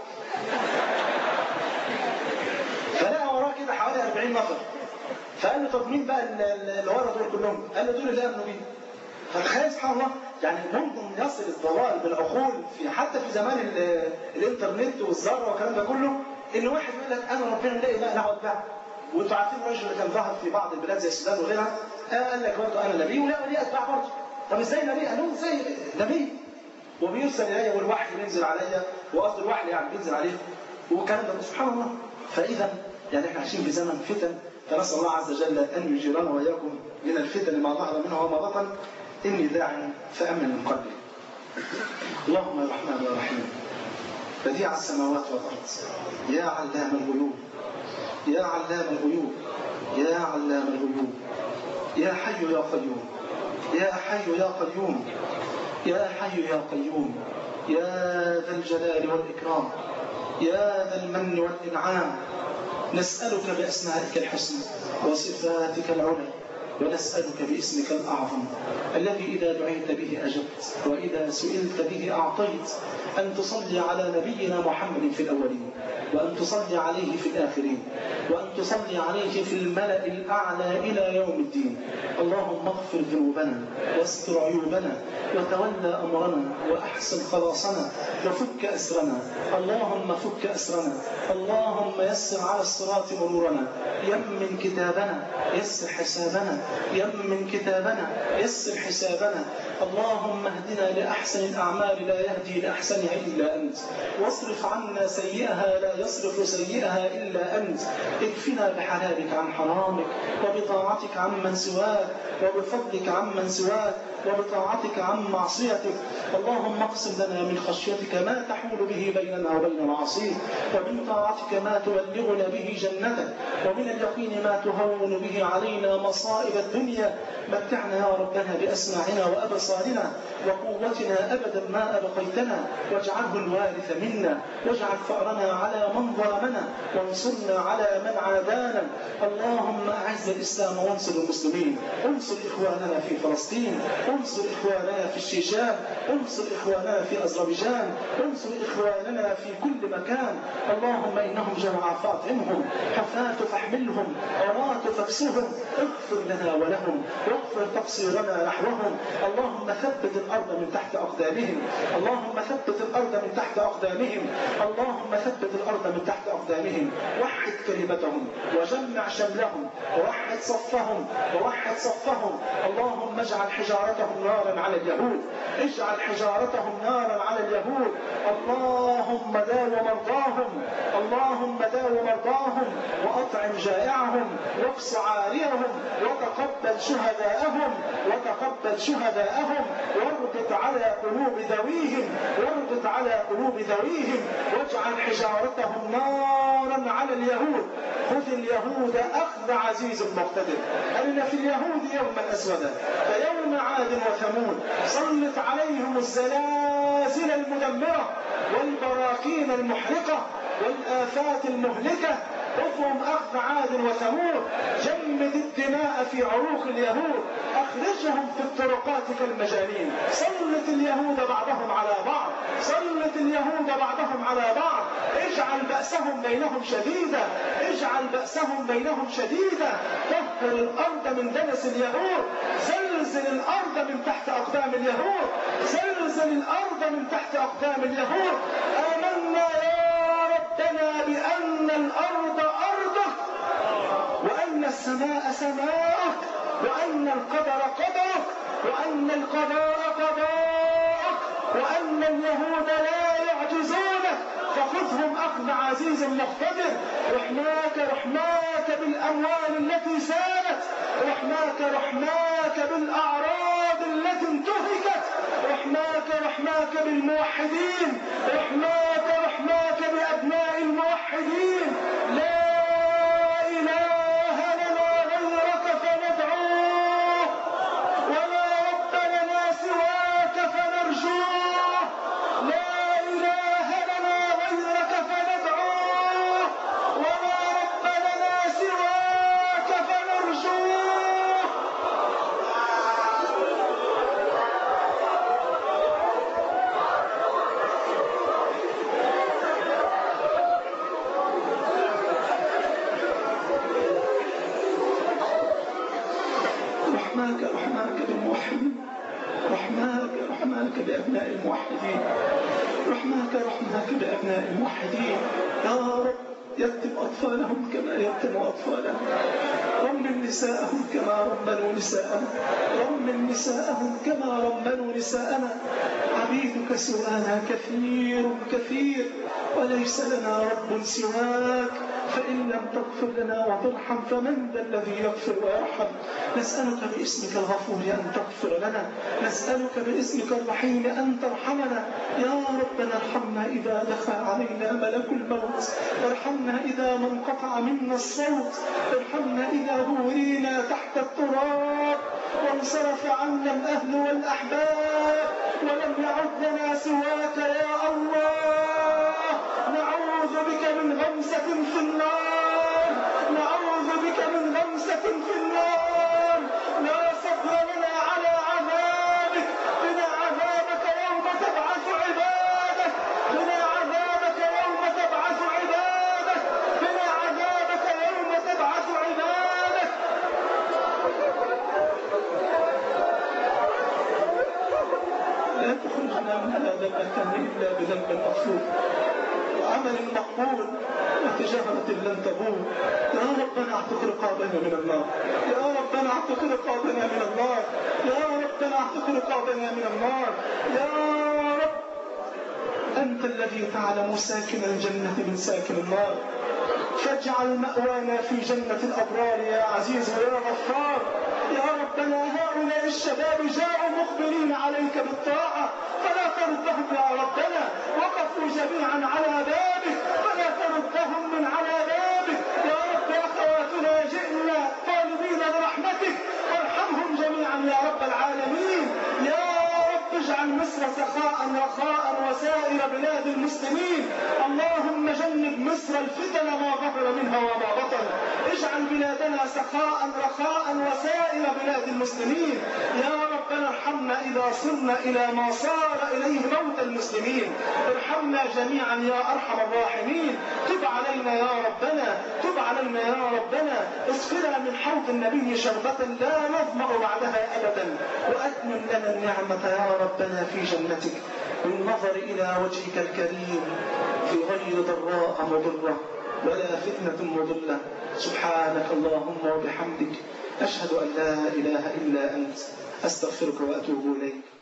فلقى وراه كده حوالي 40 نفر فقال له طب مين بقى اللي ورا دول كلهم؟ قال له دول اللي امنوا بيه فتخيل سبحان الله يعني ممكن يصل الضلال بالعقول في حتى في زمان الانترنت والذره والكلام ده كله ان واحد يقول لك انا ربنا لا اله الا هو اتبعه وانتوا عارفين الرجل اللي كان ظهر في بعض البلاد زي السودان وغيرها قال لك برضه انا نبي ولا لي اتباع برضه طب ازاي نبي؟ قال لهم ازاي نبي وبيرسل الي والوحي بينزل عليا وقصد الوحي يعني بينزل عليه والكلام ده سبحان الله فاذا يعني احنا عايشين في زمن فتن فنسال الله عز وجل ان يجيرنا واياكم من الفتن ما ظهر منها وما بطن إني داع فأمن من قلبي اللهم يا رحمن يا رحيم بديع السماوات والأرض يا علام الغيوب يا علام الغيوب يا علام الغيوب يا حي يا قيوم يا حي يا قيوم يا حي يا قيوم يا ذا الجلال والإكرام يا ذا المن والإنعام نسألك بأسمائك الحسنى وصفاتك العلى ونسألك باسمك الأعظم الذي إذا دعيت به أجبت وإذا سئلت به أعطيت أن تصلي على نبينا محمد في الأولين وأن تصلي عليه في الآخرين وأن تصلي عليه في الملأ الأعلى إلى يوم الدين اللهم اغفر ذنوبنا واستر عيوبنا وتولى أمرنا وأحسن خلاصنا وفك أسرنا اللهم فك أسرنا اللهم يسر على الصراط مرورنا يمن كتابنا يسر حسابنا يمن كتابنا يسر حسابنا اللهم اهدنا لأحسن الأعمال لا يهدي لأحسنها إلا أنت واصرف عنا سيئها لا يصرف سيئها إلا أنت اكفنا بحلالك عن حرامك وبطاعتك عمن سواك وبفضلك عمن سواك وبطاعتك عن معصيتك اللهم اقسم لنا من خشيتك ما تحول به بيننا وبين معصيك ومن طاعتك ما تبلغنا به جنتك ومن اليقين ما تهون به علينا مصائب الدنيا متعنا يا ربنا بأسماعنا وأبصارنا وقوتنا أبدا ما أبقيتنا واجعله الوارث منا واجعل فأرنا على من ظلمنا وانصرنا على من عادانا اللهم أعز الإسلام وانصر المسلمين انصر إخواننا في فلسطين انصر إخواننا في الشيشان انصر إخواننا في أذربيجان انصر إخواننا في كل مكان اللهم إنهم جمع فاطمهم حفاة فاحملهم عراة فاكسهم اغفر لنا ولهم واغفر تقصيرنا نحوهم اللهم ثبت الأرض من تحت أقدامهم اللهم ثبت الأرض من تحت أقدامهم اللهم ثبت الأرض من تحت أقدامهم وحد كلمتهم وجمع شملهم ووحد صفهم ووحد صفهم اللهم اجعل حجارتهم نارا على اليهود اجعل حجارتهم نارا على اليهود اللهم داو مرضاهم اللهم داو مرضاهم وأطعم جائعهم واقص عاريهم وتقبل شهداءهم وتقبل شهداءهم واربط على قلوب ذويهم واربط على قلوب ذويهم واجعل حجارتهم نارا على اليهود خذ اليهود أخذ عزيز مقتدر أرنا في اليهود يوما أسودا فيوم عاد وثمود سلط عليهم الزلازل المدمرة والبراكين المحرقة والآفات المهلكة خذهم أخذ عاد وثمود جمد الدماء في عروق اليهود أخرجهم في الطرقات كالمجانين سلط اليهود بعضهم على بعض سلط اليهود بعضهم على بعض اجعل بأسهم بينهم شديدا اجعل بأسهم بينهم شديدا طهر الأرض من دنس اليهود زلزل الأرض من تحت أقدام اليهود زلزل الأرض من تحت أقدام اليهود آمنا يا ربنا بأن الأرض أرضك وأن السماء سماءك وأن القدر قدرك وأن القضاء قضاءك وأن اليهود لا يعجزونك فخذهم أخذ عزيز مقتدر رحماك رحماك بالأموال التي سالت رحماك رحماك بالأعراض التي انتهكت رحماك رحماك بالموحدين رحماك رحماك بأبناء الموحدين لا إله لنا غيرك فندعوه ولا رب لنا سواك فنرجوه لا إله لنا غيرك فندعوه ولا رب لنا سواك فنرجوه رحماك رحماك بالموحدين رحماك رحماك بأبناء الموحدين رحماك رحماك بأبناء الموحدين يا رب يتم أطفالهم كما يتم أطفالنا رمم نساءهم كما رملوا نساءنا رمم نساءهم كما رملوا نساءنا عبيدك سوانا كثير كثير وليس لنا رب سواك فإن لم تغفر لنا وترحم فمن ذا الذي يغفر ويرحم نسألك باسمك الغفور أن تغفر لنا نسألك باسمك الرحيم أن ترحمنا يا ربنا ارحمنا إذا دخل علينا ملك الموت ارحمنا إذا ما انقطع منا الصوت ارحمنا إذا هوينا تحت التراب وانصرف عنا الأهل والأحباب ولم يعد لنا سواك يا الله نعوذ بك من غمسة في النار نعوذ بك من غمسة في النار لا صبر لنا على عذابك قنا عذابك يوم تبعث عبادك قنا عذابك يوم تبعث عبادك قنا عذابك يوم تبعث عبادك لا تخرجنا من هذا المكان إلا بذنب مغفور وعمل مقبول وتجاهلة لن تبور يا ربنا اعتق رقابنا من النار يا ربنا اعتق رقابنا من النار يا ربنا اعتق رقابنا من النار يا رب أنت الذي تعلم ساكن الجنة من ساكن النار فاجعل مأوانا في جنة الأبرار يا عزيز ويا غفار يا ربنا هؤلاء الشباب جاءوا مخبرين عليك بالطاعة فلا تردهم يا ربنا وقفوا جميعا على بابك فلا تردهم من على بابك يا رب أخواتنا جئنا طالبين برحمتك وارحمهم جميعا يا رب العالمين يا رب اجعل مصر سخاء رخاء وسائر بلاد المسلمين اللهم جنب مصر الفتن ما ظهر منها وما بطن اجعل بلادنا سخاء رخاء وسائر بلاد المسلمين يا ربنا ارحمنا إذا صرنا إلى ما صار إليه موت المسلمين ارحمنا جميعا يا أرحم الراحمين تب علينا يا ربنا تب علينا يا ربنا اسقنا من حوض النبي شربة لا نظمأ بعدها أبدا وأتمم لنا النعمة يا ربنا في جنتك بالنظر إلى وجهك الكريم في غير ضراء مضرة ولا فتنة مضلة سبحانك اللهم وبحمدك أشهد أن لا إله إلا أنت أستغفرك وأتوب إليك